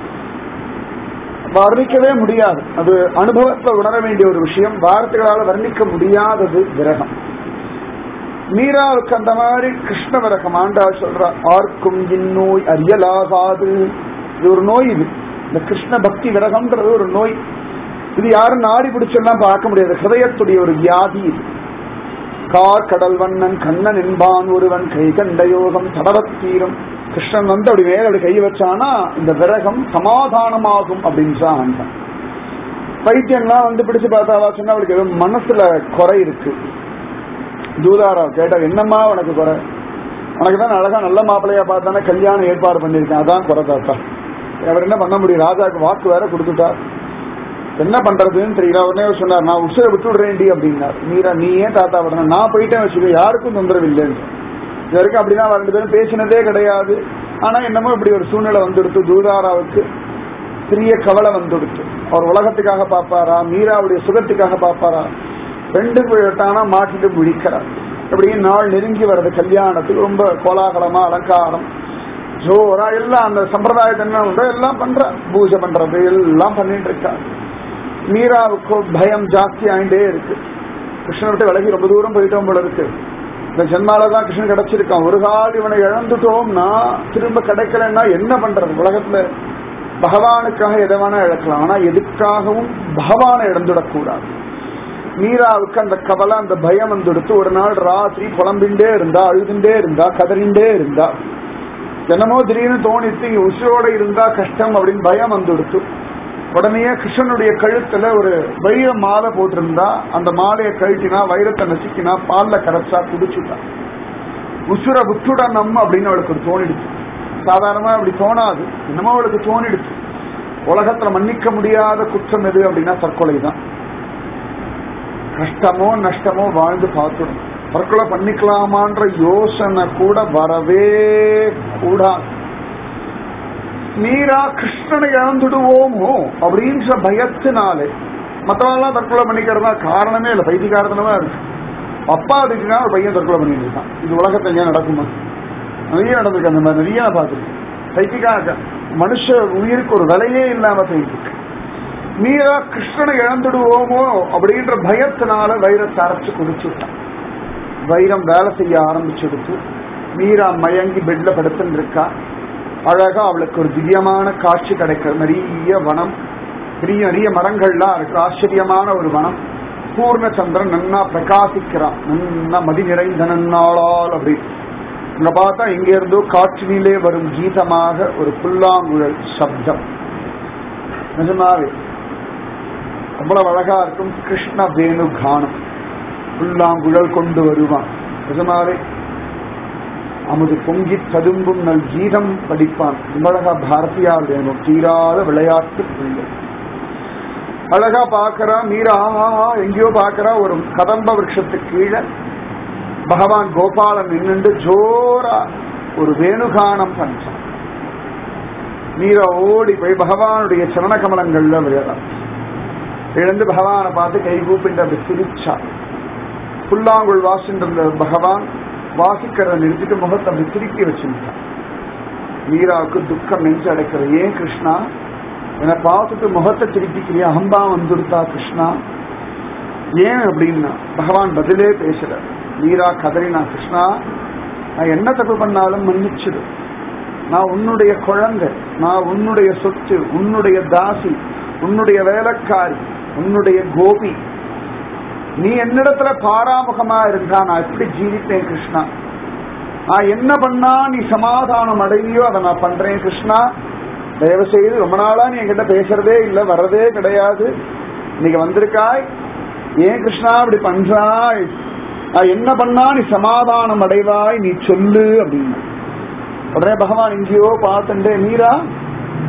வர்ணிக்கவே முடியாது அது அனுபவத்துல உணர வேண்டிய ஒரு விஷயம் வார்த்தைகளால வர்ணிக்க முடியாதது விரகம் மீராவுக்கு அந்த மாதிரி கிருஷ்ண விரகம் ஆண்டாள் சொல்ற ஆர்க்கும் இந்நோய் அறியலாகாது இது ஒரு நோய் இது இந்த கிருஷ்ண பக்தி விரகம்ன்றது ஒரு நோய் இது யாரும் நாடி பிடிச்செல்லாம் பார்க்க முடியாது ஹிருதயத்துடைய ஒரு வியாதி இது கார் கடல் வண்ணன் கண்ணன் என்பான் ஒருவன் கை கண்ட யோகம் தடவத்தீரும் கிருஷ்ணன் வந்து அப்படி மேல அப்படி கை வச்சானா இந்த விரகம் சமாதானமாகும் அப்படின்னு தான் ஆண்டான் வைத்தியம்லாம் வந்து பிடிச்சு பார்த்தாவா சொன்னா அவளுக்கு ஏதோ மனசுல குறை இருக்கு தூதாரா கேட்டா என்னம்மா உனக்கு குறை உனக்கு தான் அழகா நல்ல மாப்பிள்ளையா பார்த்தானே கல்யாணம் ஏற்பாடு பண்ணிருக்கேன் அதான் குறை தாத்தா அவர் என்ன பண்ண முடியும் ராஜாவுக்கு வாக்கு வேற கொடுத்துட்டார் என்ன பண்றதுன்னு தெரியல உடனே அவர் சொன்னார் நான் உசுரை விட்டு விடுறேன்டி அப்படின்னார் மீரா நீ ஏன் தாத்தா விடணும் நான் போயிட்டேன் வச்சுக்கோ யாருக்கும் தொந்தரவு இல்லைன்னு இது வரைக்கும் அப்படிதான் ரெண்டு பேரும் பேசினதே கிடையாது ஆனா என்னமோ இப்படி ஒரு சூழ்நிலை வந்துடுத்து தூதாராவுக்கு பெரிய கவலை வந்துடுச்சு அவர் உலகத்துக்காக பார்ப்பாரா மீராவுடைய சுகத்துக்காக பார்ப்பாரா ரெண்டு விட்டானா மாட்டிட்டு விழிக்கிறார் அப்படியே நாள் நெருங்கி வர்றது கல்யாணத்துக்கு ரொம்ப கோலாகலமா அலங்காரம் ஜோரா எல்லாம் அந்த சம்பிரதாயத்தை என்ன உண்டோ எல்லாம் பண்ற பூஜை பண்றது எல்லாம் பண்ணிட்டு இருக்கா மீராவுக்கு பயம் ஜாஸ்தி ஆயிட்டே இருக்கு கிருஷ்ணன் விட்டு விலகி ரொம்ப தூரம் போயிட்டோம் போல இருக்கு இந்த ஜென்மால தான் கிருஷ்ணன் கிடைச்சிருக்கான் ஒரு கால் இவனை இழந்துட்டோம்னா திரும்ப கிடைக்கலன்னா என்ன பண்றது உலகத்துல பகவானுக்காக எதை வேணா இழக்கலாம் ஆனா எதுக்காகவும் பகவானை இழந்துடக்கூடாது மீராவுக்கு அந்த கவலை அந்த பயம் வந்துடுத்து ஒரு நாள் ராத்திரி புலம்பிண்டே இருந்தா அழுதுண்டே இருந்தா கதறிண்டே இருந்தா என்னமோ திடீர்னு தோணித்து இங்க உசுரோட இருந்தா கஷ்டம் அப்படின்னு பயம் வந்துடுத்து உடனே கிருஷ்ணனுடைய கழுத்துல ஒரு வைர மாலை போட்டிருந்தா அந்த மாலையை கழட்டினா வைரத்தை நசுக்கினா பால்ல கரைச்சா குடிச்சுட்டா உசுர விட்டுடணும் அப்படின்னு அவளுக்கு ஒரு தோணிடுச்சு சாதாரணமா அப்படி தோணாது என்னமோ அவளுக்கு தோணிடுச்சு உலகத்துல மன்னிக்க முடியாத குற்றம் எது அப்படின்னா தற்கொலை தான் கஷ்டமோ நஷ்டமோ வாழ்ந்து பார்த்துடும் தற்கொலை பண்ணிக்கலாமான்ற யோசனை கூட வரவே கூடாது மீரா கிருஷ்ணனை இழந்துடுவோமோ அப்படின்ற பயத்தினாலே மற்றவெல்லாம் தற்கொலை பண்ணிக்கிறதா காரணமே இல்லை பைத்தியகாரத்தனமா இருக்கு அப்பா அதுக்குன்னா ஒரு பையன் தற்கொலை பண்ணிட்டு இருக்கான் இது உலகத்துல ஏன் நடக்குமா நிறைய நடந்திருக்கு அந்த மாதிரி நிறைய நான் பார்த்துருக்கேன் பைத்தியக்கார மனுஷ உயிருக்கு ஒரு விலையே இல்லாம போயிட்டு இருக்கு மீரா கிருஷ்ணனை இழந்துடுவோமோ அப்படின்ற பயத்தினால வைரத்தை அரைச்சு குடிச்சுட்டான் வைரம் வேலை செய்ய ஆரம்பிச்சுடுத்து மீரா மயங்கி பெட்ல படுத்துன்னு இருக்கா அழகா அவளுக்கு ஒரு திவ்யமான காட்சி கிடைக்கிறது நிறைய வனம் பெரிய நிறைய மரங்கள்லாம் இருக்கு ஆச்சரியமான ஒரு வனம் பூர்ண சந்திரன் நன்னா பிரகாசிக்கிறான் நன்னா மதி நிறைந்த நன்னாளால் அப்படி இங்க பார்த்தா இங்க இருந்தோ காற்றினிலே வரும் கீதமாக ஒரு புல்லாங்குழல் சப்தம் நிஜமாவே அவ்வளவு அழகா இருக்கும் கிருஷ்ண வேணு கானம் புல்லாங்குழல் கொண்டு வருவான் நிஜமாவே அமுது பொங்கி ததும்பும் நல் கீதம் படிப்பான் இவ்வளகா பாரதியார் வேணும் தீராத விளையாட்டு பிள்ளை அழகா பாக்குறா மீரா எங்கேயோ பாக்குறா ஒரு கதம்ப விரக்ஷத்துக்கு கீழே பகவான் கோபாலன் நின்னுண்டு ஜோரா ஒரு வேணுகானம் பஞ்சான் மீரா ஓடி போய் பகவானுடைய சரண கமலங்கள்ல விளையாடான் எழுந்து பகவானை பார்த்து கை கூப்பிட்டு அப்படி சிரிச்சா புல்லாங்குள் வாசின்ற பகவான் வாசிக்கிறத நிறுத்திட்டு முகத்தை அப்படி திருப்பி வச்சுட்டான் மீராவுக்கு துக்கம் நெஞ்சு அடைக்கிறது ஏன் கிருஷ்ணா என்னை பார்த்துட்டு முகத்தை திருப்பிக்கிறியா அம்பா வந்துடுத்தா கிருஷ்ணா ஏன் அப்படின்னா பகவான் பதிலே பேசுற மீரா கதறினா கிருஷ்ணா நான் என்ன தப்பு பண்ணாலும் மன்னிச்சிடு நான் உன்னுடைய குழந்தை நான் உன்னுடைய சொத்து உன்னுடைய தாசி உன்னுடைய வேலைக்காரி உன்னுடைய கோபி நீ என்னிடத்துல பாராமுகமா இருந்தா நான் எப்படி ஜீவிப்பேன் கிருஷ்ணா நான் என்ன பண்ணா நீ சமாதானம் அடைவியோ அதை நான் பண்றேன் கிருஷ்ணா தயவு செய்து ரொம்ப நாளா நீ என்கிட்ட பேசுறதே இல்ல வர்றதே கிடையாது இன்னைக்கு வந்திருக்காய் ஏன் கிருஷ்ணா இப்படி பண்றாய் நான் என்ன பண்ணா நீ சமாதானம் அடைவாய் நீ சொல்லு அப்படின்னு உடனே பகவான் எங்கேயோ பார்த்துட்டே மீரா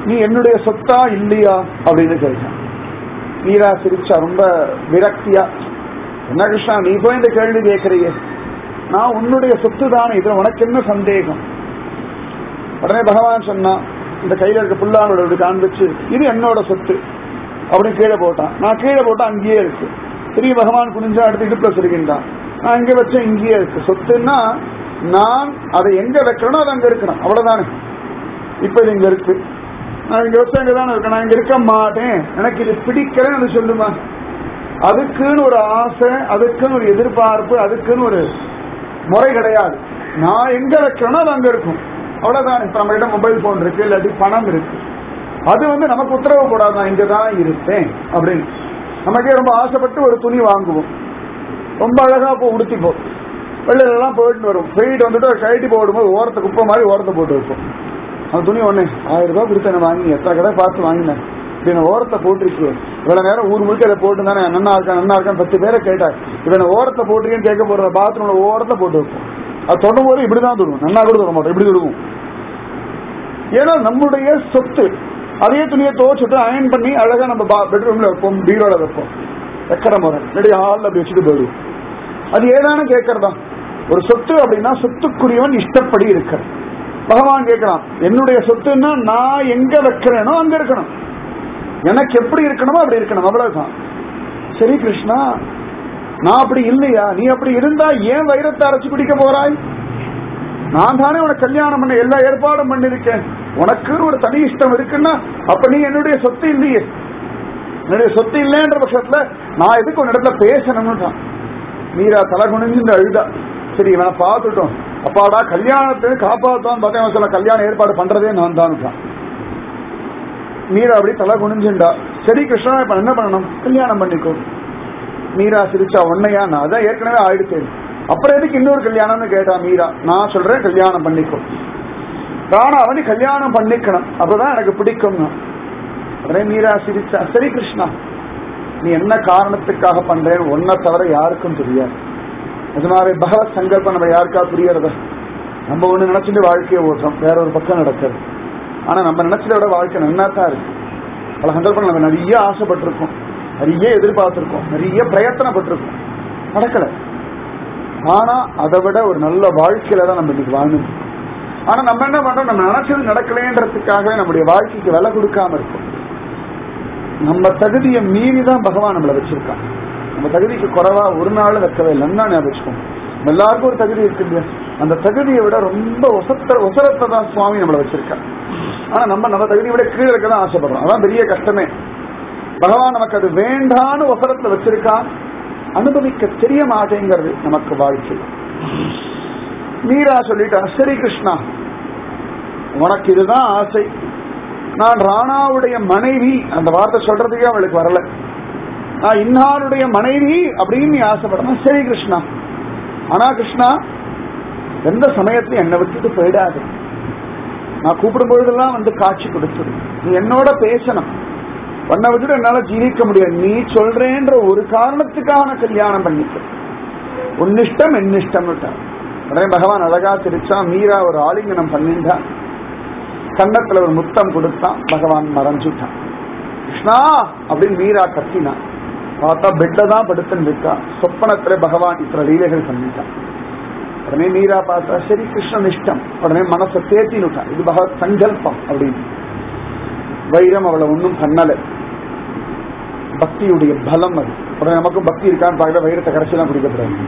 நீ என்னுடைய சொத்தா இல்லையா அப்படின்னு கேட்டான் மீரா சிரிச்சா ரொம்ப விரக்தியா என்ன கிருஷ்ணா நீ போய் இந்த கேள்வி கேட்கறியே நான் உன்னுடைய சொத்து தானே இதுல உனக்கு என்ன சந்தேகம் உடனே பகவான் சொன்னான் இந்த கையில இருக்க புல்லாங்களோட காண்பிச்சு இது என்னோட சொத்து அப்படின்னு கீழே போட்டான் நான் கீழே போட்டா அங்கேயே இருக்கு பெரிய பகவான் குனிஞ்சா எடுத்து இடுப்புல சொல்லுகின்றான் நான் இங்க வச்சேன் இங்கேயே இருக்கு சொத்துன்னா நான் அதை எங்க வைக்கணும் அது அங்க இருக்கணும் அவ்வளவுதானே இப்ப இது இங்க இருக்கு நான் இங்க வச்சா இங்கதானே இருக்கேன் நான் இங்க இருக்க மாட்டேன் எனக்கு இது பிடிக்கலன்னு அது சொல்லுமா அதுக்குன்னு ஒரு ஆசை அதுக்குன்னு ஒரு எதிர்பார்ப்பு அதுக்குன்னு ஒரு முறை கிடையாது நான் எங்க வைக்கணும் அது அங்க இருக்கும் அவ்வளவுதான் இப்ப நம்ம கிட்ட மொபைல் போன் இருக்கு இல்லாட்டி பணம் இருக்கு அது வந்து நமக்கு உத்தரவு போடாது நான் இங்கதான் இருப்பேன் அப்படின்னு நமக்கே ரொம்ப ஆசைப்பட்டு ஒரு துணி வாங்குவோம் ரொம்ப அழகா போ உடுத்திப்போம் வெளியில எல்லாம் போயிட்டு வரும் போயிட்டு வந்துட்டு ஒரு கழட்டி போடும்போது ஓரத்தை குப்பை மாதிரி ஓரத்தை போட்டு வைப்போம் அந்த துணி ஒண்ணு ஆயிரம் ரூபாய் கொடுத்து என்ன வாங்கி எத்தனை கடை பார்த்து வாங்கினேன் இவனை ஓரத்தை போட்டிருக்கு இவ்வளவு நேரம் ஊர் முழுக்க இதை போட்டு தானே நன்னா இருக்கா நன்னா இருக்கான்னு பத்து பேரை கேட்டார் இவனை ஓரத்தை போட்டிருக்கேன்னு கேட்க போற பாத்ரூம்ல ஓரத்தை போட்டு வைப்போம் அது தொடும் போது இப்படிதான் தொடுவோம் நன்னா கூட தொட மாட்டோம் இப்படி தொடுவோம் ஏன்னா நம்முடைய சொத்து அதே துணியை துவச்சிட்டு அயன் பண்ணி அழகா நம்ம பெட்ரூம்ல வைப்போம் பீரோல வைப்போம் வைக்கிற முறை இல்லாட்டி ஹாலில் அப்படி வச்சுட்டு போயிடுவோம் அது ஏதானு கேட்கறதா ஒரு சொத்து அப்படின்னா சொத்துக்குரியவன் இஷ்டப்படி இருக்க பகவான் கேட்கிறான் என்னுடைய சொத்துன்னா நான் எங்க வைக்கிறேனோ அங்க இருக்கணும் எனக்கு எப்படி இருக்கணுமோ அப்படி இருக்கணும் அவ்வளவுதான் சரி கிருஷ்ணா நான் அப்படி இல்லையா நீ அப்படி இருந்தா ஏன் வைரத்தை அரைச்சு குடிக்க போறாய் நான் தானே உனக்கு கல்யாணம் பண்ண எல்லா ஏற்பாடும் பண்ணிருக்கேன் உனக்குன்னு ஒரு தனி இஷ்டம் இருக்குன்னா அப்ப நீ என்னுடைய சொத்து இல்லையே என்னுடைய சொத்து இல்லைன்ற பட்சத்துல நான் எதுக்கு உன் இடத்துல பேசணும்னு மீரா தலை குனிஞ்சு அழுதா சரி இவனை பார்த்துட்டோம் அப்பாடா கல்யாணத்தை காப்பாத்தான் பார்த்தேன் சொல்ல கல்யாணம் ஏற்பாடு பண்றதே நான் தான் மீரா அப்படி தலை குனிஞ்சுண்டா சரி கிருஷ்ணா இப்ப என்ன பண்ணணும் கல்யாணம் பண்ணிக்கோ மீரா சிரிச்சா உன்னையா நான் அதான் ஏற்கனவே ஆயிடுச்சேன் அப்புறம் எதுக்கு இன்னொரு கல்யாணம்னு கேட்டா மீரா நான் சொல்றேன் கல்யாணம் பண்ணிக்கோ ராணா அவனி கல்யாணம் பண்ணிக்கணும் அப்பதான் எனக்கு பிடிக்கும் உடனே மீரா சிரிச்சா சரி கிருஷ்ணா நீ என்ன காரணத்துக்காக பண்றேன்னு ஒன்ன தவிர யாருக்கும் தெரியாது அதனால பகவத் சங்கல்பம் நம்ம யாருக்கா புரியறத நம்ம ஒண்ணு நினைச்சிட்டு வாழ்க்கையை ஓட்டுறோம் வேற ஒரு பக்கம் நடக்கிறது ஆனா நம்ம நினைச்சதை விட வாழ்க்கை நன்னா தான் இருக்கு பல சந்தர்ப்பங்கள் நம்ம நிறைய ஆசைப்பட்டிருக்கோம் நிறைய எதிர்பார்த்திருக்கோம் நிறைய பிரயத்தனப்பட்டிருக்கோம் நடக்கல ஆனா அதை விட ஒரு நல்ல வாழ்க்கையில தான் நம்ம இன்னைக்கு வாழணும் ஆனா நம்ம என்ன பண்றோம் நம்ம நினைச்சது நடக்கலேன்றதுக்காகவே நம்முடைய வாழ்க்கைக்கு விலை கொடுக்காம இருக்கோம் நம்ம தகுதியை மீறி தான் பகவான் நம்மளை வச்சிருக்கான் நம்ம தகுதிக்கு குறைவா ஒரு நாள் வைக்கவே இல்லைன்னா ஞாபகம் வச்சுக்கோங்க நம்ம எல்லாருக்கும் ஒரு தகுதி இருக்கு இல்லையா அந்த தகுதியை விட ரொம்ப ஒசத்த ஒசரத்தை தான் சுவாமி நம்மளை வச்சிருக்கான் ஆனா நம்ம நம்ம தகுதியை விட கீழே இருக்க தான் ஆசைப்படுறோம் அதான் பெரிய கஷ்டமே பகவான் நமக்கு அது வேண்டான்னு ஒசரத்துல வச்சிருக்கான் அனுபவிக்க தெரிய மாட்டேங்கிறது நமக்கு வாழ்க்கை மீரா சொல்லிட்டா சரி கிருஷ்ணா உனக்கு இதுதான் ஆசை நான் ராணாவுடைய மனைவி அந்த வார்த்தை சொல்றதுக்கே அவளுக்கு வரல நான் இன்னாருடைய மனைவி அப்படின்னு நீ ஆசைப்படணும் சரி கிருஷ்ணா ஆனா கிருஷ்ணா எந்த சமயத்தையும் என்னை விட்டுட்டு போயிடாது நான் கூப்பிடும் பொழுதெல்லாம் வந்து காட்சி கொடுத்துரு நீ என்னோட பேசணும் உன்னை விட்டுட்டு என்னால ஜீவிக்க முடியாது நீ சொல்றேன்ற ஒரு காரணத்துக்காக நான் கல்யாணம் பண்ணிக்க உன்னிஷ்டம் என்னிஷ்டம் உடனே பகவான் அழகா சிரிச்சா மீரா ஒரு ஆலிங்கனம் பண்ணிண்டா கன்னத்துல ஒரு முத்தம் கொடுத்தான் பகவான் மறைஞ்சுட்டான் கிருஷ்ணா அப்படின்னு மீரா கத்தினான் பார்த்தா பெட்ல தான் படுத்துன்னு இருக்கா சொப்பனத்துல பகவான் இத்தனை லீலைகள் பண்ணிட்டான் உடனே மீரா பார்த்தா சரி கிருஷ்ணன் இஷ்டம் உடனே மனசை தேத்தினுட்டான் இது பகவத் சங்கல்பம் அப்படின்னு வைரம் அவளை ஒன்றும் பண்ணல பக்தியுடைய பலம் அது உடனே நமக்கும் பக்தி இருக்கான்னு பார்க்கல வைரத்தை கரைச்செல்லாம் குடிக்கப்படாது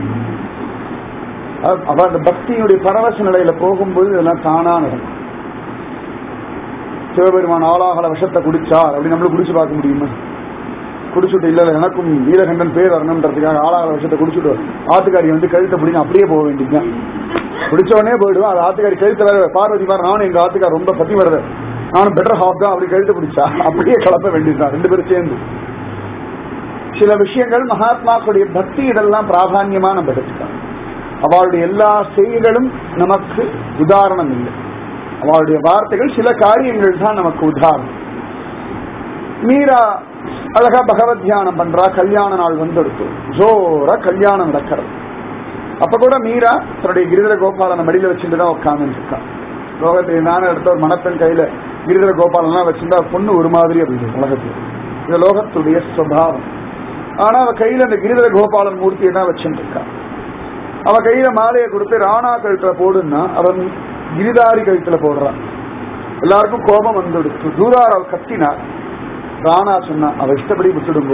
அவ அந்த பக்தியுடைய பரவச நிலையில போகும்போது இதெல்லாம் தானா நடக்கும் சிவபெருமான் ஆளாகல விஷத்தை குடிச்சார் அப்படி நம்மளும் குடிச்சு பார்க்க முடியுமா குடிச்சுட்டு இல்ல இல்ல எனக்கும் நீலகண்டன் பேர் வரணுன்றதுக்காக ஆளாகல விஷத்தை குடிச்சுட்டு ஆத்துக்காரி வந்து கழுத்தை பிடிங்க அப்படியே போக வேண்டியதுதான் குடிச்ச உடனே போயிடுவோம் அது ஆத்துக்காரி கழுத்து வேற பார்வதி மாதிரி நானும் எங்க ஆத்துக்கார் ரொம்ப பத்தி வருது நானும் பெட்டர் ஹாஃப் தான் அப்படி கழுத்து பிடிச்சா அப்படியே கலப்ப வேண்டியதுதான் ரெண்டு பேரும் சேர்ந்து சில விஷயங்கள் மகாத்மாக்களுடைய பக்தி இதெல்லாம் பிராதான்யமா நம்ம எடுத்துக்கலாம் அவளுடைய எல்லா செய்திகளும் நமக்கு உதாரணம் இல்லை அவளுடைய வார்த்தைகள் சில காரியங்கள் தான் நமக்கு உதாரணம் மீரா அழகா பகவத் தியானம் பண்றா கல்யாண நாள் வந்துடுத்து ஜோரா கல்யாணம் நடக்கிறது அப்ப கூட மீரா தன்னுடைய கிரிதர கோபாலனை மடியில வச்சுட்டு தான் உட்கார்ந்து இருக்கா லோகத்தில் நான் எடுத்த ஒரு மணப்பெண் கையில கிரிதர கோபாலன்லாம் வச்சிருந்தா பொண்ணு ஒரு மாதிரி அப்படி உலகத்தில் இது லோகத்துடைய சுவாவம் ஆனா அவ கையில அந்த கிரிதர கோபாலன் மூர்த்தியை தான் வச்சுட்டு இருக்கா அவ கையில மாலையை கொடுத்து ராணா கழுத்துல போடுன்னா அவன் கிரிதாரி கழுத்துல போடுறான் எல்லாருக்கும் கோபம் வந்துடுச்சு தூராராவ் கத்தினார் ராணா சொன்னா அவ இஷ்டப்படி விட்டுடுங்கோ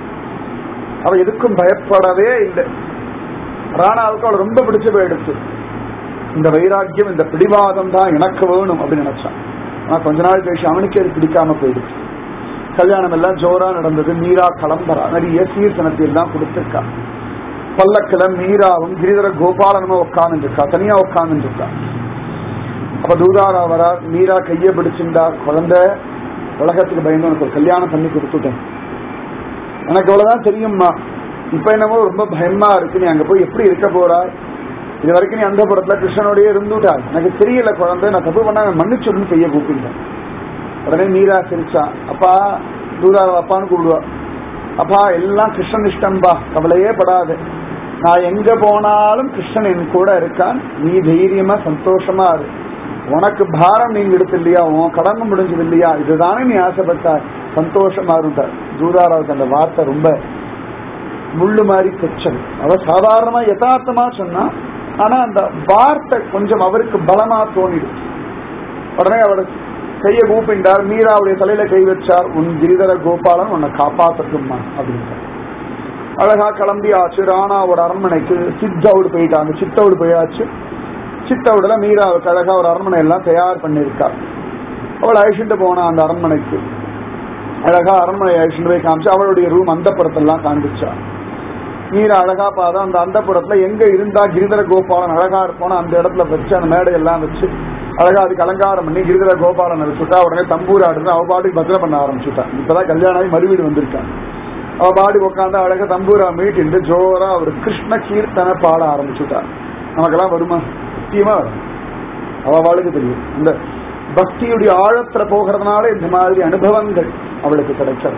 அவ எதுக்கும் பயப்படவே இல்லை ராணாவுக்கு அவள் ரொம்ப பிடிச்சு போயிடுச்சு இந்த வைராக்கியம் இந்த பிடிவாதம் தான் எனக்கு வேணும் அப்படின்னு நினைச்சான் ஆனா கொஞ்ச நாள் கழிச்சு அவனுக்கு அது பிடிக்காம போயிடுச்சு கல்யாணம் எல்லாம் ஜோரா நடந்தது மீரா கிளம்புறா நிறைய சீர்தனத்தை எல்லாம் கொடுத்திருக்கா பல்லக்கில மீராவும் கிரிதர கோபாலனும் உட்கார்ந்து இருக்கா தனியா உட்கார்ந்து இருக்கா அப்ப தூதாரா வரா மீரா கைய பிடிச்சிருந்தா குழந்தை உலகத்துக்கு பயந்து உனக்கு ஒரு கல்யாணம் பண்ணி கொடுத்துட்டேன் எனக்கு அவ்வளவுதான் தெரியும்மா இப்ப என்னமோ ரொம்ப பயமா இருக்கு நீ அங்க போய் எப்படி இருக்க போறா இது வரைக்கும் நீ அந்த புறத்துல கிருஷ்ணனோடய இருந்துட்டா எனக்கு தெரியல குழந்தை நான் தப்பு பண்ணா மன்னிச்சுடுன்னு கைய கூப்பிட்டேன் உடனே மீரா சிரிச்சா அப்பா தூரா அப்பான்னு கூப்பிடுவா அப்பா எல்லாம் கிருஷ்ணன் இஷ்டம்பா கவலையே படாது நான் எங்க போனாலும் கிருஷ்ணன் என் கூட இருக்கான் நீ தைரியமா சந்தோஷமா இரு உனக்கு பாரம் நீங்க எடுத்து இல்லையா உன் கடமை முடிஞ்சது இல்லையா இதுதானே நீ ஆசைப்பட்ட சந்தோஷமா இருந்தா தூதாராவுக்கு அந்த வார்த்தை ரொம்ப முள்ளு மாதிரி கச்சல் அவ சாதாரணமா யதார்த்தமா சொன்னா ஆனா அந்த வார்த்தை கொஞ்சம் அவருக்கு பலமா தோணிடும் உடனே அவர் கையை கூப்பிண்டார் மீராவுடைய தலையில கை வச்சார் உன் கிரிதர கோபாலன் உன்னை காப்பாத்தட்டுமா அப்படின்ட்டார் அழகா கிளம்பி ஆச்சு ராணாவோட அரண்மனைக்கு சித்தவுடு போயிட்டாங்க சித்தவுடு போயாச்சு சித்தவுடுல மீராவுக்கு அழகா ஒரு அரண்மனை எல்லாம் தயார் பண்ணியிருக்கார் அவள் அழிச்சுட்டு போனா அந்த அரண்மனைக்கு அழகா அரண்மனை அழிச்சுட்டு போய் காமிச்சு அவளுடைய ரூம் அந்த புறத்தெல்லாம் காண்பிச்சா மீரா அழகா பார்த்தா அந்த அந்த புறத்துல எங்க இருந்தா கிரிதர கோபாலன் அழகா இருப்போனா அந்த இடத்துல வச்சு அந்த மேடையெல்லாம் வச்சு அழகா அதுக்கு அலங்காரம் பண்ணி கிரிதர கோபாலன் வச்சுட்டா உடனே தம்பூர் ஆடுன்னு அவ பாட்டுக்கு பத்திர பண்ண ஆரம்பிச்சுட்டா இப்பதான் கல்யாணம் ஆகி மறுவீடு வந்திருக்கான் அவ பாடி உட்காந்து அழகா தம்பூரா மீட்டிட்டு ஜோரா ஒரு கிருஷ்ண கீர்த்தனை பாட ஆரம்பிச்சுட்டா நமக்கெல்லாம் வருமா சத்தியமா வரும் அவ அவளுக்கு தெரியும் இந்த பக்தியுடைய ஆழத்துல போகிறதுனால இந்த மாதிரி அனுபவங்கள் அவளுக்கு கிடைச்சது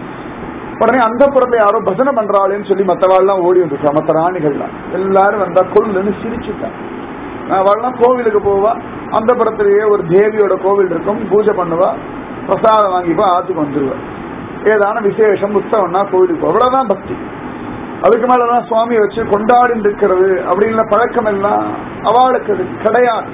உடனே அந்த புறத்துல யாரோ பஜனை பண்றாளேன்னு சொல்லி மத்தவாள்லாம் ஓடி வந்துருக்கா மத்த ராணிகள்லாம் எல்லாரும் வந்தா கொள்ளுன்னு சிரிச்சுட்டா அவள்லாம் கோவிலுக்கு போவா அந்த புறத்திலேயே ஒரு தேவியோட கோவில் இருக்கும் பூஜை பண்ணுவா பிரசாதம் வாங்கிப்பா ஆத்துக்கு வந்துருவா ஏதான விசேஷம் உற்சவம்னா கோவிலுக்கு போ. அவ்வளவுதான் பக்தி அதுக்கு மேலதான் சுவாமியை வச்சு கொண்டாடி இருக்கிறது அப்படின்ற பழக்கம் எல்லாம் அவளுக்கு அது கிடையாது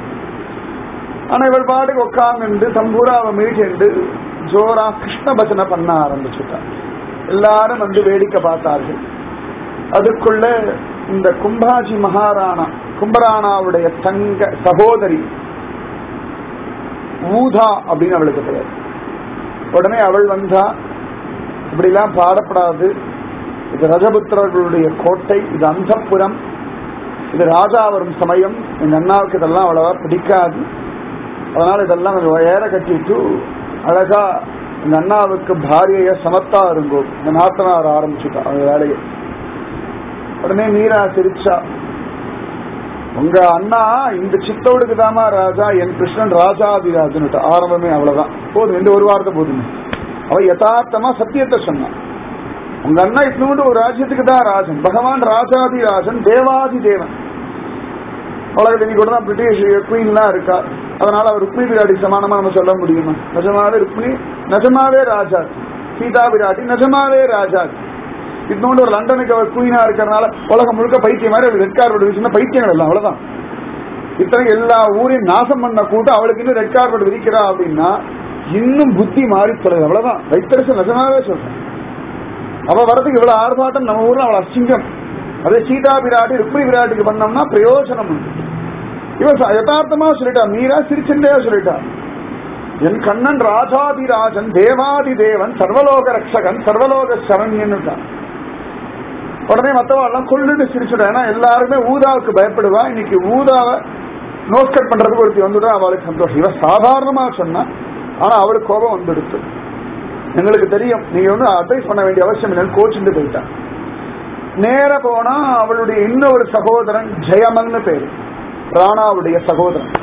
ஆனா இவள் பாட்டுக்கு உட்கார்ந்து தம்பூராவை மீட்டு ஜோரா கிருஷ்ண பஜனை பண்ண ஆரம்பிச்சுட்டான் எல்லாரும் வந்து வேடிக்கை பார்த்தார்கள் அதுக்குள்ள இந்த கும்பாஜி மகாராணா கும்பராணாவுடைய தங்க சகோதரி ஊதா அப்படின்னு அவளுக்கு பெயர் உடனே அவள் வந்தா இப்படிலாம் பாடப்படாது இது ரஜபுத்திரர்களுடைய கோட்டை இது அந்தப்புறம் இது ராஜா வரும் சமயம் எங்க அண்ணாவுக்கு இதெல்லாம் அவ்வளவா பிடிக்காது அதனால இதெல்லாம் கொஞ்சம் ஏற கட்டிட்டு அழகா இந்த அண்ணாவுக்கு பாரியைய சமத்தா இருங்கோ இந்த நாத்தனார் ஆரம்பிச்சுட்டா அந்த வேலையை உடனே மீரா சிரிச்சா உங்க அண்ணா இந்த சித்தோடுக்கு தாமா ராஜா என் கிருஷ்ணன் ராஜாதிராஜன் ஆரம்பமே அவ்வளவுதான் போதும் இந்த ஒரு வாரத்தை போதுமே அவ யதார்த்தமா சத்தியத்தை சொன்னான் உங்க அண்ணா இத்தனோடு ஒரு ராஜ்யத்துக்கு தான் ராஜன் பகவான் ராஜாதி ராஜன் தேவாதி தேவன் உலகத்தில் இன்னைக்கு கூட தான் பிரிட்டிஷ் குயின்லாம் இருக்கா அதனால அவர் ருக்மி பிராட்டி சமானமா நம்ம சொல்ல முடியுமா நிஜமாவே ருக்மி நிஜமாவே ராஜா சீதா பிராட்டி நிஜமாவே ராஜா இன்னொன்று ஒரு லண்டனுக்கு அவர் குயினா இருக்கிறனால உலகம் முழுக்க பைத்தியம் மாதிரி ரெட் கார்பெட் வீசுனா பைத்தியங்கள் எல்லாம் அவ்வளவுதான் இத்தனை எல்லா ஊரையும் நாசம் பண்ண கூட்டம் அவளுக்கு இன்னும் ரெட் கார்பெட் விரிக்கிறா அப்படின்னா இன்னும் புத்தி மாறி சொல்லுது அவ்வளவுதான் வைத்தரசு நிஜமாவே சொல்றேன் அவ வரதுக்கு இவ்வளவு ஆர்ப்பாட்டம் நம்ம ஊர்ல அவள் அசிங்கம் அதே சீதா பிராட்டி ருக்மி பிராட்டிக்கு பண்ணோம்னா பிரயோஜனம் உண்டு இவன் ச- யதார்த்தமா சொல்லிட்டா மீரா சிரிச்சுட்டே சொல்லிட்டா என் கண்ணன் ராஜாதிராஜன் தேவாதி தேவன் சர்வலோக ரக்ஷகன் சர்வலோக சரண்யன்னுட்டான் உடனே மத்தவாள்லாம் கொள்ளுன்னு சிரிச்சுட்டா ஏன்னா எல்லாருமே ஊதாவுக்கு பயப்படுவா இன்னைக்கு ஊதாவை நோட் கட் பண்றதுக்கு ஒருத்தி வந்துட்டா அவளுக்கு சந்தோஷம் இவ சாதாரணமா சொன்னா ஆனா அவளுக்கு கோபம் வந்துடுச்சு எங்களுக்கு தெரியும் நீங்க வந்து அட்வைஸ் பண்ண வேண்டிய அவசியம் இல்லைன்னு கோச்சுட்டு போயிட்டான் நேர போனா அவளுடைய இன்னொரு சகோதரன் ஜெயமன்னு பேரு ராணாவுடைய சகோதரன்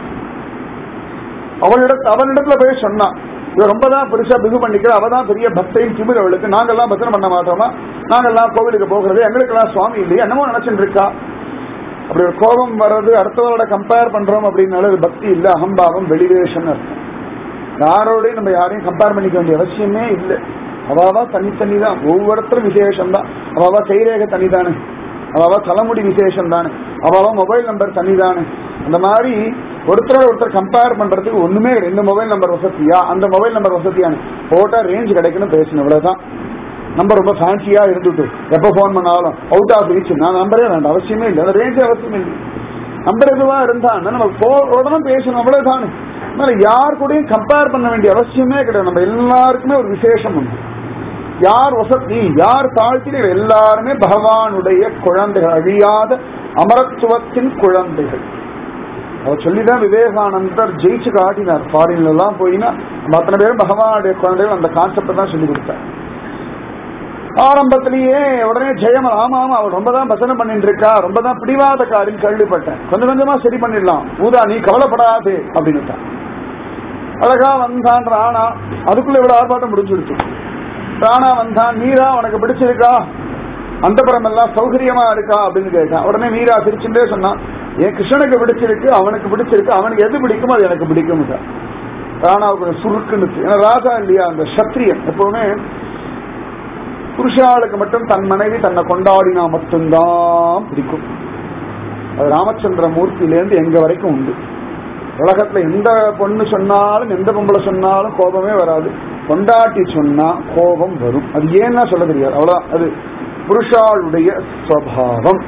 அவளிட அவனிடத்துல போய் சொன்னான் இவ ரொம்ப தான் பெருசா பிகு பண்ணிக்கிற அவ தான் பெரிய பக்தையும் திமிர் அவளுக்கு நாங்கெல்லாம் பத்திரம் பண்ண மாட்டோமா நாங்கெல்லாம் கோவிலுக்கு போகிறது எங்களுக்கெல்லாம் சுவாமி இல்லையா என்னமோ நினைச்சுட்டு இருக்கா அப்படி ஒரு கோபம் வர்றது அடுத்தவரோட கம்பேர் பண்றோம் அப்படின்னால அது பக்தி இல்ல அகம்பாவம் வெளிவேஷம் அர்த்தம் யாரோடையும் நம்ம யாரையும் கம்பேர் பண்ணிக்க வேண்டிய அவசியமே இல்லை அவாவா தனித்தனி தான் ஒவ்வொருத்தரும் விசேஷம் தான் அவாவா கைரேகை தனி தானே அவாவா தலைமுடி விசேஷம் தானே அவாவா மொபைல் நம்பர் தனி தானே அந்த மாதிரி ஒருத்தரோட ஒருத்தர் கம்பேர் பண்றதுக்கு ஒண்ணுமே கிடையாது. இந்த மொபைல் நம்பர் வசதியா அந்த மொபைல் நம்பர் வசதியானு போட்டா ரேஞ்ச் கிடைக்குன்னு பேசணும் இவ்வளவுதான் நம்பர் ரொம்ப ஃபேன்சியா இருந்துட்டு எப்ப போன் பண்ணாலும் அவுட் ஆஃப் ரீச் நான் நம்பரே வேண்டாம் அவசியமே இல்லை அந்த ரேஞ்ச் அவசியம் இல்லை நம்பர் எதுவா இருந்தா நம்ம போ உடனே பேசணும் அவ்வளவுதான் அதனால யார் கூடயும் கம்பேர் பண்ண வேண்டிய அவசியமே கிடையாது நம்ம எல்லாருக்குமே ஒரு விசேஷம் உண்டு யார் வசதி யார் தாழ்த்தின எல்லாருமே பகவானுடைய குழந்தைகள் அழியாத அமரத்துவத்தின் குழந்தைகள் அவர் சொல்லிதான் விவேகானந்தர் ஜெயிச்சு காட்டினார் ஃபாரின்ல எல்லாம் போயினா நம்ம அத்தனை பேரும் பகவானுடைய குழந்தைகள் அந்த கான்செப்டை தான் சொல்லி கொடுத்தார் ஆரம்பத்திலேயே உடனே ஜெயம் ஆமா ஆமா அவள் ரொம்ப தான் பசனை பண்ணிட்டு இருக்கா ரொம்ப தான் பிடிவாதக்காரின்னு கேள்விப்பட்டேன் கொஞ்சம் கொஞ்சமா சரி பண்ணிடலாம் ஊதா நீ கவலைப்படாதே அப்படின்னு அழகா வந்தான் ராணா அதுக்குள்ள இவ்வளவு ஆர்ப்பாட்டம் முடிஞ்சுடுச்சு ராணா வந்தான் மீரா உனக்கு பிடிச்சிருக்கா அந்த எல்லாம் சௌகரியமா இருக்கா அப்படின்னு கேட்டான் உடனே மீரா சிரிச்சுட்டே சொன்னான் என் கிருஷ்ணனுக்கு பிடிச்சிருக்கு அவனுக்கு பிடிச்சிருக்கு அவனுக்கு எது பிடிக்குமோ அது எனக்கு பிடிக்கும் ராணாவுக்கு கொஞ்சம் சுருக்குன்னு ஏன்னா ராஜா இல்லையா அந்த சத்திரியன் எப்பவுமே புருஷாளுக்கு மட்டும் தன் மனைவி தன்னை கொண்டாடினா மட்டும்தான் பிடிக்கும் அது ராமச்சந்திர மூர்த்தியிலேருந்து எங்க வரைக்கும் உண்டு உலகத்துல எந்த பொண்ணு சொன்னாலும் எந்த பொம்பளை சொன்னாலும் கோபமே வராது கொண்டாட்டி சொன்னா கோபம் வரும் அது ஏன்னா சொல்ல தெரியாது அவ்வளவுதான் அது புருஷாளுடைய ஸ்வபாவம்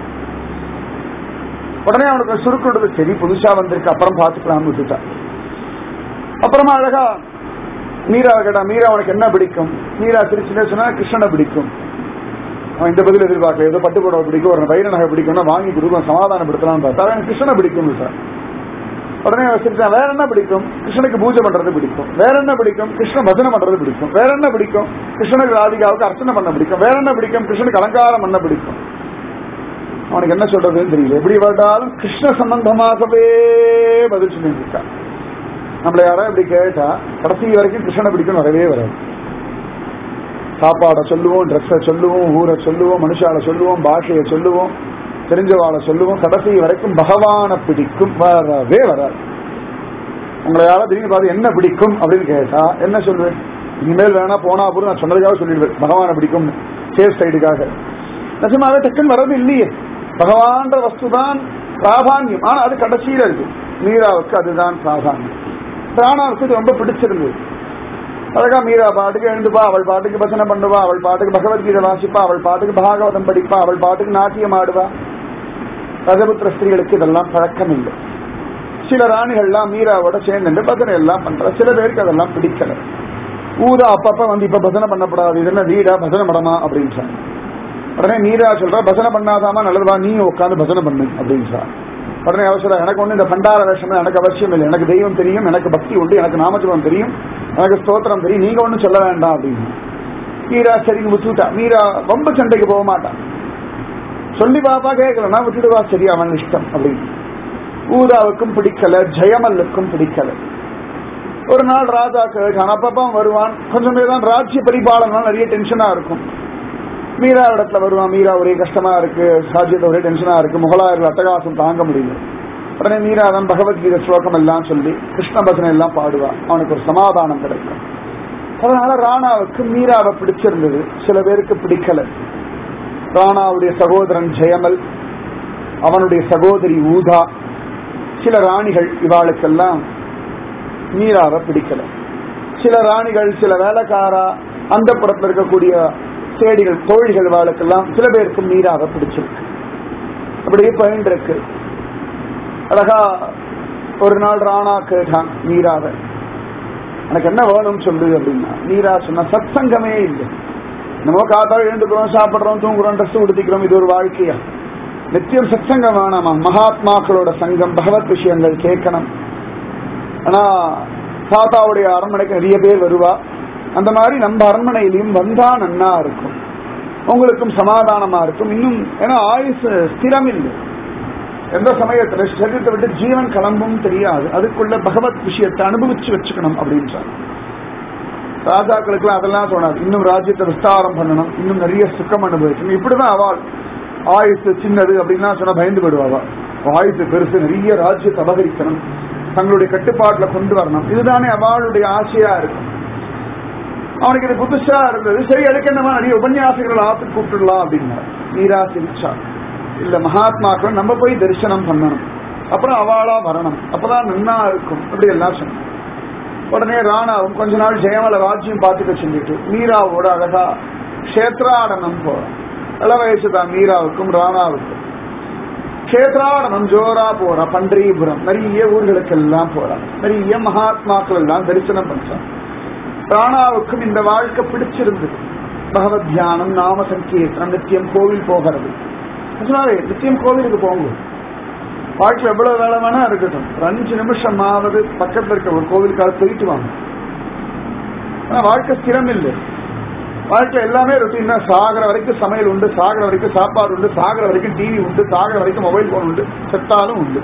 உடனே அவனுக்கு சுருக்குறது சரி புதுசா வந்திருக்கு அப்புறம் பார்த்துக்கலாம்னு விட்டுட்டா அப்புறமா அழகா மீரா கேட்டா மீரா உனக்கு என்ன பிடிக்கும் மீரா திருச்சினே சொன்னா கிருஷ்ணனை பிடிக்கும் அவன் இந்த பதில் எதிர்பார்க்கல ஏதோ பட்டு புடவை பிடிக்கும் ஒரு வைர நகை பிடிக்கும்னா வாங்கி கொடுக்கும் சமாதானப்படுத்தலாம்னு பார்த்தா அவன் கிருஷ்ணனை பிடிக்கும் சார் உடனே வச்சிருக்கான் வேற என்ன பிடிக்கும் கிருஷ்ணனுக்கு பூஜை பண்றது பிடிக்கும் வேற என்ன பிடிக்கும் கிருஷ்ண பஜனை பண்றது பிடிக்கும் வேற என்ன பிடிக்கும் கிருஷ்ணனுக்கு ராதிகாவுக்கு அர்ச்சனை பண்ண பிடிக்கும் வேற என்ன பிடிக்கும் கிருஷ்ணனுக்கு அலங்காரம் பண்ண பிடிக்கும் அவனுக்கு என்ன சொல்றதுன்னு தெரியல எப்படி பார்த்தாலும் கிருஷ்ண சம்பந்தமாகவே பதில் சொல்லிட்டு இருக்கான் நம்மள யாராவது இப்படி கேட்டா கடைசி வரைக்கும் கிருஷ்ணனை பிடிக்கும் வரவே வராது சாப்பாடை சொல்லுவோம் ட்ரெஸ்ஸை சொல்லுவோம் ஊரை சொல்லுவோம் மனுஷால சொல்லுவோம் பாஷையை சொல்லுவோம் தெரிஞ்சவாளை சொல்லுவோம் கடைசி வரைக்கும் பகவானை பிடிக்கும் வரவே வராது உங்களை யாராவது திரும்பி பார்த்து என்ன பிடிக்கும் அப்படின்னு கேட்டா என்ன சொல்லுவேன் இனிமேல் வேணா போனா அப்புறம் நான் சொன்னதுக்காக சொல்லிடுவேன் பகவானை பிடிக்கும் சேஃப் சைடுக்காக நிஜமாவே டக்குன்னு வர்றது இல்லையே பகவான்ற வஸ்து தான் பிராதான்யம் ஆனா அது கடைசியில இருக்கு மீராவுக்கு அதுதான் பிராதான்யம் ராணாவுக்கு இது ரொம்ப பிடிச்சிருந்தது அழகா மீரா பாட்டுக்கு எழுந்துப்பா அவள் பாட்டுக்கு பசனை பண்ணுவா அவள் பாட்டுக்கு பகவத்கீதை வாசிப்பா அவள் பாட்டுக்கு பாகவதம் படிப்பா அவள் பாட்டுக்கு நாட்டியம் ஆடுவா ரஜபுத்திர ஸ்திரீகளுக்கு இதெல்லாம் பழக்கம் இல்லை சில ராணிகள்லாம் மீராவோட சேர்ந்து பஜனை எல்லாம் பண்ற சில பேருக்கு அதெல்லாம் பிடிக்கல ஊதா அப்பப்ப வந்து இப்ப பஜனை பண்ணப்படாது இது என்ன வீடா பஜனை படமா அப்படின்னு சொன்ன உடனே மீரா சொல்றா பஜனை பண்ணாதாமா நல்லதுவா நீ உட்காந்து பஜனை பண்ணு அப்படின்னு சொன்னா உடனே அவசரம் எனக்கு ஒண்ணு இந்த பண்டார வேஷம் எனக்கு அவசியம் இல்லை எனக்கு தெய்வம் தெரியும் எனக்கு பக்தி உண்டு எனக்கு நாமஜபம் தெரியும் எனக்கு ஸ்தோத்திரம் தெரியும் நீங்க ஒண்ணும் சொல்ல வேண்டாம் அப்படின்னு மீரா சரின்னு விட்டுட்டா மீரா ரொம்ப சண்டைக்கு போக மாட்டான் சொல்லி பாப்பா கேட்கல நான் விட்டுடுவா சரி அவன் இஷ்டம் அப்படின்னு ஊதாவுக்கும் பிடிக்கல ஜெயமல்லுக்கும் பிடிக்கல ஒரு நாள் ராஜா கேட்டான் அப்பப்ப வருவான் கொஞ்சமே தான் ராஜ்ய பரிபாலனம் நிறைய டென்ஷனா இருக்கும் மீரா இடத்துல வருவான் மீரா ஒரே கஷ்டமா இருக்கு ராஜ்யத்தை ஒரே டென்ஷனா இருக்கு முகலாயர்கள் அட்டகாசம் தாங்க முடியல உடனே மீரா தான் பகவத்கீதை ஸ்லோகம் எல்லாம் சொல்லி கிருஷ்ண பஜனை எல்லாம் பாடுவா அவனுக்கு ஒரு சமாதானம் கிடைக்கும் அதனால ராணாவுக்கு மீராவை பிடிச்சிருந்தது சில பேருக்கு பிடிக்கல ராணாவுடைய சகோதரன் ஜெயமல் அவனுடைய சகோதரி ஊதா சில ராணிகள் இவாளுக்கெல்லாம் மீராவை பிடிக்கல சில ராணிகள் சில வேலைக்காரா அந்த புறத்துல இருக்கக்கூடிய தேடிகள் தோழிகள் வாளுக்கெல்லாம் சில பேருக்கு மீராவை பிடிச்சிருக்கு அப்படியே பயன் இருக்கு அழகா ஒரு நாள் ராணா கேட்டான் மீராவை எனக்கு என்ன வேணும் சொல்லு அப்படின்னா மீரா சொன்ன சத் சங்கமே இல்லை நம்ம காத்தால் எழுந்துக்கிறோம் சாப்பிடுறோம் தூங்குறோம் ட்ரெஸ் உடுத்திக்கிறோம் இது ஒரு வாழ்க்கையா நித்தியம் சத்சங்கம் வேணாமா மகாத்மாக்களோட சங்கம் பகவத் விஷயங்கள் கேட்கணும் ஆனா தாத்தாவுடைய அரண்மனைக்கு நிறைய பேர் வருவா அந்த மாதிரி நம்ம அரண்மனையிலையும் வந்தா நன்னா இருக்கும் உங்களுக்கும் சமாதானமா இருக்கும் இன்னும் ஏன்னா ஆயுசு ஸ்திரம் இல்லை எந்த சமயத்துல சரீரத்தை விட்டு ஜீவன் கிளம்பும் தெரியாது அதுக்குள்ள பகவத் விஷயத்தை அனுபவிச்சு வச்சுக்கணும் அப்படின்றார் ராஜாக்களுக்கு அதெல்லாம் தோணாது இன்னும் ராஜ்யத்தை விஸ்தாரம் பண்ணணும் இன்னும் நிறைய சுக்கம் அனுபவிக்கணும் இப்படிதான் அவள் ஆயுசு சின்னது அப்படின்னா சொன்னா பயந்து போயிடுவா ஆயுசு பெருசு நிறைய ராஜ்யத்தை அபகரிக்கணும் தங்களுடைய கட்டுப்பாட்டுல கொண்டு வரணும் இதுதானே அவளுடைய ஆசையா இருக்கும் அவனுக்கு இது புதுசா இருந்தது சரி அதுக்கு என்னமா நிறைய உபன்யாசங்கள் ஆத்து கூப்பிட்டுடலாம் அப்படின்னா நீரா சிரிச்சா இல்ல மகாத்மாக்கள் நம்ம போய் தரிசனம் பண்ணணும் அப்புறம் அவளா வரணும் அப்பதான் நன்னா இருக்கும் அப்படி எல்லாம் சொன்னோம் உடனே ராணாவும் கொஞ்ச நாள் ஜெயமல ராஜ்யம் பார்த்துக்க சொல்லிட்டு மீராவோட அழகா கஷேத்ராடனம் போறான் இள வயசுதான் மீராவுக்கும் ராணாவுக்கும் கஷேத்ராடனம் ஜோரா போறா பண்டரிபுரம் நிறைய ஊர்களுக்கெல்லாம் போறான் நிறைய மகாத்மாக்கள் எல்லாம் தரிசனம் பண்றான் ராணாவுக்கும் இந்த வாழ்க்கை பிடிச்சிருந்தது பகவத் தியானம் நாம சங்கீர்த்தனம் நித்தியம் கோவில் போகிறது சொன்னாரு நித்தியம் கோவிலுக்கு போங்க வாழ்க்கையில் எவ்வளவு வேலை வேணா இருக்கட்டும் ஒரு அஞ்சு நிமிஷம் ஆவது பக்கத்துல இருக்க ஒரு கோவிலுக்காக போயிட்டு வாங்க ஆனா வாழ்க்கை ஸ்திரம் இல்லை வாழ்க்கையில் எல்லாமே ரொட்டீனா சாகிற வரைக்கும் சமையல் உண்டு சாகிற வரைக்கும் சாப்பாடு உண்டு சாகிற வரைக்கும் டிவி உண்டு சாகிற வரைக்கும் மொபைல் போன் உண்டு செத்தாலும் உண்டு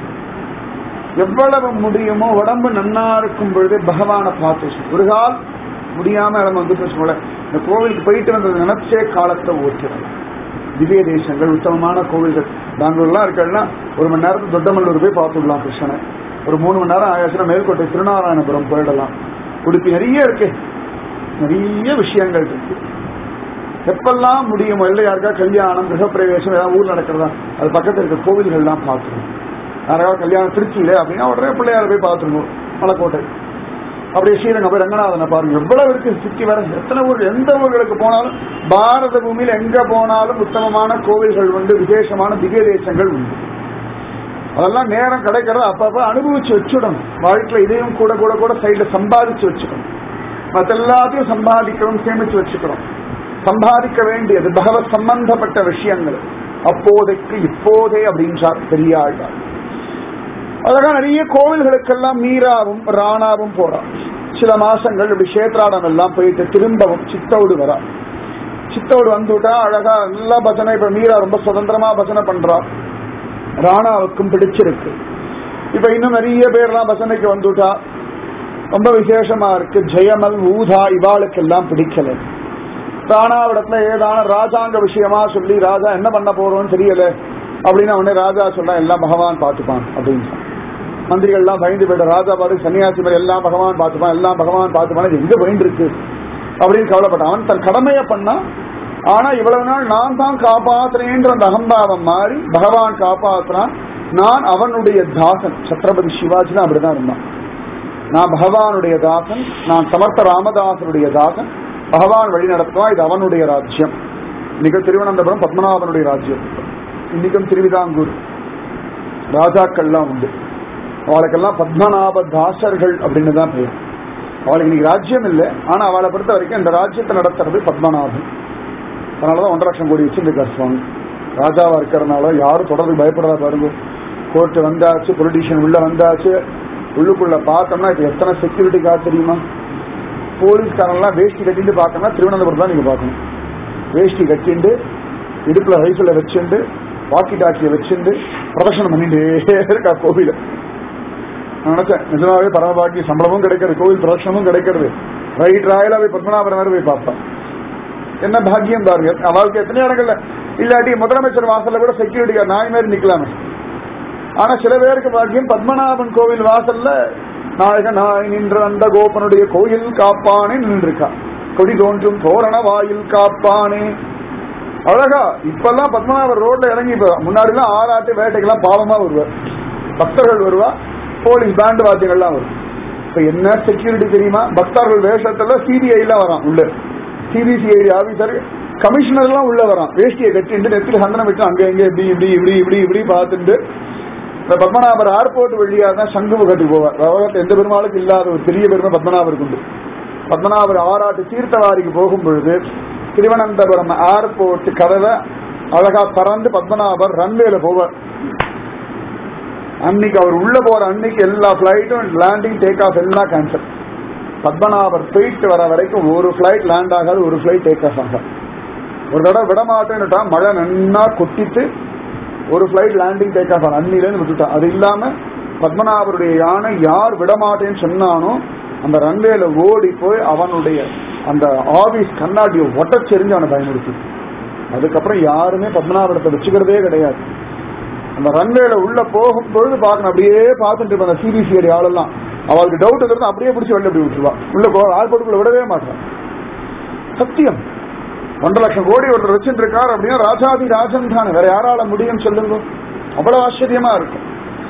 எவ்வளவு முடியுமோ உடம்பு நன்னா இருக்கும் பொழுது பகவானை பார்த்து ஒரு கால் முடியாம நம்ம வந்துட்டு வச்சுக்கோங்களேன் இந்த கோவிலுக்கு போயிட்டு வந்தது நினைச்சே காலத்தை ஓட்டுறது திவ்ய தேசங்கள் உத்தமமான கோவில்கள் பெங்களூர்லாம் இருக்கா ஒரு மணி நேரத்துக்கு தொட்டமல்லூர் போய் பார்த்துடலாம் கிருஷ்ணனை ஒரு மூணு மணி நேரம் ஆயாச்சுன்னா மேல்கோட்டை திருநாராயணபுரம் போயிடலாம் உடுப்பி நிறைய இருக்கு நிறைய விஷயங்கள் இருக்கு எப்பெல்லாம் முடியுமோ இல்லை யாருக்கா கல்யாணம் கிரகப்பிரவேசம் ஏதாவது ஊர் நடக்கிறதா அது பக்கத்தில் இருக்க கோவில்கள்லாம் பார்த்துருவோம் யாராவது கல்யாணம் திருச்சியில அப்படின்னா உடனே பிள்ளையார போய் பார்த்துருவோம் மலைக்கோட்டை அப்படியே ஸ்ரீரங்கம் போய் ரங்கநாதனை பாருங்க எவ்வளவு இருக்கு சுற்றி வர எத்தனை ஊர் எந்த ஊர்களுக்கு போனாலும் பாரத பூமியில் எங்க போனாலும் உத்தமமான கோவில்கள் உண்டு விசேஷமான திவ்ய தேசங்கள் உண்டு அதெல்லாம் நேரம் கிடைக்கிறத அப்பப்ப அனுபவிச்சு வச்சுடணும் வாழ்க்கையில இதையும் கூட கூட கூட சைட்ல சம்பாதிச்சு வச்சுக்கணும் மற்ற எல்லாத்தையும் சம்பாதிக்கணும் சேமிச்சு வச்சுக்கணும் சம்பாதிக்க வேண்டியது பகவத் சம்பந்தப்பட்ட விஷயங்கள் அப்போதைக்கு இப்போதே அப்படின்றார் பெரியாள் அழகா நிறைய கோவில்களுக்கெல்லாம் மீராவும் ராணாவும் போறான் சில மாசங்கள் இப்படி கஷேத்ராடம் எல்லாம் போயிட்டு திரும்பவும் சித்தோடு வரா சித்தோடு வந்துட்டா அழகா எல்லா பஜனை இப்ப மீரா ரொம்ப சுதந்திரமா பஜனை பண்றா ராணாவுக்கும் பிடிச்சிருக்கு இப்ப இன்னும் நிறைய பேர்லாம் பஜனைக்கு வந்துட்டா ரொம்ப விசேஷமா இருக்கு ஜெயமல் ஊதா இவாளுக்கு எல்லாம் பிடிக்கல ராணாவிடத்துல ஏதான ராஜாங்க விஷயமா சொல்லி ராஜா என்ன பண்ண போறோம்னு தெரியல அப்படின்னு உடனே ராஜா சொன்னா எல்லாம் பகவான் பார்த்துப்பான் அப்படின்னு சொன்னான். மந்திரிகள்லாம் பயந்து போயிட்ட ராஜா பாரு சன்னியாசி மாதிரி எல்லாம் பகவான் பார்த்துப்பான் எல்லாம் பகவான் பார்த்துப்பான் இது எங்க பயந்து இருக்கு அப்படின்னு கவலைப்பட்டான் அவன் தன் கடமையை பண்ணா ஆனா இவ்வளவு நாள் நான் தான் காப்பாத்துறேன்ற அந்த அகம்பாவம் மாறி பகவான் காப்பாத்துறான் நான் அவனுடைய தாசன் சத்ரபதி சிவாஜி தான் அப்படிதான் இருந்தான் நான் பகவானுடைய தாசன் நான் சமர்த்த ராமதாசனுடைய தாசன் பகவான் வழி நடத்துவான் இது அவனுடைய ராஜ்யம் இன்னைக்கு திருவனந்தபுரம் பத்மநாபனுடைய ராஜ்யம் இன்னைக்கும் திருவிதாங்கூர் ராஜாக்கள்லாம் உண்டு அவளுக்கெல்லாம் பத்மநாப தாசர்கள் அப்படின்னு தான் பெயர் அவளுக்கு இன்னைக்கு ராஜ்யம் இல்லை ஆனா அவளை பொறுத்த வரைக்கும் இந்த ராஜ்யத்தை நடத்துறது பத்மநாபன் அதனாலதான் ஒன்றரை லட்சம் கோடி வச்சிருந்துருக்கார் சுவாமி ராஜாவா இருக்கிறதுனால யாரும் தொடர்ந்து பயப்படுறா பாருங்க கோர்ட் வந்தாச்சு பொலிட்டீஷியன் உள்ள வந்தாச்சு உள்ளுக்குள்ள பார்த்தோம்னா இப்ப எத்தனை செக்யூரிட்டி கார்டு தெரியுமா போலீஸ்காரன்லாம் வேஷ்டி கட்டிட்டு பார்க்கணும்னா திருவனந்தபுரம் தான் நீங்க பார்க்கணும் வேஷ்டி கட்டிண்டு இடுப்புல ரைஃபிள வச்சுண்டு வாக்கி டாக்கிய வச்சுண்டு பிரதர்ஷனம் பண்ணிட்டே இருக்கா கோவில நான் நினைச்சேன் நிஜமாவே பரமபாக்கி சம்பளமும் கிடைக்கிறது கோவில் பிரதர்ஷனமும் கிடைக்கிறது ரைட் ராயலா போய் பத்மநாபரம் வேற போய் பார்ப்பேன் என்ன பாக்கியம் பாருங்க அவளுக்கு எத்தனை இடங்கள்ல இல்லாட்டி முதலமைச்சர் வாசல்ல கூட செக்யூரிட்டி நாய் மாதிரி நிக்கலாமே ஆனா சில பேருக்கு பாக்கியம் பத்மநாபன் கோவில் வாசல்ல நாயக நாய் நின்ற அந்த கோபனுடைய கோயில் காப்பானே நின்றுருக்கா கொடி தோன்றும் தோரண வாயில் காப்பானே அழகா இப்பெல்லாம் பத்மநாபர் ரோட்ல இறங்கி போவா முன்னாடி எல்லாம் ஆறாட்டு வேட்டைக்கெல்லாம் பாவமா வருவார் பக்தர்கள் வருவா போலீஸ் பேண்ட் வாத்தியங்கள்லாம் வரும் இப்ப என்ன செக்யூரிட்டி தெரியுமா பக்தர்கள் வேஷத்துல சிபிஐ எல்லாம் வரான் உள்ள சிபிசிஐடி ஆபீசர் கமிஷனர் எல்லாம் உள்ள வரான் வேஷ்டியை கட்டிட்டு நெத்தில சந்தனம் விட்டு அங்க இங்க இப்படி இப்படி இப்படி இப்படி இப்படி பார்த்துட்டு இந்த பத்மநாபர் ஏர்போர்ட் வழியா தான் சங்கு முகத்துக்கு போவார் உலகத்துல எந்த பெருமாளுக்கு இல்லாத ஒரு பெரிய பெருமை பத்மநாபருக்கு உண்டு பத்மநாபர் ஆறாட்டு தீர்த்தவாரிக்கு போகும் பொழுது திருவனந்தபுரம் ஏர்போர்ட் கதவை அழகா பறந்து பத்மநாபர் ரன்வேல போவார் அன்னைக்கு அவர் உள்ள போற அன்னைக்கு எல்லா பிளைட்டும் லேண்டிங் டேக் ஆஃப் எல்லாம் கேன்சல் பத்மநாபர் போயிட்டு வர வரைக்கும் ஒரு பிளைட் லேண்ட் ஆகாது ஒரு பிளைட் டேக் ஆஃப் ஆகாது ஒரு தடவை விட மாட்டேன்னுட்டா மழை நன்னா கொட்டிட்டு ஒரு பிளைட் லேண்டிங் டேக் ஆஃப் அன்னிலேன்னு விட்டுட்டான் அது இல்லாம பத்மநாபருடைய யானை யார் விடமாட்டேன்னு சொன்னானோ அந்த ரன்வேல ஓடி போய் அவனுடைய அந்த ஆபீஸ் கண்ணாடியை ஒட்டச்செறிஞ்சு அவனை பயமுறுத்தி அதுக்கப்புறம் யாருமே பத்மநாபரத்தை வச்சுக்கிறதே கிடையாது அந்த ரன்வேல உள்ள போகும் பொழுது பார்க்கணும் அப்படியே பார்த்துட்டு இருப்பேன் அந்த சிபிசிஐடி ஆளெல்லாம் அவளுக்கு டவுட் இருந்தா அப்படியே பிடிச்சி வெளில அப்படி விட்டுருவா உள்ள போ ஆள்போட்டுக்குள்ள விடவே மாட்டான் சத்தியம் ஒன்றரை லட்சம் கோடி ஒருத்தர் வச்சுட்டு இருக்காரு அப்படின்னா ராஜாதி ராஜன் தானே வேற யாரால முடியும் சொல்லுங்க அவ்வளவு ஆச்சரியமா இருக்கும்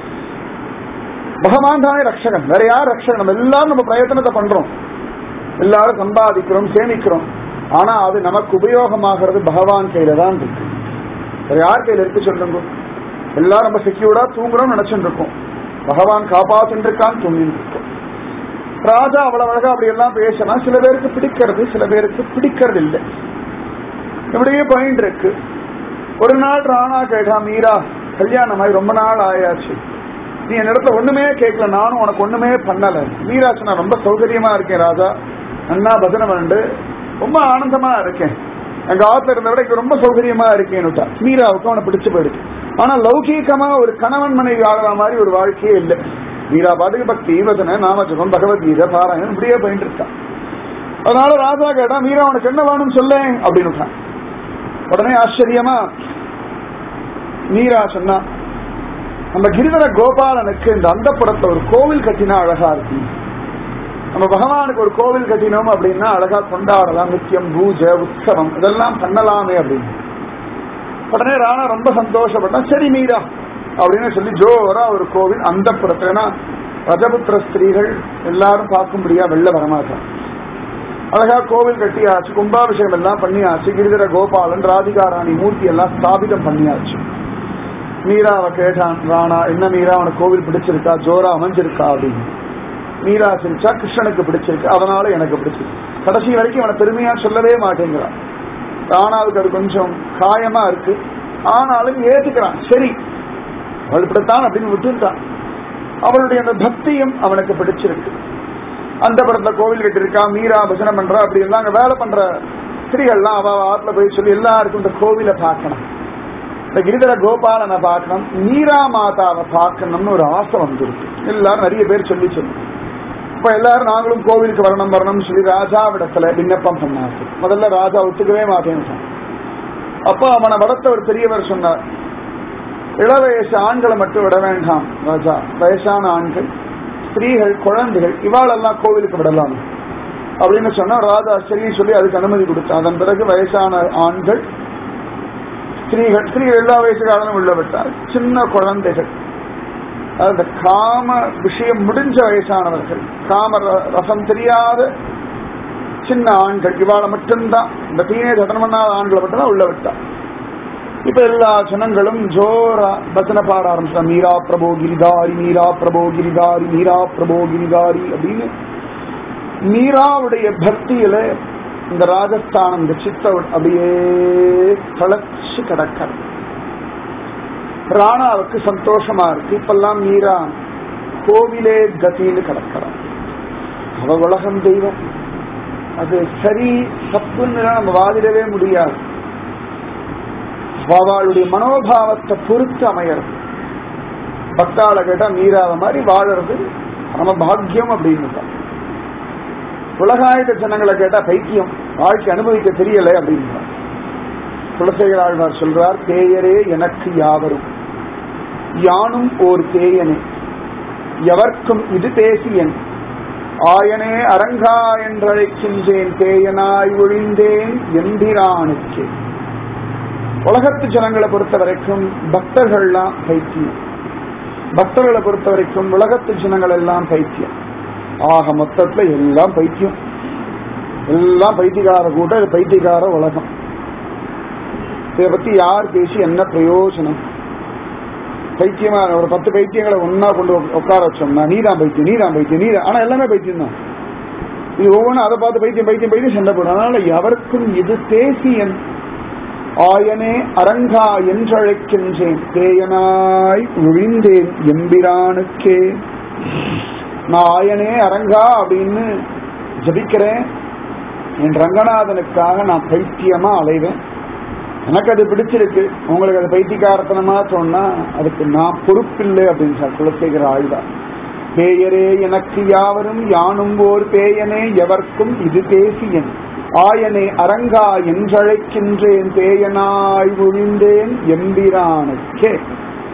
பகவான் தானே ரக்ஷகன் வேற யார் ரக்ஷகன் நம்ம எல்லாரும் நம்ம பிரயத்தனத்தை பண்றோம் எல்லாரும் சம்பாதிக்கிறோம் சேமிக்கிறோம் ஆனா அது நமக்கு உபயோகமாகிறது பகவான் கையில தான் இருக்கு வேற யார் கையில இருக்கு சொல்லுங்க எல்லாரும் ரொம்ப செக்யூர்டா தூங்குறோம் நினைச்சுட்டு இருக்கோம் பகவான் காப்பாத்தின்னு இருக்கான் தூங்கிட்டு இருக்கோம் ராஜா அவ்வளவு அழகா அப்படி எல்லாம் பேசினா சில பேருக்கு பிடிக்கிறது சில பேருக்கு பிடிக்கிறது இல்லை இப்படியே பாயிண்ட் இருக்கு ஒரு நாள் ராணா கேட்டா மீரா கல்யாணம் ஆகி ரொம்ப நாள் ஆயாச்சு நீ என் இடத்துல ஒண்ணுமே கேட்கல நானும் உனக்கு ஒண்ணுமே பண்ணல மீராச்சு நான் ரொம்ப சௌகரியமா இருக்கேன் ராஜா அண்ணா பஜனை வந்து ரொம்ப ஆனந்தமா இருக்கேன் எங்க ஆத்துல இருந்த விட இங்க ரொம்ப சௌகரியமா இருக்கேன்னுட்டா மீராவுக்கு அவனை பிடிச்சு போயிடுச்சு ஆனா லௌகீகமா ஒரு கணவன் மனைவி ஆகிற மாதிரி ஒரு வாழ்க்கையே இல்லை மீரா பாட்டுக்கு பக்தி வசன நாமஜபம் பகவத்கீதை பாராயணம் இப்படியே போயிட்டு இருக்கான் அதனால ராஜா கேட்டா மீரா உனக்கு என்ன வேணும்னு சொல்ல அப்படின்னு உடனே ஆச்சரியமா மீரா சொன்னா நம்ம கிரிதர கோபாலனுக்கு இந்த அந்தப்புறத்துல ஒரு கோவில் கட்டினா அழகா இருக்கும் நம்ம பகவானுக்கு ஒரு கோவில் கட்டினோம் அப்படின்னா அழகா கொண்டாடலாம் நித்தியம் பூஜை உற்சவம் இதெல்லாம் பண்ணலாமே அப்படின்னு உடனே ராணா ரொம்ப சந்தோஷப்பட்டா சரி மீரா அப்படின்னு சொல்லி ஜோரா ஒரு கோவில் அந்த புறத்துலனா ரஜபுத்திர ஸ்திரீகள் எல்லாரும் பார்க்கும்படியா வெளில வரமாட்டான் அழகா கோவில் கட்டியாச்சு கும்பாபிஷேகம் எல்லாம் பண்ணியாச்சு கிரிதர கோபாலன் ராதிகாராணி மூர்த்தி எல்லாம் ஸ்தாபிதம் பண்ணியாச்சு மீராவை கேட்டான் ராணா என்ன மீரா உனக்கு கோவில் பிடிச்சிருக்கா ஜோரா அமைஞ்சிருக்கா அப்படின்னு மீரா சிரிச்சா கிருஷ்ணனுக்கு பிடிச்சிருக்கு அதனால எனக்கு பிடிச்சிருக்கு கடைசி வரைக்கும் அவனை பெருமையா சொல்லவே மாட்டேங்கிறான் ராணாவுக்கு அது கொஞ்சம் காயமா இருக்கு ஆனாலும் ஏத்துக்கிறான் சரி அவள் இப்படித்தான் அப்படின்னு விட்டுட்டான் அவளுடைய அந்த பக்தியும் அவனுக்கு பிடிச்சிருக்கு அந்த படத்துல கோவில் கட்டிருக்கா மீரா பஜனை பண்றா அப்படி எல்லாம் அங்க வேலை பண்ற ஸ்திரீகள்லாம் அவ ஆத்துல போய் சொல்லி எல்லாருக்கும் இந்த கோவிலை பார்க்கணும் இந்த கிரிதர கோபாலனை பார்க்கணும் மீரா மாதாவை பார்க்கணும்னு ஒரு ஆசை வந்துருக்கு எல்லாரும் நிறைய பேர் சொல்லி சொல்லி இப்ப எல்லாரும் நாங்களும் கோவிலுக்கு வரணும் வரணும்னு சொல்லி ராஜாவிடத்துல விண்ணப்பம் பண்ணாச்சு முதல்ல ராஜா ஒத்துக்கவே மாட்டேன்னு அப்ப அவனை வளர்த்த ஒரு பெரியவர் சொன்னார் இளவயசு ஆண்களை மட்டும் விட வேண்டாம் ராஜா வயசான ஆண்கள் ஸ்திரீகள் குழந்தைகள் இவாளெல்லாம் கோவிலுக்கு விடலாம் அப்படின்னு சொன்னா ராஜா சரி சொல்லி அதுக்கு அனுமதி கொடுத்தான் அதன் பிறகு வயசான ஆண்கள் ஸ்திரீகள் ஸ்திரீகள் எல்லா வயசுக்காரனும் உள்ள விட்டார் சின்ன குழந்தைகள் அந்த காம விஷயம் முடிஞ்ச வயசானவர்கள் காம ர- ரசம் தெரியாத சின்ன ஆண்கள் இவாளை மட்டும்தான் இந்த டீனேஜ் அட்டன் பண்ணாத ஆண்களை மட்டும்தான் உள்ள விட்டார் இப்ப எல்லா ஜனங்களும் ஜோரா பஜனை பாட ஆரம்பிச்சாங்க மீரா பிரபோ கிரிதாரி மீரா பிரபோ கிரிதாரி மீரா பிரபோ கிரிதாரி அப்படின்னு மீராவுடைய பக்தியில இந்த ராஜஸ்தானம் இந்த சித்தவன் அப்படியே தளச்சு கிடக்கிறது ராணாவுக்கு சந்தோஷமா இருக்கு இப்பெல்லாம் மீரா கோவிலே கதின்னு கிடக்கிறான் அவ உலகம் தெய்வம் அது சரி தப்புன்னு நம்ம வாதிடவே முடியாது அவளுடைய மனோபாவத்தை பொறுத்து அமையறது பக்தாள கேட்டா மீறாத மாதிரி வாழறது நம்ம பாக்கியம் அப்படின்னு உலகாயுத ஜனங்களை கேட்டா பைத்தியம் வாழ்க்கை அனுபவிக்க தெரியல அப்படின்னு குலசேகர ஆழ்வார் சொல்றார் தேயரே எனக்கு யாவரும் யானும் ஓர் தேயனே எவர்க்கும் இது தேசியன் ஆயனே அரங்கா என்றழைக்கின்றேன் தேயனாய் ஒழிந்தேன் எம்பிரானுக்கே உலகத்து ஜனங்களை பொறுத்த வரைக்கும் பக்தர்கள்லாம் பைத்தியம் பக்தர்களை பொறுத்த வரைக்கும் உலகத்து ஜனங்கள் எல்லாம் பைத்தியம் ஆக மொத்தத்துல எல்லாம் பைத்தியம் எல்லாம் பைத்தியக்கார கூட்டம் இது பைத்தியக்கார உலகம் இதை பத்தி யார் பேசி என்ன பிரயோஜனம் பைத்தியமா ஒரு பத்து பைத்தியங்களை ஒன்னா கொண்டு உட்கார வச்சோம்னா நீதான் பைத்தியம் நீதான் பைத்தியம் நீதான் ஆனா எல்லாமே பைத்தியம் தான் இது ஒவ்வொன்றும் அதை பார்த்து பைத்தியம் பைத்தியம் பைத்தியம் சண்டை போடும் அதனால எவருக்கும் இது தேசியன் ஆயனே அரங்கா என்றழைக்கின்றேன் தேயனாய் ஒழிந்தேன் எம்பிரானுக்கே நான் ஆயனே அரங்கா அப்படின்னு ஜபிக்கிறேன் என் ரங்கநாதனுக்காக நான் பைத்தியமா அலைவேன் எனக்கு அது பிடிச்சிருக்கு உங்களுக்கு அது பைத்தியக்காரத்தனமா சொன்னா அதுக்கு நான் பொறுப்பில்லை அப்படின்னு சார் குலசேகர ஆழ்வார் பேயரே எனக்கு யாவரும் யானும் ஓர் பேயனே எவர்க்கும் இது தேசியன் ஆயனை அரங்கா என்றழைக்கின்றேன் பேயனாய் ஒழிந்தேன் எம்பிரானுக்கே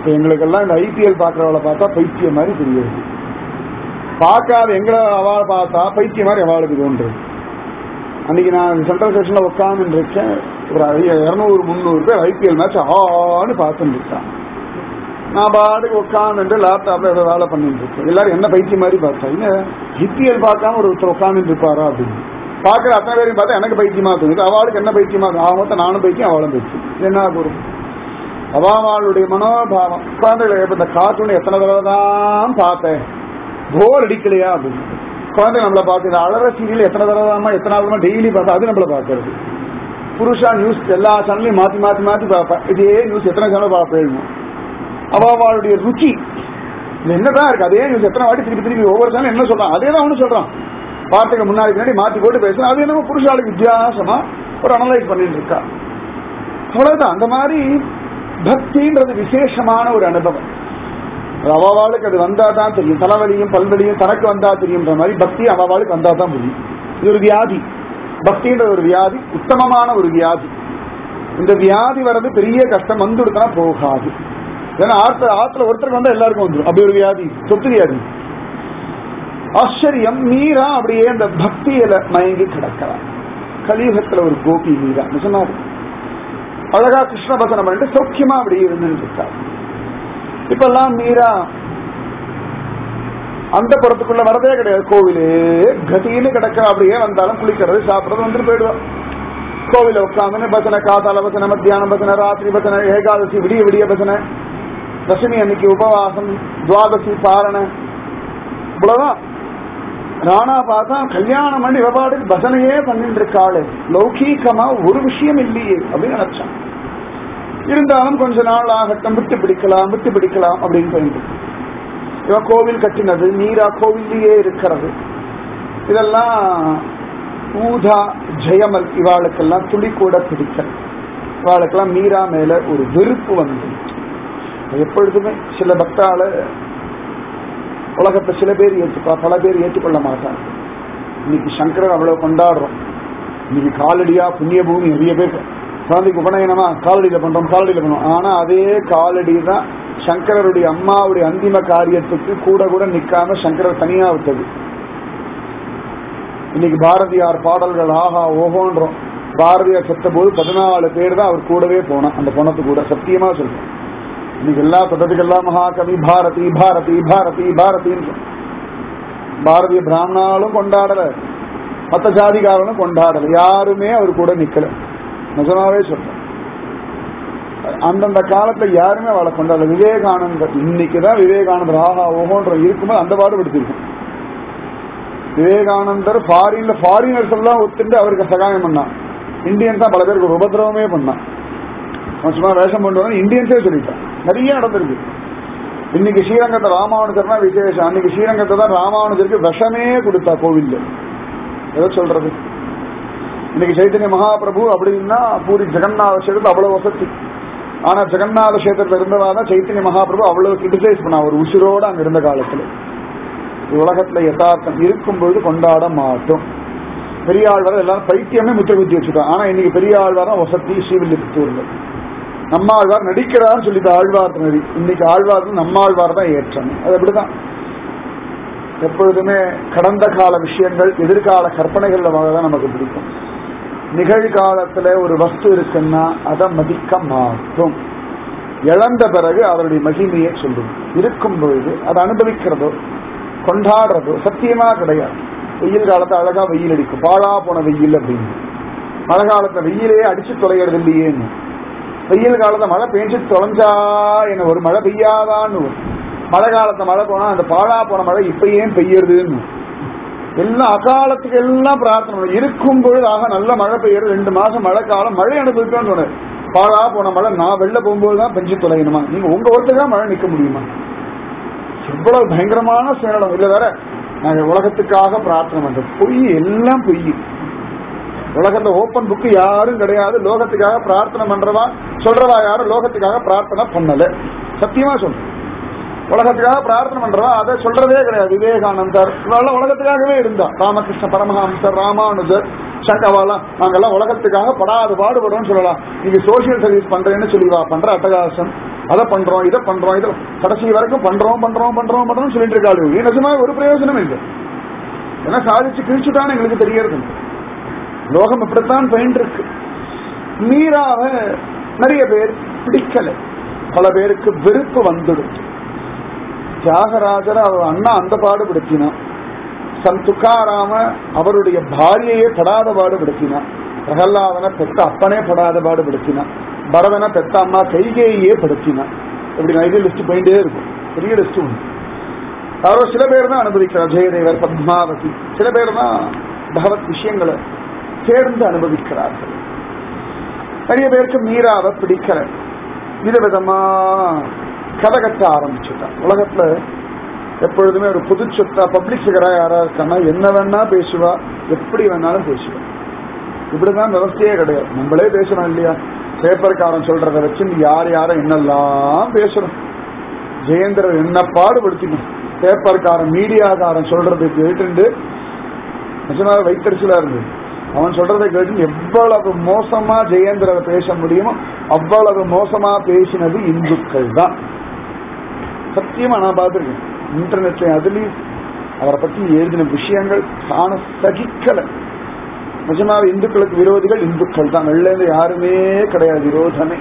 இப்ப எங்களுக்கெல்லாம் இந்த ஐபிஎல் பாக்குறவளை பார்த்தா பைத்தியம் மாதிரி தெரியாது பார்க்காத எங்களை அவளை பார்த்தா பைத்தியம் மாதிரி அவளுக்கு தோன்றுது அன்னைக்கு நான் சென்ட்ரல் ஸ்டேஷன்ல உட்காந்து இருக்கேன் ஒரு இருநூறு முந்நூறு பேர் ஐபிஎல் மேட்ச் ஆன்னு பார்த்துட்டு இருக்கான் நான் பாட்டுக்கு உட்காந்துட்டு லேப்டாப்ல ஏதோ வேலை பண்ணிட்டு இருக்கேன் எல்லாரும் என்ன பைத்தியம் மாதிரி பார்த்தா இல்ல ஐபிஎல் பார்க்காம ஒருத்தர் உட்காந்துட்டு இருப்பாரா அப்படின்னு பாக்குற அத்தனை பேரையும் பார்த்தா எனக்கு பைத்தியமா தோணுது அவளுக்கு என்ன பைத்தியமா தோணும் அவன் மொத்தம் நானும் பைத்தியம் அவளும் பைத்தியம் என்ன கூறும் அவாவாளுடைய மனோபாவம் குழந்தைகளை இப்ப இந்த கார்ட்டூன் எத்தனை தடவை தான் பார்த்தேன் போர் அடிக்கலையா அப்படின்னு குழந்தை நம்மளை பார்க்குது அழற சீரியல் எத்தனை தடவை எத்தனை நாள் டெய்லி பார்த்தா அது நம்மள பார்க்கறது புருஷா நியூஸ் எல்லா சேனலையும் மாத்தி மாத்தி மாத்தி பார்ப்பேன் இதே நியூஸ் எத்தனை சேனல் பார்ப்பேன் அவாவாளுடைய ருச்சி இது என்னதான் இருக்கு அதே நியூஸ் எத்தனை வாட்டி திருப்பி திருப்பி ஒவ்வொரு சேனல் என்ன சொல்றான் அதே தான் அவனு சொல்றான் வார்த்தைக்கு முன்னாடி பின்னாடி மாத்தி போட்டு பேசுறான் அது என்னமோ புருஷாளுக்கு வித்தியாசமா ஒரு அனலைஸ் பண்ணிட்டு இருக்கா அவ்வளவுதான் அந்த மாதிரி பக்தின்றது விசேஷமான ஒரு அனுபவம் அவவாளுக்கு அது வந்தா தான் தெரியும் தலைவலியும் பல்வலியும் தனக்கு வந்தா தெரியுன்ற மாதிரி பக்தி அவவாளுக்கு வந்தா தான் முடியும் இது ஒரு வியாதி பக்தின்ற ஒரு வியாதி உத்தமமான ஒரு வியாதி இந்த வியாதி வர்றது பெரிய கஷ்டம் வந்துடுத்தனா போகாது ஏன்னா ஆத்துல ஆத்துல ஒருத்தருக்கு வந்தா எல்லாருக்கும் வந்துடும் அப்படி ஒரு வியாதி சொத்து வியாதி ஆச்சரியம் மீரா அப்படியே அந்த பக்தியில மயங்கி கிடக்கிறார் கலியுகத்துல ஒரு கோபி மீரா நிஜமாரு அழகா கிருஷ்ண பசனம் பண்ணிட்டு சௌக்கியமா அப்படி இருந்துட்டு இருக்காரு இப்பெல்லாம் மீரா அந்த புறத்துக்குள்ள வரதே கிடையாது கோவிலே கட்டின்னு கிடக்கிற அப்படியே வந்தாலும் குளிக்கிறது சாப்பிடறது வந்துட்டு போயிடுவா கோவில உட்காந்து பசனை காத்தால பசனை மத்தியானம் பசனை ராத்திரி பசனை ஏகாதசி விடிய விடிய பசனை தசமி அன்னைக்கு உபவாசம் துவாதசி பாரணை இவ்வளவுதான் ராணா பார்த்தா கல்யாணம் பண்ணி விவபாடுக்கு பசனையே பண்ணிட்டு இருக்காளு லௌகீகமா ஒரு விஷயம் இல்லையே அப்படின்னு நினைச்சான் இருந்தாலும் கொஞ்ச நாள் ஆகட்டும் விட்டு பிடிக்கலாம் விட்டு பிடிக்கலாம் அப்படின்னு போயிட்டு இவ கோவில் கட்டினது நீரா கோவில்லையே இருக்கிறது இதெல்லாம் ஊதா ஜெயமல் இவாளுக்கெல்லாம் துளி கூட பிடிக்கல இவாளுக்கெல்லாம் மீரா மேல ஒரு வெறுப்பு வந்து எப்பொழுதுமே சில பக்தால உலகத்தை சில பேர் ஏற்றுப்பா பல பேர் ஏற்றுக்கொள்ள மாட்டாங்க இன்னைக்கு சங்கரர் அவ்வளவு கொண்டாடுறோம் இன்னைக்கு காலடியா புண்ணிய பூமி நிறைய பேர் குழந்தைக்கு உபநயனமா காலடியில பண்றோம் காலடியில பண்றோம் ஆனா அதே காலடி தான் சங்கரருடைய அம்மாவுடைய அந்திம காரியத்துக்கு கூட கூட நிக்காம சங்கரர் தனியா விட்டது இன்னைக்கு பாரதியார் பாடல்கள் ஆஹா ஓஹோன்றோம் பாரதியார் செத்த போது பதினாலு பேர் தான் அவர் கூடவே போனான் அந்த பொணத்து கூட சத்தியமா சொல்றேன் இன்னைக்கு எல்லா தொட்டத்துக்கெல்லாம் மகாகவி பாரதி பாரதி பாரதி பாரதின்னு பாரதிய பிராமணாலும் கொண்டாடல மத்த ஜாதிகாரனும் கொண்டாடல யாருமே அவர் கூட நிக்கல நிஜமாவே சொல்றேன் அந்தந்த காலத்துல யாருமே அவளை கொண்டாடல விவேகானந்தர் இன்னைக்குதான் விவேகானந்தர் ஆஹா ஓஹோன்ற இருக்கும்போது அந்த பாடுபடுத்திருக்கும் விவேகானந்தர் ஃபாரின்ல ஃபாரினர்ஸ் எல்லாம் ஒத்துட்டு அவருக்கு சகாயம் பண்ணான் இந்தியன் தான் பல பேருக்கு ஒரு உபதிரவமே பண்ணான் சும்மா வேஷம் பண்ணுவாங்க இந்தியன்ஸே சொல்லிட்டான் நிறைய நடந்திருக்கு இன்னைக்கு ஸ்ரீரங்கத்தை ராமானுஜர்னா விசேஷம் அன்னைக்கு ஸ்ரீரங்கத்தை தான் ராமானுஜருக்கு விஷமே கொடுத்தா கோவில்ல ஏதோ சொல்றது இன்னைக்கு சைத்தன்ய மகாபிரபு அப்படின்னா பூரி ஜெகநாத கஷேத்திரத்தில் அவ்வளவு வசதி ஆனா ஜெகநாத கஷேத்திரத்தில் இருந்தவாதான் சைத்தன்ய மகாபிரபு அவ்வளவு கிரிட்டிசைஸ் பண்ணா ஒரு உசிரோட அங்க இருந்த காலத்துல உலகத்துல யதார்த்தம் இருக்கும்பொழுது கொண்டாட மாட்டோம் பெரியாழ்வார் எல்லாரும் பைத்தியமே முத்திர குத்தி வச்சுட்டான் ஆனா இன்னைக்கு பெரியாழ்வார் வசதி ஸ்ரீவில்லிபுத்தூர்ல நம்மாழ்வார் நடிக்கிறான்னு சொல்லிட்டு ஆழ்வார் நடி இன்னைக்கு ஆழ்வார் நம்மாழ்வார் தான் ஏற்றம் அது அப்படிதான் எப்பொழுதுமே கடந்த கால விஷயங்கள் எதிர்கால கற்பனைகள்ல தான் நமக்கு பிடிக்கும் நிகழ்காலத்துல ஒரு வஸ்து இருக்குன்னா அதை மதிக்க மாட்டோம் இழந்த பிறகு அதனுடைய மகிமையை சொல்லும் இருக்கும் பொழுது அதை அனுபவிக்கிறதோ கொண்டாடுறதோ சத்தியமா கிடையாது வெயில் காலத்தை அழகா வெயில் அடிக்கும் பாழா போன வெயில் அப்படின்னு மழை காலத்துல வெயிலே அடிச்சு தொலைகிறது இல்லையேன்னு வெயில் காலத்துல மழை பெஞ்சு தொலைஞ்சா என்ன ஒரு மழை பெய்யாதான்னு மழை காலத்துல மழை போனா அந்த பாழா போன மழை இப்ப ஏன் பெய்யறதுன்னு எல்லாம் அகாலத்துக்கு எல்லாம் பிரார்த்தனை இருக்கும் பொழுது ஆக நல்ல மழை பெய்யறது ரெண்டு மாசம் மழை காலம் மழை அனுபவிக்கணும்னு சொன்னேன் பாழா போன மழை நான் வெளில போகும்போது தான் பெஞ்சு தொலையணுமா நீங்க உங்க ஒருத்தருக்கா மழை நிக்க முடியுமா எவ்வளவு பயங்கரமான சேனலம் இல்ல வேற நாங்க உலகத்துக்காக பிரார்த்தனை பண்றோம் பொய் எல்லாம் பொய் உலகத்துல ஓப்பன் புக்கு யாரும் கிடையாது லோகத்துக்காக பிரார்த்தனை பண்றவா சொல்றவா யாரும் லோகத்துக்காக பிரார்த்தனை பண்ணல சத்தியமா சொல்றேன் உலகத்துக்காக பிரார்த்தனை பண்றவா அதை சொல்றதே கிடையாது விவேகானந்தர் இவெல்லாம் உலகத்துக்காகவே இருந்தா ராமகிருஷ்ண பரமஹம்சர் ராமானுஜர் சங்கவாலாம் நாங்கெல்லாம் உலகத்துக்காக படாது பாடுபடுறோம்னு சொல்லலாம் நீங்க சோசியல் சர்வீஸ் பண்றேன்னு சொல்லி வா பண்ற அட்டகாசம் அதை பண்றோம் இதை பண்றோம் இதை கடைசி வரைக்கும் பண்றோம் பண்றோம் பண்றோம் பண்றோம் சொல்லிட்டு இருக்காரு நிஜமா ஒரு பிரயோஜனம் இல்லை ஏன்னா சாதிச்சு கிழிச்சுட்டான்னு எங்களுக்கு தெரியறது இல்லை. லோகம் இப்படித்தான் பயின்று இருக்கு மீறாக நிறைய பேர் பிடிக்கல பல பேருக்கு வெறுப்பு வந்துடும் தியாகராஜர் அவர் அண்ணா அந்த பாடுபடுத்தினான் சன் துக்காராம அவருடைய பாரியையே படாத பாடுபடுத்தினான் பிரகல்லாதனை பெத்த அப்பனே படாத பாடுபடுத்தினான் பரதனை பெத்த அம்மா கைகேயே படுத்தினான் இப்படி நிறைய லிஸ்ட் போயிட்டே இருக்கும் பெரிய லிஸ்ட் உண்டு யாரோ சில பேர் தான் அனுபவிக்கிறார் ஜெயதேவர் பத்மாவதி சில பேர் தான் பகவத் விஷயங்களை சேர்ந்து அனுபவிக்கிறார்கள் நிறைய பேருக்கு மீறாவை பிடிக்கல விதவிதமா கதை கட்ட ஆரம்பிச்சுட்டான் உலகத்துல எப்பொழுதுமே ஒரு பொது சொத்தா பப்ளிக் ஃபிகரா யாரா இருக்கான்னா என்ன வேணா பேசுவா எப்படி வேணாலும் பேசுவா இப்படிதான் விவசாயே கிடையாது நம்மளே பேசுறோம் இல்லையா பேப்பர்காரன் சொல்றத வச்சு நீ யார் யாரை என்னெல்லாம் பேசுறோம் ஜெயேந்திரன் என்ன பாடுபடுத்திக்கணும் பேப்பர்காரன் மீடியாக்காரன் சொல்றதை கேட்டுண்டு நிஜமாக வைத்தறிச்சலா இருந்தது அவன் சொல்றதை கேட்டு எவ்வளவு மோசமா ஜெயேந்திரரை பேச முடியுமோ அவ்வளவு மோசமா பேசினது இந்துக்கள் தான் சத்தியமா நான் பார்த்திருக்கேன் இன்டர்நெட்ல அதுலயும் அவரை பத்தி எழுதின விஷயங்கள் காண சகிக்கல நிஜமாக இந்துக்களுக்கு விரோதிகள் இந்துக்கள் தான் வெள்ளையில யாருமே கிடையாது விரோதமே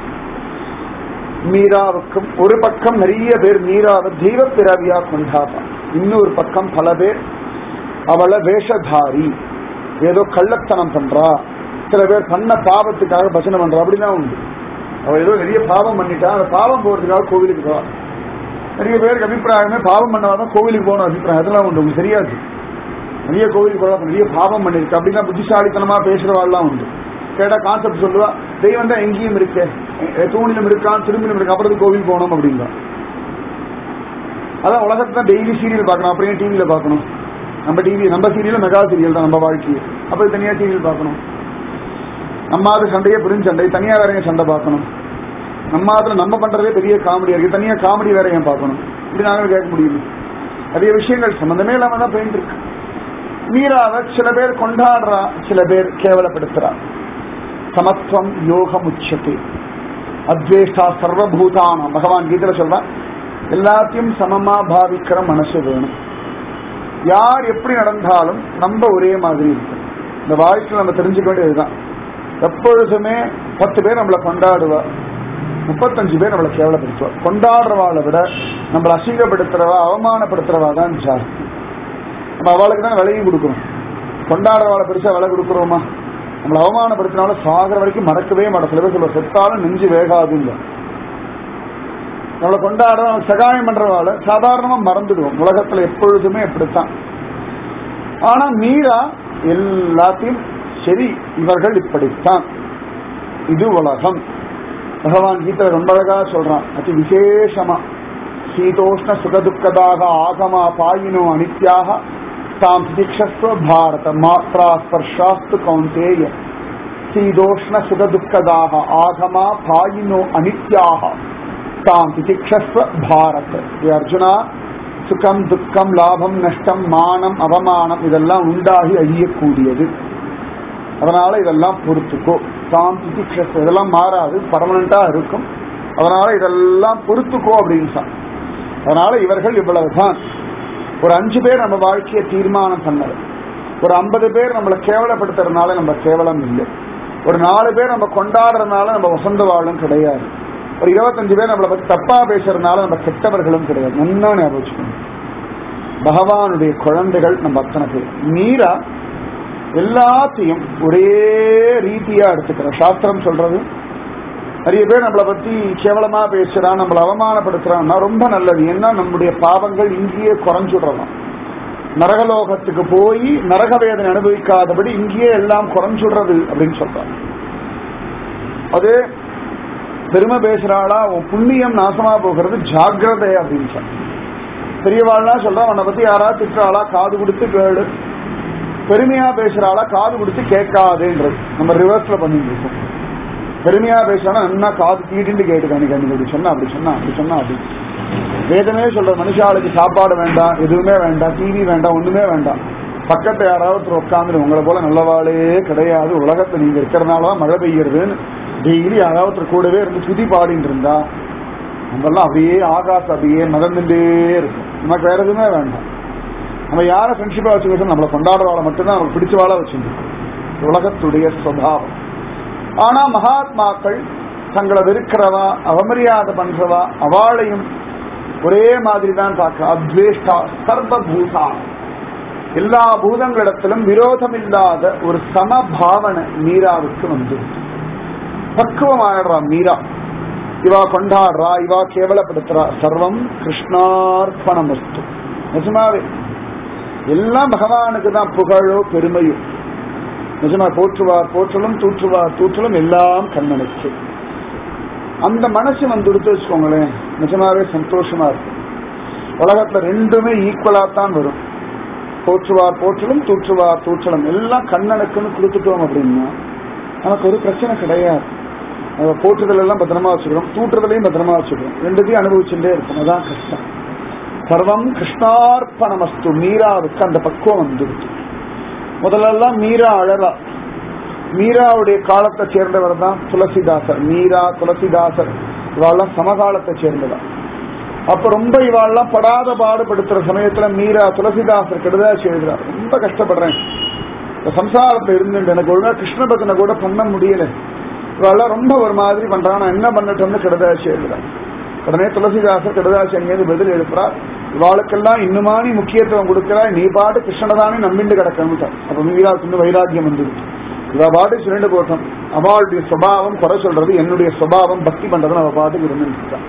மீராவுக்கும் ஒரு பக்கம் நிறைய பேர் மீராவை தெய்வ பிறவியா கொண்டாடுறான் இன்னொரு பக்கம் பல பேர் அவளை வேஷதாரி ஏதோ கள்ளத்தனம் பண்றா சில பேர் பண்ண பாவத்துக்காக பஜனை பண்றா அப்படிலாம் உண்டு அவ ஏதோ நிறைய பாவம் பண்ணிட்டா அந்த பாவம் போறதுக்காக கோவிலுக்கு போவா நிறைய பேருக்கு அபிப்பிராயமே பாவம் பண்ணாதான் கோவிலுக்கு போகணும் அபிப்பிராயம் அதெல்லாம் உண்டு உங்களுக்கு தெரியாது நிறைய கோவிலுக்கு போவா நிறைய பாவம் பண்ணிருக்கு அப்படின்னா புத்திசாலித்தனமா பேசுறவாள்லாம் உண்டு கேட்டா கான்செப்ட் சொல்லுவா தெய்வம் தான் எங்கேயும் இருக்கு எ- தூணிலும் இருக்கான் திரும்பிலும் இருக்கு அப்புறம் கோவில் போகணும் அப்படிங்க அதான் உலகத்துல டெய்லி சீரியல் பார்க்கணும் அப்புறம் ஏன் டிவியில பார்க்கணும் நம்ம டிவி நம்ம சீரியல் மெகா சீரியல் தான் நம்ம வாழ்க்கையை அப்ப தனியா சீரியல் பார்க்கணும் நம்ம அது சண்டையே பெரும் சண்டை தனியா வேற ஏன் சண்டை பார்க்கணும் நம்ம அதுல நம்ம பண்றதே பெரிய காமெடியா இருக்கு தனியா காமெடி வேற ஏன் பார்க்கணும் இப்படி நாங்களும் கேட்க முடியுது நிறைய விஷயங்கள் சம்பந்தமே இல்லாம தான் போயிட்டு இருக்கு மீராவை சில பேர் கொண்டாடுறா சில பேர் கேவலப்படுத்துறா சமத்துவம் யோகம் உச்சத்தை அத்வேஷ்டா சர்வபூதானம் பகவான் கீதையில சொல்றான் எல்லாத்தையும் சமமா பாவிக்கிற மனசு வேணும் யார் எப்படி நடந்தாலும் நம்ம ஒரே மாதிரி இருக்கும் இந்த வாழ்க்கையில் நம்ம தெரிஞ்சுக்க வேண்டியதுதான் எப்பொழுதுமே பத்து பேர் நம்மளை கொண்டாடுவா முப்பத்தஞ்சு பேர் நம்மளை கேவலப்படுத்துவா கொண்டாடுறவாளை விட நம்மளை அசிங்கப்படுத்துறவா அவமானப்படுத்துறவா தான் ஜாஸ்தி நம்ம அவளுக்கு தான் விலையும் கொடுக்குறோம் கொண்டாடுறவாளை பெருசா விலை கொடுக்குறோமா நம்மளை அவமானப்படுத்தினாலும் சாகிற வரைக்கும் மறக்கவே மாட்டோம் சில பேர் சொல்ல செத்தாலும் நெஞ்சு வேகாது இல்லை நம்மளை கொண்டாடுறோம் சகாயம் பண்றவாள சாதாரணமா மறந்துடுவோம் உலகத்துல எப்பொழுதுமே இப்படித்தான் ஆனா மீரா எல்லாத்தையும் சரி இவர்கள் இப்படித்தான் இது உலகம் பகவான் கீதையில ரொம்ப அழகா சொல்றான் அதி விசேஷமா சீதோஷ்ண சுகதுக்கதாக ஆகமா பாயினோ அனித்யாக தாம் திதிக்ஷஸ்வ பாரத மாத்ரா ஸ்பர்ஷாஸ்து கௌந்தேய சீதோஷ்ண சுகதுக்கதாக ஆகமா பாயினோ அனித்யாக தாம் திதிக்ஷஸ்வ பாரத் இது அர்ஜுனா சுகம் துக்கம் லாபம் நஷ்டம் மானம் அவமானம் இதெல்லாம் உண்டாகி அழியக்கூடியது அதனால இதெல்லாம் பொறுத்துக்கோ தாம் திதிக்ஷஸ் இதெல்லாம் மாறாது பர்மனண்டா இருக்கும் அதனால இதெல்லாம் பொறுத்துக்கோ அப்படின்னு சொன்னான். அதனால இவர்கள் இவ்வளவுதான் ஒரு அஞ்சு பேர் நம்ம வாழ்க்கையை தீர்மானம் பண்ணது ஒரு ஐம்பது பேர் நம்மளை கேவலப்படுத்துறதுனால நம்ம கேவலம் இல்லை ஒரு நாலு பேர் நம்ம கொண்டாடுறதுனால நம்ம வசந்த வாழும் கிடையாது ஒரு இருபத்தஞ்சு பேர் நம்மளை பத்தி தப்பா பேசுறதுனால நம்ம கெட்டவர்களும் கிடையாது நல்லா ஞாபகம் வச்சுக்கணும் பகவானுடைய குழந்தைகள் நம்ம அத்தனை பேர் மீரா எல்லாத்தையும் ஒரே ரீதியா எடுத்துக்கிற சாஸ்திரம் சொல்றது நிறைய பேர் நம்மளை பத்தி கேவலமா பேசுறான் நம்மளை அவமானப்படுத்துறான்னா ரொம்ப நல்லது ஏன்னா நம்முடைய பாவங்கள் இங்கேயே குறைஞ்சுடுறோம் நரகலோகத்துக்கு போய் நரக வேதனை அனுபவிக்காதபடி இங்கேயே எல்லாம் குறைஞ்சுடுறது அப்படின்னு சொல்றாங்க அது பெருமை பேசுறாளா உன் புண்ணியம் நாசமா போகிறது ஜாக்கிரதை அப்படின்னு சொல்ற பெரியவாள்னா சொல்றான் உன்னை பத்தி யாராவது திட்டுறாளா காது கொடுத்து கேளு பெருமையா பேசுறாளா காது கொடுத்து கேட்காதுன்றது நம்ம ரிவர்ஸ்ல பண்ணிட்டு இருக்கோம் பெருமையா பேசுறானா நல்லா காது தீட்டிட்டு கேட்டுக்கானி கண்ணு அப்படி சொன்னா அப்படி சொன்னா அப்படி சொன்னா அப்படி வேதமே சொல்ற மனுஷாளுக்கு சாப்பாடு வேண்டாம் எதுவுமே வேண்டாம் டிவி வேண்டாம் ஒண்ணுமே வேண்டாம் பக்கத்துல யாராவது உட்காந்து உங்களை போல நல்லவாளே கிடையாது உலகத்துல நீங்க இருக்கிறனால தான் மழை பெய்யறதுன்னு டெய்லி யாராவது கூடவே இருந்து துதி பாடிட்டு இருந்தா நம்மெல்லாம் அப்படியே ஆகாசம் அப்படியே மிதந்துட்டே இருக்கும் நமக்கு வேற எதுவுமே வேண்டாம் நம்ம யாரை ஃப்ரெண்ட்ஷிப்பா வச்சுக்கிட்டோம் நம்மளை கொண்டாடுறவாளை மட்டும்தான் நமக்கு பிடிச்சவாளை வச்சுருக்கோம் உலகத்துடைய சுவாவம் ஆனா மகாத்மாக்கள் தங்களை வெறுக்கிறவா அவமரியாதை பண்றவா அவளையும் ஒரே மாதிரி தான் பார்க்க அத்வேஷ்டா சர்வபூதா எல்லா பூதங்களிடத்திலும் விரோதம் இல்லாத ஒரு சமபாவனை மீராவுக்கு வந்து பக்குவமாயிடுறா மீரா இவா கொண்டாடுறா இவா கேவலப்படுத்துறா சர்வம் கிருஷ்ணார்ப்பணமஸ்து நிஜமாவே எல்லாம் பகவானுக்கு தான் புகழோ பெருமையோ நிஜமா போற்றுவார் போற்றலும் தூற்றுவார் தூற்றலும் எல்லாம் கண்ணனுக்கு அந்த மனசு வந்து எடுத்து வச்சுக்கோங்களேன் நிஜமாவே சந்தோஷமா இருக்கும் உலகத்துல ரெண்டுமே ஈக்குவலா தான் வரும் போற்றுவார் போற்றலும் தூற்றுவார் தூற்றலும் எல்லாம் கண்ணனுக்குன்னு கொடுத்துட்டோம் அப்படின்னா நமக்கு ஒரு பிரச்சனை கிடையாது நம்ம போற்றுதல் எல்லாம் பத்திரமா வச்சுக்கிறோம் தூற்றுதலையும் பத்திரமா வச்சுக்கிறோம் ரெண்டுத்தையும் அனுபவிச்சுட்டே இருக்கும் அதான் கஷ்டம் சர்வம் கிருஷ்ணார்ப்பணமஸ்து மீராவுக்கு அந்த பக்குவம் வந்துடுச்சு முதல்லலாம் மீரா அழறா மீராவுடைய காலத்தை சேர்ந்தவர் தான் துளசிதாசர் மீரா துளசிதாசர் இவாள்லாம் சமகாலத்தை சேர்ந்தவர் அப்ப ரொம்ப இவாள்லாம் படாத பாடுபடுத்துற சமயத்துல மீரா துளசிதாசர் கெடுதாச்சு எழுதுறார் ரொம்ப கஷ்டப்படுறேன் இந்த சம்சாரத்துல இருந்து எனக்கு ஒழுங்கா கிருஷ்ண பக்தனை கூட பண்ண முடியல இவாள்லாம் ரொம்ப ஒரு மாதிரி பண்றான் நான் என்ன பண்ணட்டும்னு கெடுதாச்சு எழுதுறார் உடனே துளசிதாசர் கெடுதாசி அங்கேயிருந்து பதில் எழுப்புறார் இவாளுக்கெல்லாம் இன்னுமா நீ முக்கியத்துவம் கொடுக்கிறாய் நீ பாட்டு கிருஷ்ணதானே நம்பிண்டு கிடக்கணும் அப்ப மீராவுக்கு இன்னும் வைராக்கியம் வந்துருக்கு இவ பாட்டு சொல்லிட்டு போட்டோம் அவளுடைய சுபாவம் குறை சொல்றது என்னுடைய சுபாவம் பக்தி பண்றதுன்னு அவ பாட்டுக்கு இருந்துருக்கா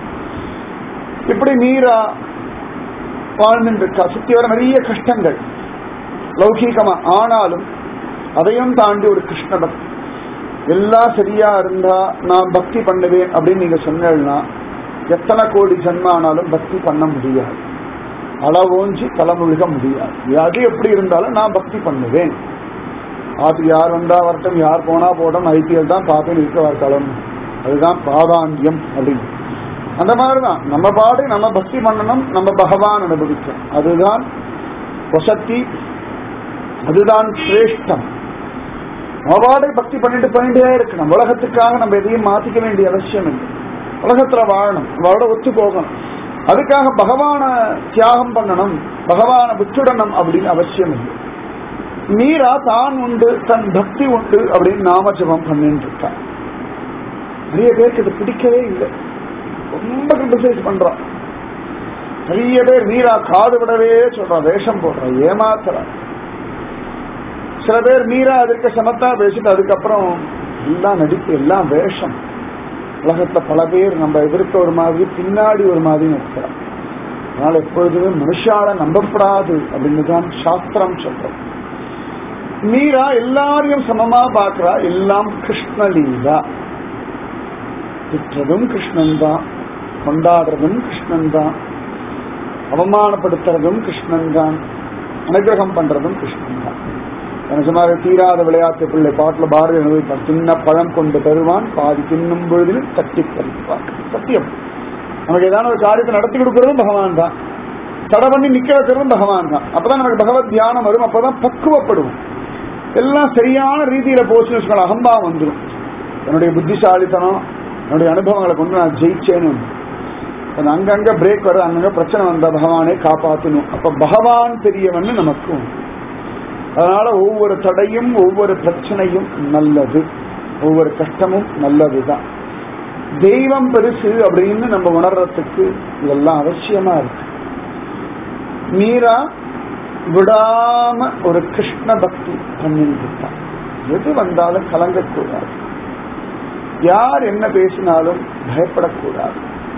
இப்படி மீரா வாழ்ந்துட்டு இருக்கா சுத்தி வர நிறைய கஷ்டங்கள் லௌகீகமா ஆனாலும் அதையும் தாண்டி ஒரு கிருஷ்ண பக்தி எல்லாம் சரியா இருந்தா நான் பக்தி பண்ணுவேன் அப்படின்னு நீங்க சொன்னீங்கன்னா எத்தனை கோடி ஜென்ம ஆனாலும் பக்தி பண்ண முடியாது அளவோஞ்சி தலைமுழுக முடியாது அது எப்படி இருந்தாலும் நான் பக்தி பண்ணுவேன் அது யார் வந்தா வரட்டும் யார் போனா போட்டோம் ஐபிஎல் தான் பார்ப்பேன் இருக்க வரட்டும் அதுதான் பாதாந்தியம் அப்படின்னு அந்த மாதிரிதான் நம்ம பாடு நம்ம பக்தி பண்ணணும் நம்ம பகவான் அனுபவிக்கணும் அதுதான் வசத்தி அதுதான் சிரேஷ்டம் நம்ம பாடு பக்தி பண்ணிட்டு பண்ணிட்டே இருக்கணும் உலகத்துக்காக நம்ம எதையும் மாத்திக்க வேண்டிய அவசியம் இல்லை உலகத்துல வாழணும் அவளோட ஒத்து போகணும் அதுக்காக பகவான தியாகம் பண்ணணும் பகவான விட்டுடணும் அப்படின்னு அவசியம் இல்லை மீரா தான் உண்டு தன் பக்தி உண்டு அப்படின்னு நாம ஜபம் பண்ணிட்டு இருக்கான் நிறைய பேருக்கு இது பிடிக்கவே இல்லை ரொம்ப கிரிட்டிசைஸ் பண்றான் நிறைய பேர் மீரா காது விடவே சொல்றான் வேஷம் போடுறான் ஏமாத்துறான் சில பேர் மீரா அதற்கு சமத்தா பேசிட்டு அதுக்கப்புறம் எல்லாம் நடிப்பு எல்லாம் வேஷம் உலகத்துல பல பேர் நம்ம எதிர்க்க ஒரு மாதிரி பின்னாடி ஒரு மாதிரி நிற்கிறான் அதனால எப்பொழுதுமே மனுஷால நம்பப்படாது அப்படின்னு தான் சாஸ்திரம் சொல்றோம் மீரா எல்லாரையும் சமமா பாக்குறா எல்லாம் கிருஷ்ணலீலா திட்டுறதும் கிருஷ்ணன் தான் கொண்டாடுறதும் கிருஷ்ணன் தான் அவமானப்படுத்துறதும் கிருஷ்ணன் தான் அனுகிரகம் பண்றதும் கிருஷ்ணன் தான் நிஜமாக தீராத விளையாட்டு பிள்ளை பாட்டுல பாரதி அனுபவிப்பான் சின்ன பழம் கொண்டு தருவான் பாதி தின்னும் பொழுதில் தட்டி பறிப்பான் சத்தியம் நமக்கு ஏதாவது ஒரு காரியத்தை நடத்தி கொடுக்கறதும் பகவான் தான் தடை பண்ணி நிக்க வைக்கிறதும் பகவான் தான் அப்பதான் நமக்கு பகவத் தியானம் வரும் அப்பதான் பக்குவப்படுவோம் எல்லாம் சரியான ரீதியில போச்சுன்னு வச்சுக்கோங்க அகம்பாவம் வந்துடும் என்னுடைய புத்திசாலித்தனம் என்னுடைய அனுபவங்களை கொண்டு நான் ஜெயிச்சேன்னு அங்கங்க பிரேக் வர அங்கங்க பிரச்சனை வந்த பகவானே காப்பாற்றணும் அப்ப பகவான் பெரியவன்னு நமக்கும் அதனால ஒவ்வொரு தடையும் ஒவ்வொரு பிரச்சனையும் நல்லது ஒவ்வொரு கஷ்டமும் நல்லதுதான் தெய்வம் பெருசு அப்படின்னு நம்ம உணர்றதுக்கு இதெல்லாம் அவசியமா இருக்கு மீரா விடாம ஒரு கிருஷ்ண பக்தி பண்ணிட்டு இருக்கான் எது வந்தாலும் கலங்கக்கூடாது யார் என்ன பேசினாலும் பயப்படக்கூடாது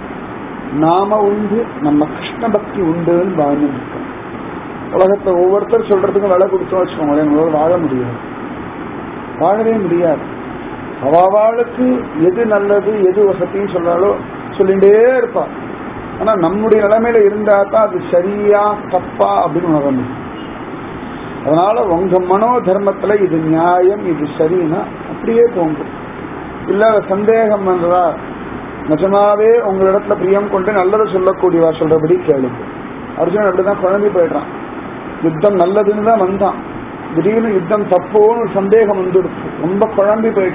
நாம உண்டு நம்ம கிருஷ்ண பக்தி உண்டுன்னு வாழ்ந்துட்டு இருக்கோம் உலகத்துல ஒவ்வொருத்தர் சொல்றதுக்கும் விலை கொடுத்தோம் வச்சுக்கோங்களேன் உங்களால் வாழ முடியாது வாழவே முடியாது அவாவாளுக்கு எது நல்லது எது வசதின்னு சொல்றாலோ சொல்லிட்டே இருப்பா ஆனா நம்முடைய நிலைமையில இருந்தா தான் அது சரியா தப்பா அப்படின்னு உணர முடியும் அதனால உங்க மனோ தர்மத்துல இது நியாயம் இது சரின்னா அப்படியே தோன்றும் இல்லாத சந்தேகம் வந்ததா நிஜமாவே உங்களிடத்துல பிரியம் கொண்டு நல்லதை சொல்லக்கூடியவா சொல்றபடி கேளுங்க அர்ஜுனன் அப்படிதான் குழம்பி போயிடுறான் யுத்தம் நல்லதுன்னு தான் வந்தான் திடீர்னு யுத்தம் தப்போன்னு ஒரு சந்தேகம் வந்துடுச்சு ரொம்ப குழம்பி போயிட்டான்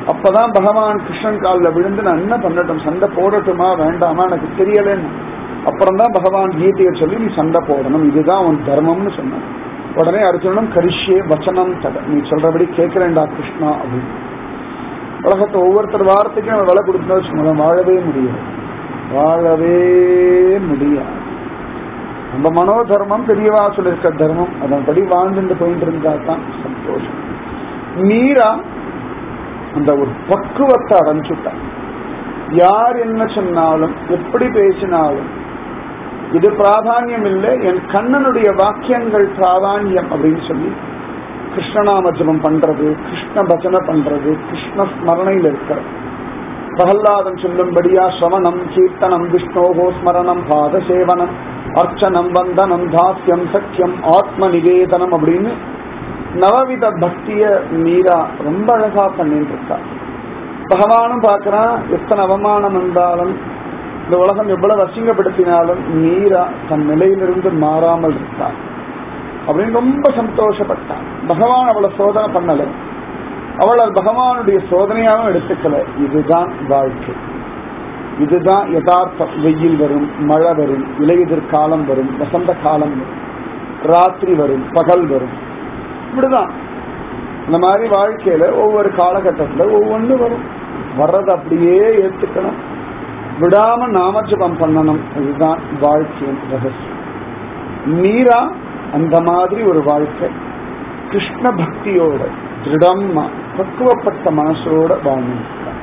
அப்பதான் பகவான் கிருஷ்ணன் காலில் விழுந்து நான் என்ன பண்ணட்டும் சண்டை போடட்டுமா வேண்டாமா எனக்கு தெரியலன்னு அப்புறம் தான் பகவான் கீதையை சொல்லி நீ சண்டை போடணும் இதுதான் உன் தர்மம்னு சொன்னான் உடனே அர்ஜுனனும் கரிஷ்யே வச்சனம் தட நீ சொல்றபடி கேட்கிறேன்டா கிருஷ்ணா அப்படின்னு உலகத்தை ஒவ்வொருத்தர் வார்த்தைக்கும் அவன் விலை கொடுத்தா வச்சுக்கோங்க வாழவே முடியாது வாழவே முடியாது நம்ம மனோ தர்மம் பெரியவா சொல்லியிருக்க தர்மம் அதன்படி வாழ்ந்துட்டு போயிட்டு இருந்தா தான் சந்தோஷம் மீரா அந்த ஒரு பக்குவத்தை அடைஞ்சுட்டான் யார் என்ன சொன்னாலும் எப்படி பேசினாலும் இது பிராதானியம் இல்லை என் கண்ணனுடைய வாக்கியங்கள் பிராதானியம் அப்படின்னு சொல்லி கிருஷ்ணநாம ஜபம் பண்றது கிருஷ்ண பஜனை பண்றது கிருஷ்ண ஸ்மரணையில் இருக்கிறது பிரகல்லாதன் சொல்லும்படியா ஸ்ரவணம் கீர்த்தனம் விஷ்ணோகோ ஸ்மரணம் பாத சேவனம் அர்ச்சனம் வந்தனம் தாஸ்யம் சக்கியம் ஆத்ம நிவேதனம் அப்படின்னு நவவித பக்திய மீரா ரொம்ப அழகா பண்ணிட்டு இருக்கா பகவானும் பார்க்கறான் எத்தனை அவமானம் வந்தாலும் இந்த உலகம் எவ்வளவு அசிங்கப்படுத்தினாலும் மீரா தன் நிலையிலிருந்து மாறாமல் இருக்கான் அப்படின்னு ரொம்ப சந்தோஷப்பட்டான் பகவான் அவளை சோதனை பண்ணல அவளை பகவானுடைய சோதனையாகவும் எடுத்துக்கல இதுதான் வாழ்க்கை இதுதான் யதார்த்தம் வெயில் வரும் மழை வரும் இலையுதிர் காலம் வரும் வசந்த காலம் வரும் ராத்திரி வரும் பகல் வரும் இப்படிதான் இந்த மாதிரி வாழ்க்கையில ஒவ்வொரு காலகட்டத்துல ஒவ்வொன்று வரும் வர்றதை அப்படியே ஏத்துக்கணும் விடாம நாமஜபம் பண்ணணும் இதுதான் வாழ்க்கையின் ரகசியம் மீரா அந்த மாதிரி ஒரு வாழ்க்கை கிருஷ்ண பக்தியோட திருடமா பக்குவப்பட்ட மனசோட வாழ்ந்துருக்கான்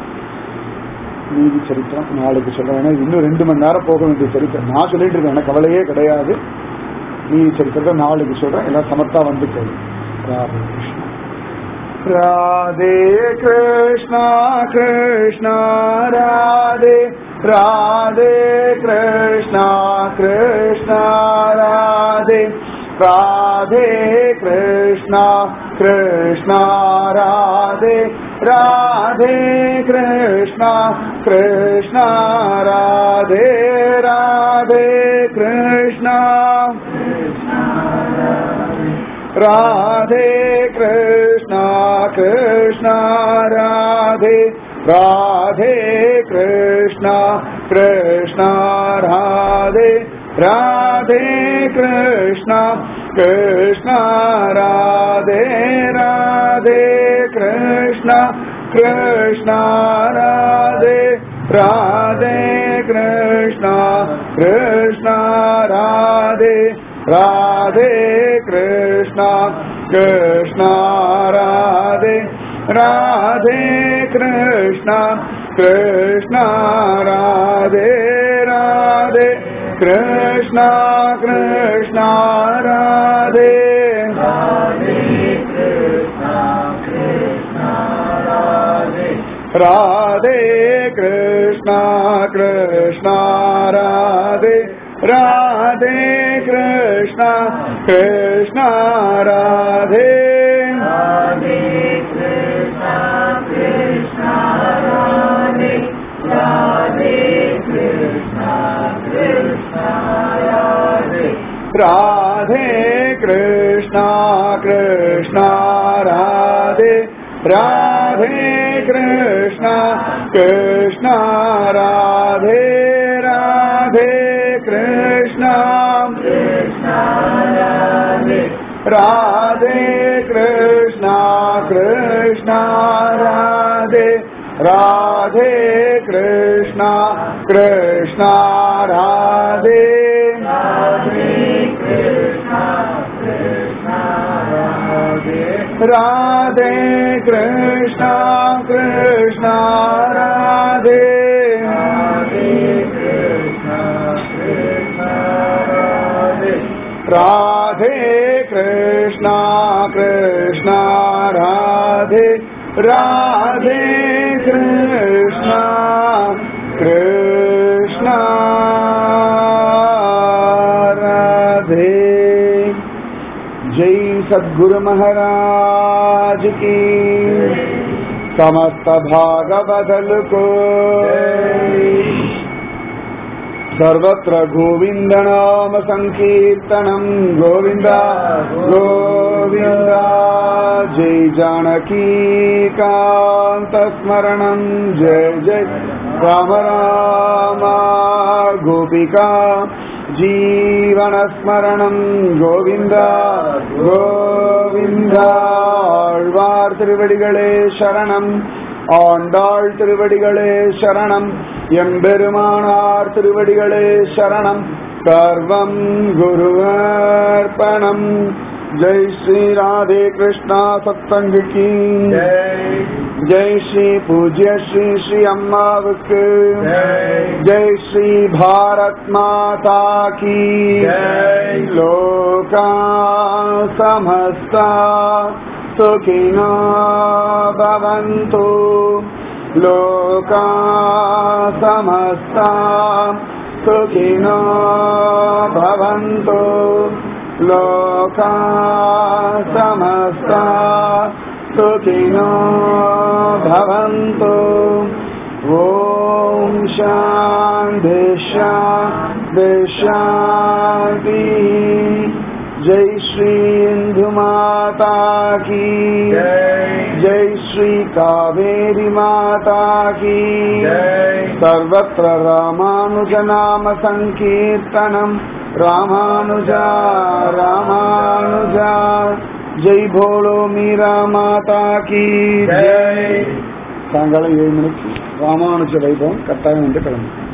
நீதி சரித்திரம் நாளைக்கு சொல்றேன் ஏன்னா இன்னும் ரெண்டு மணி நேரம் போக வேண்டிய சரித்திரம் நான் சொல்லிட்டு இருக்கேன் எனக்கு கவலையே கிடையாது நீதி சரித்திரத்தை நாளைக்கு சொல்றேன் எல்லாம் சமத்தா வந்து கேளு ராதே கிருஷ்ணா ராதே கிருஷ்ணா கிருஷ்ணா ராதே ராதே கிருஷ்ணா கிருஷ்ணா ராதே ராதே கிருஷ்ணா கிருஷ்ணா ராதே ராதே கிருஷ்ணா கிருஷ்ணா ராதே ராதே கிருஷ்ணா ராதே கிருஷ்ணா கிருஷ்ணா ராதே ராதே கிருஷ்ணா கிருஷ்ணா ராதே ராதே கிருஷ்ணா கிருஷ்ணா ராதே ராதே கிருஷ்ணா கிருஷ்ணா ராதே ராதே கிருஷ்ணா கிருஷ்ணா ராதே ராதே கிருஷ்ணா கிருஷ்ணா ராதே ராதே கிருஷ்ணா கிருஷ்ணா ராதே ராதே கிருஷ்ணா கிருஷ்ணா ராதே ராதே கிருஷ்ணா கிருஷ்ணா ராதே ராதே கிருஷ்ணா கிருஷ்ணா ராதே ராதே கிருஷ்ணா கிருஷ்ணா ராதே ராதே கிருஷ்ணா கிருஷ்ணா ராதே ராதே கிருஷ்ணா ராதே கிருஷ்ணா கிருஷ்ணா ராதே ராதே கிருஷ்ணா கிருஷ்ணா ராதே ராதே கிருஷ்ணா கிருஷ்ணா ராதே ராதே கிருஷ்ணா கிருஷ்ணா ராதே ராதே கிருஷ்ணா கிருஷ்ணா ராதே जय सद्गुरु महाराज की समस्त भागवदल को सर्वत्र गोविन्दनाम सङ्कीर्तनम् गोविन्द गोविन्द जय जानकीकान्तस्मरणम् जय जय राम राम गोपिका जीवनस्मरणम् गोविन्द गोविन्द ஆழ்வார் திருவடிகளே சரணம் ஆண்டாள் திருவடிகளே சரணம் எம்பெருமானார் திருவடிகளே சரணம் சர்வம் குருவர்ப்பணம் ஜெய் ஸ்ரீ ராதே கிருஷ்ணா சத்தங்கு கீ ஜெய் ஸ்ரீ பூஜ்ய ஸ்ரீ ஸ்ரீ அம்மாவுக்கு ஜெய் ஸ்ரீ பாரத் மாதா கி லோகா சமஸ்தா सुखिनो भवन्तु लोका समस्ता सुखिनो भवन्तु लोका समस्ता सुखिनो भवन्तु ॐ शान्ति शान्ति शान्तिः जय श्री इंदु माता की जय श्री कावेरी माता की सर्वत्र रामानुज नाम संकीर्तनम रामानुजा रामानुजा जय भोलो मीरा माता की जय சாயங்காலம் ஏழு மணிக்கு ராமானுஜ வைபவம் கட்டாயம் வந்து கிளம்பும்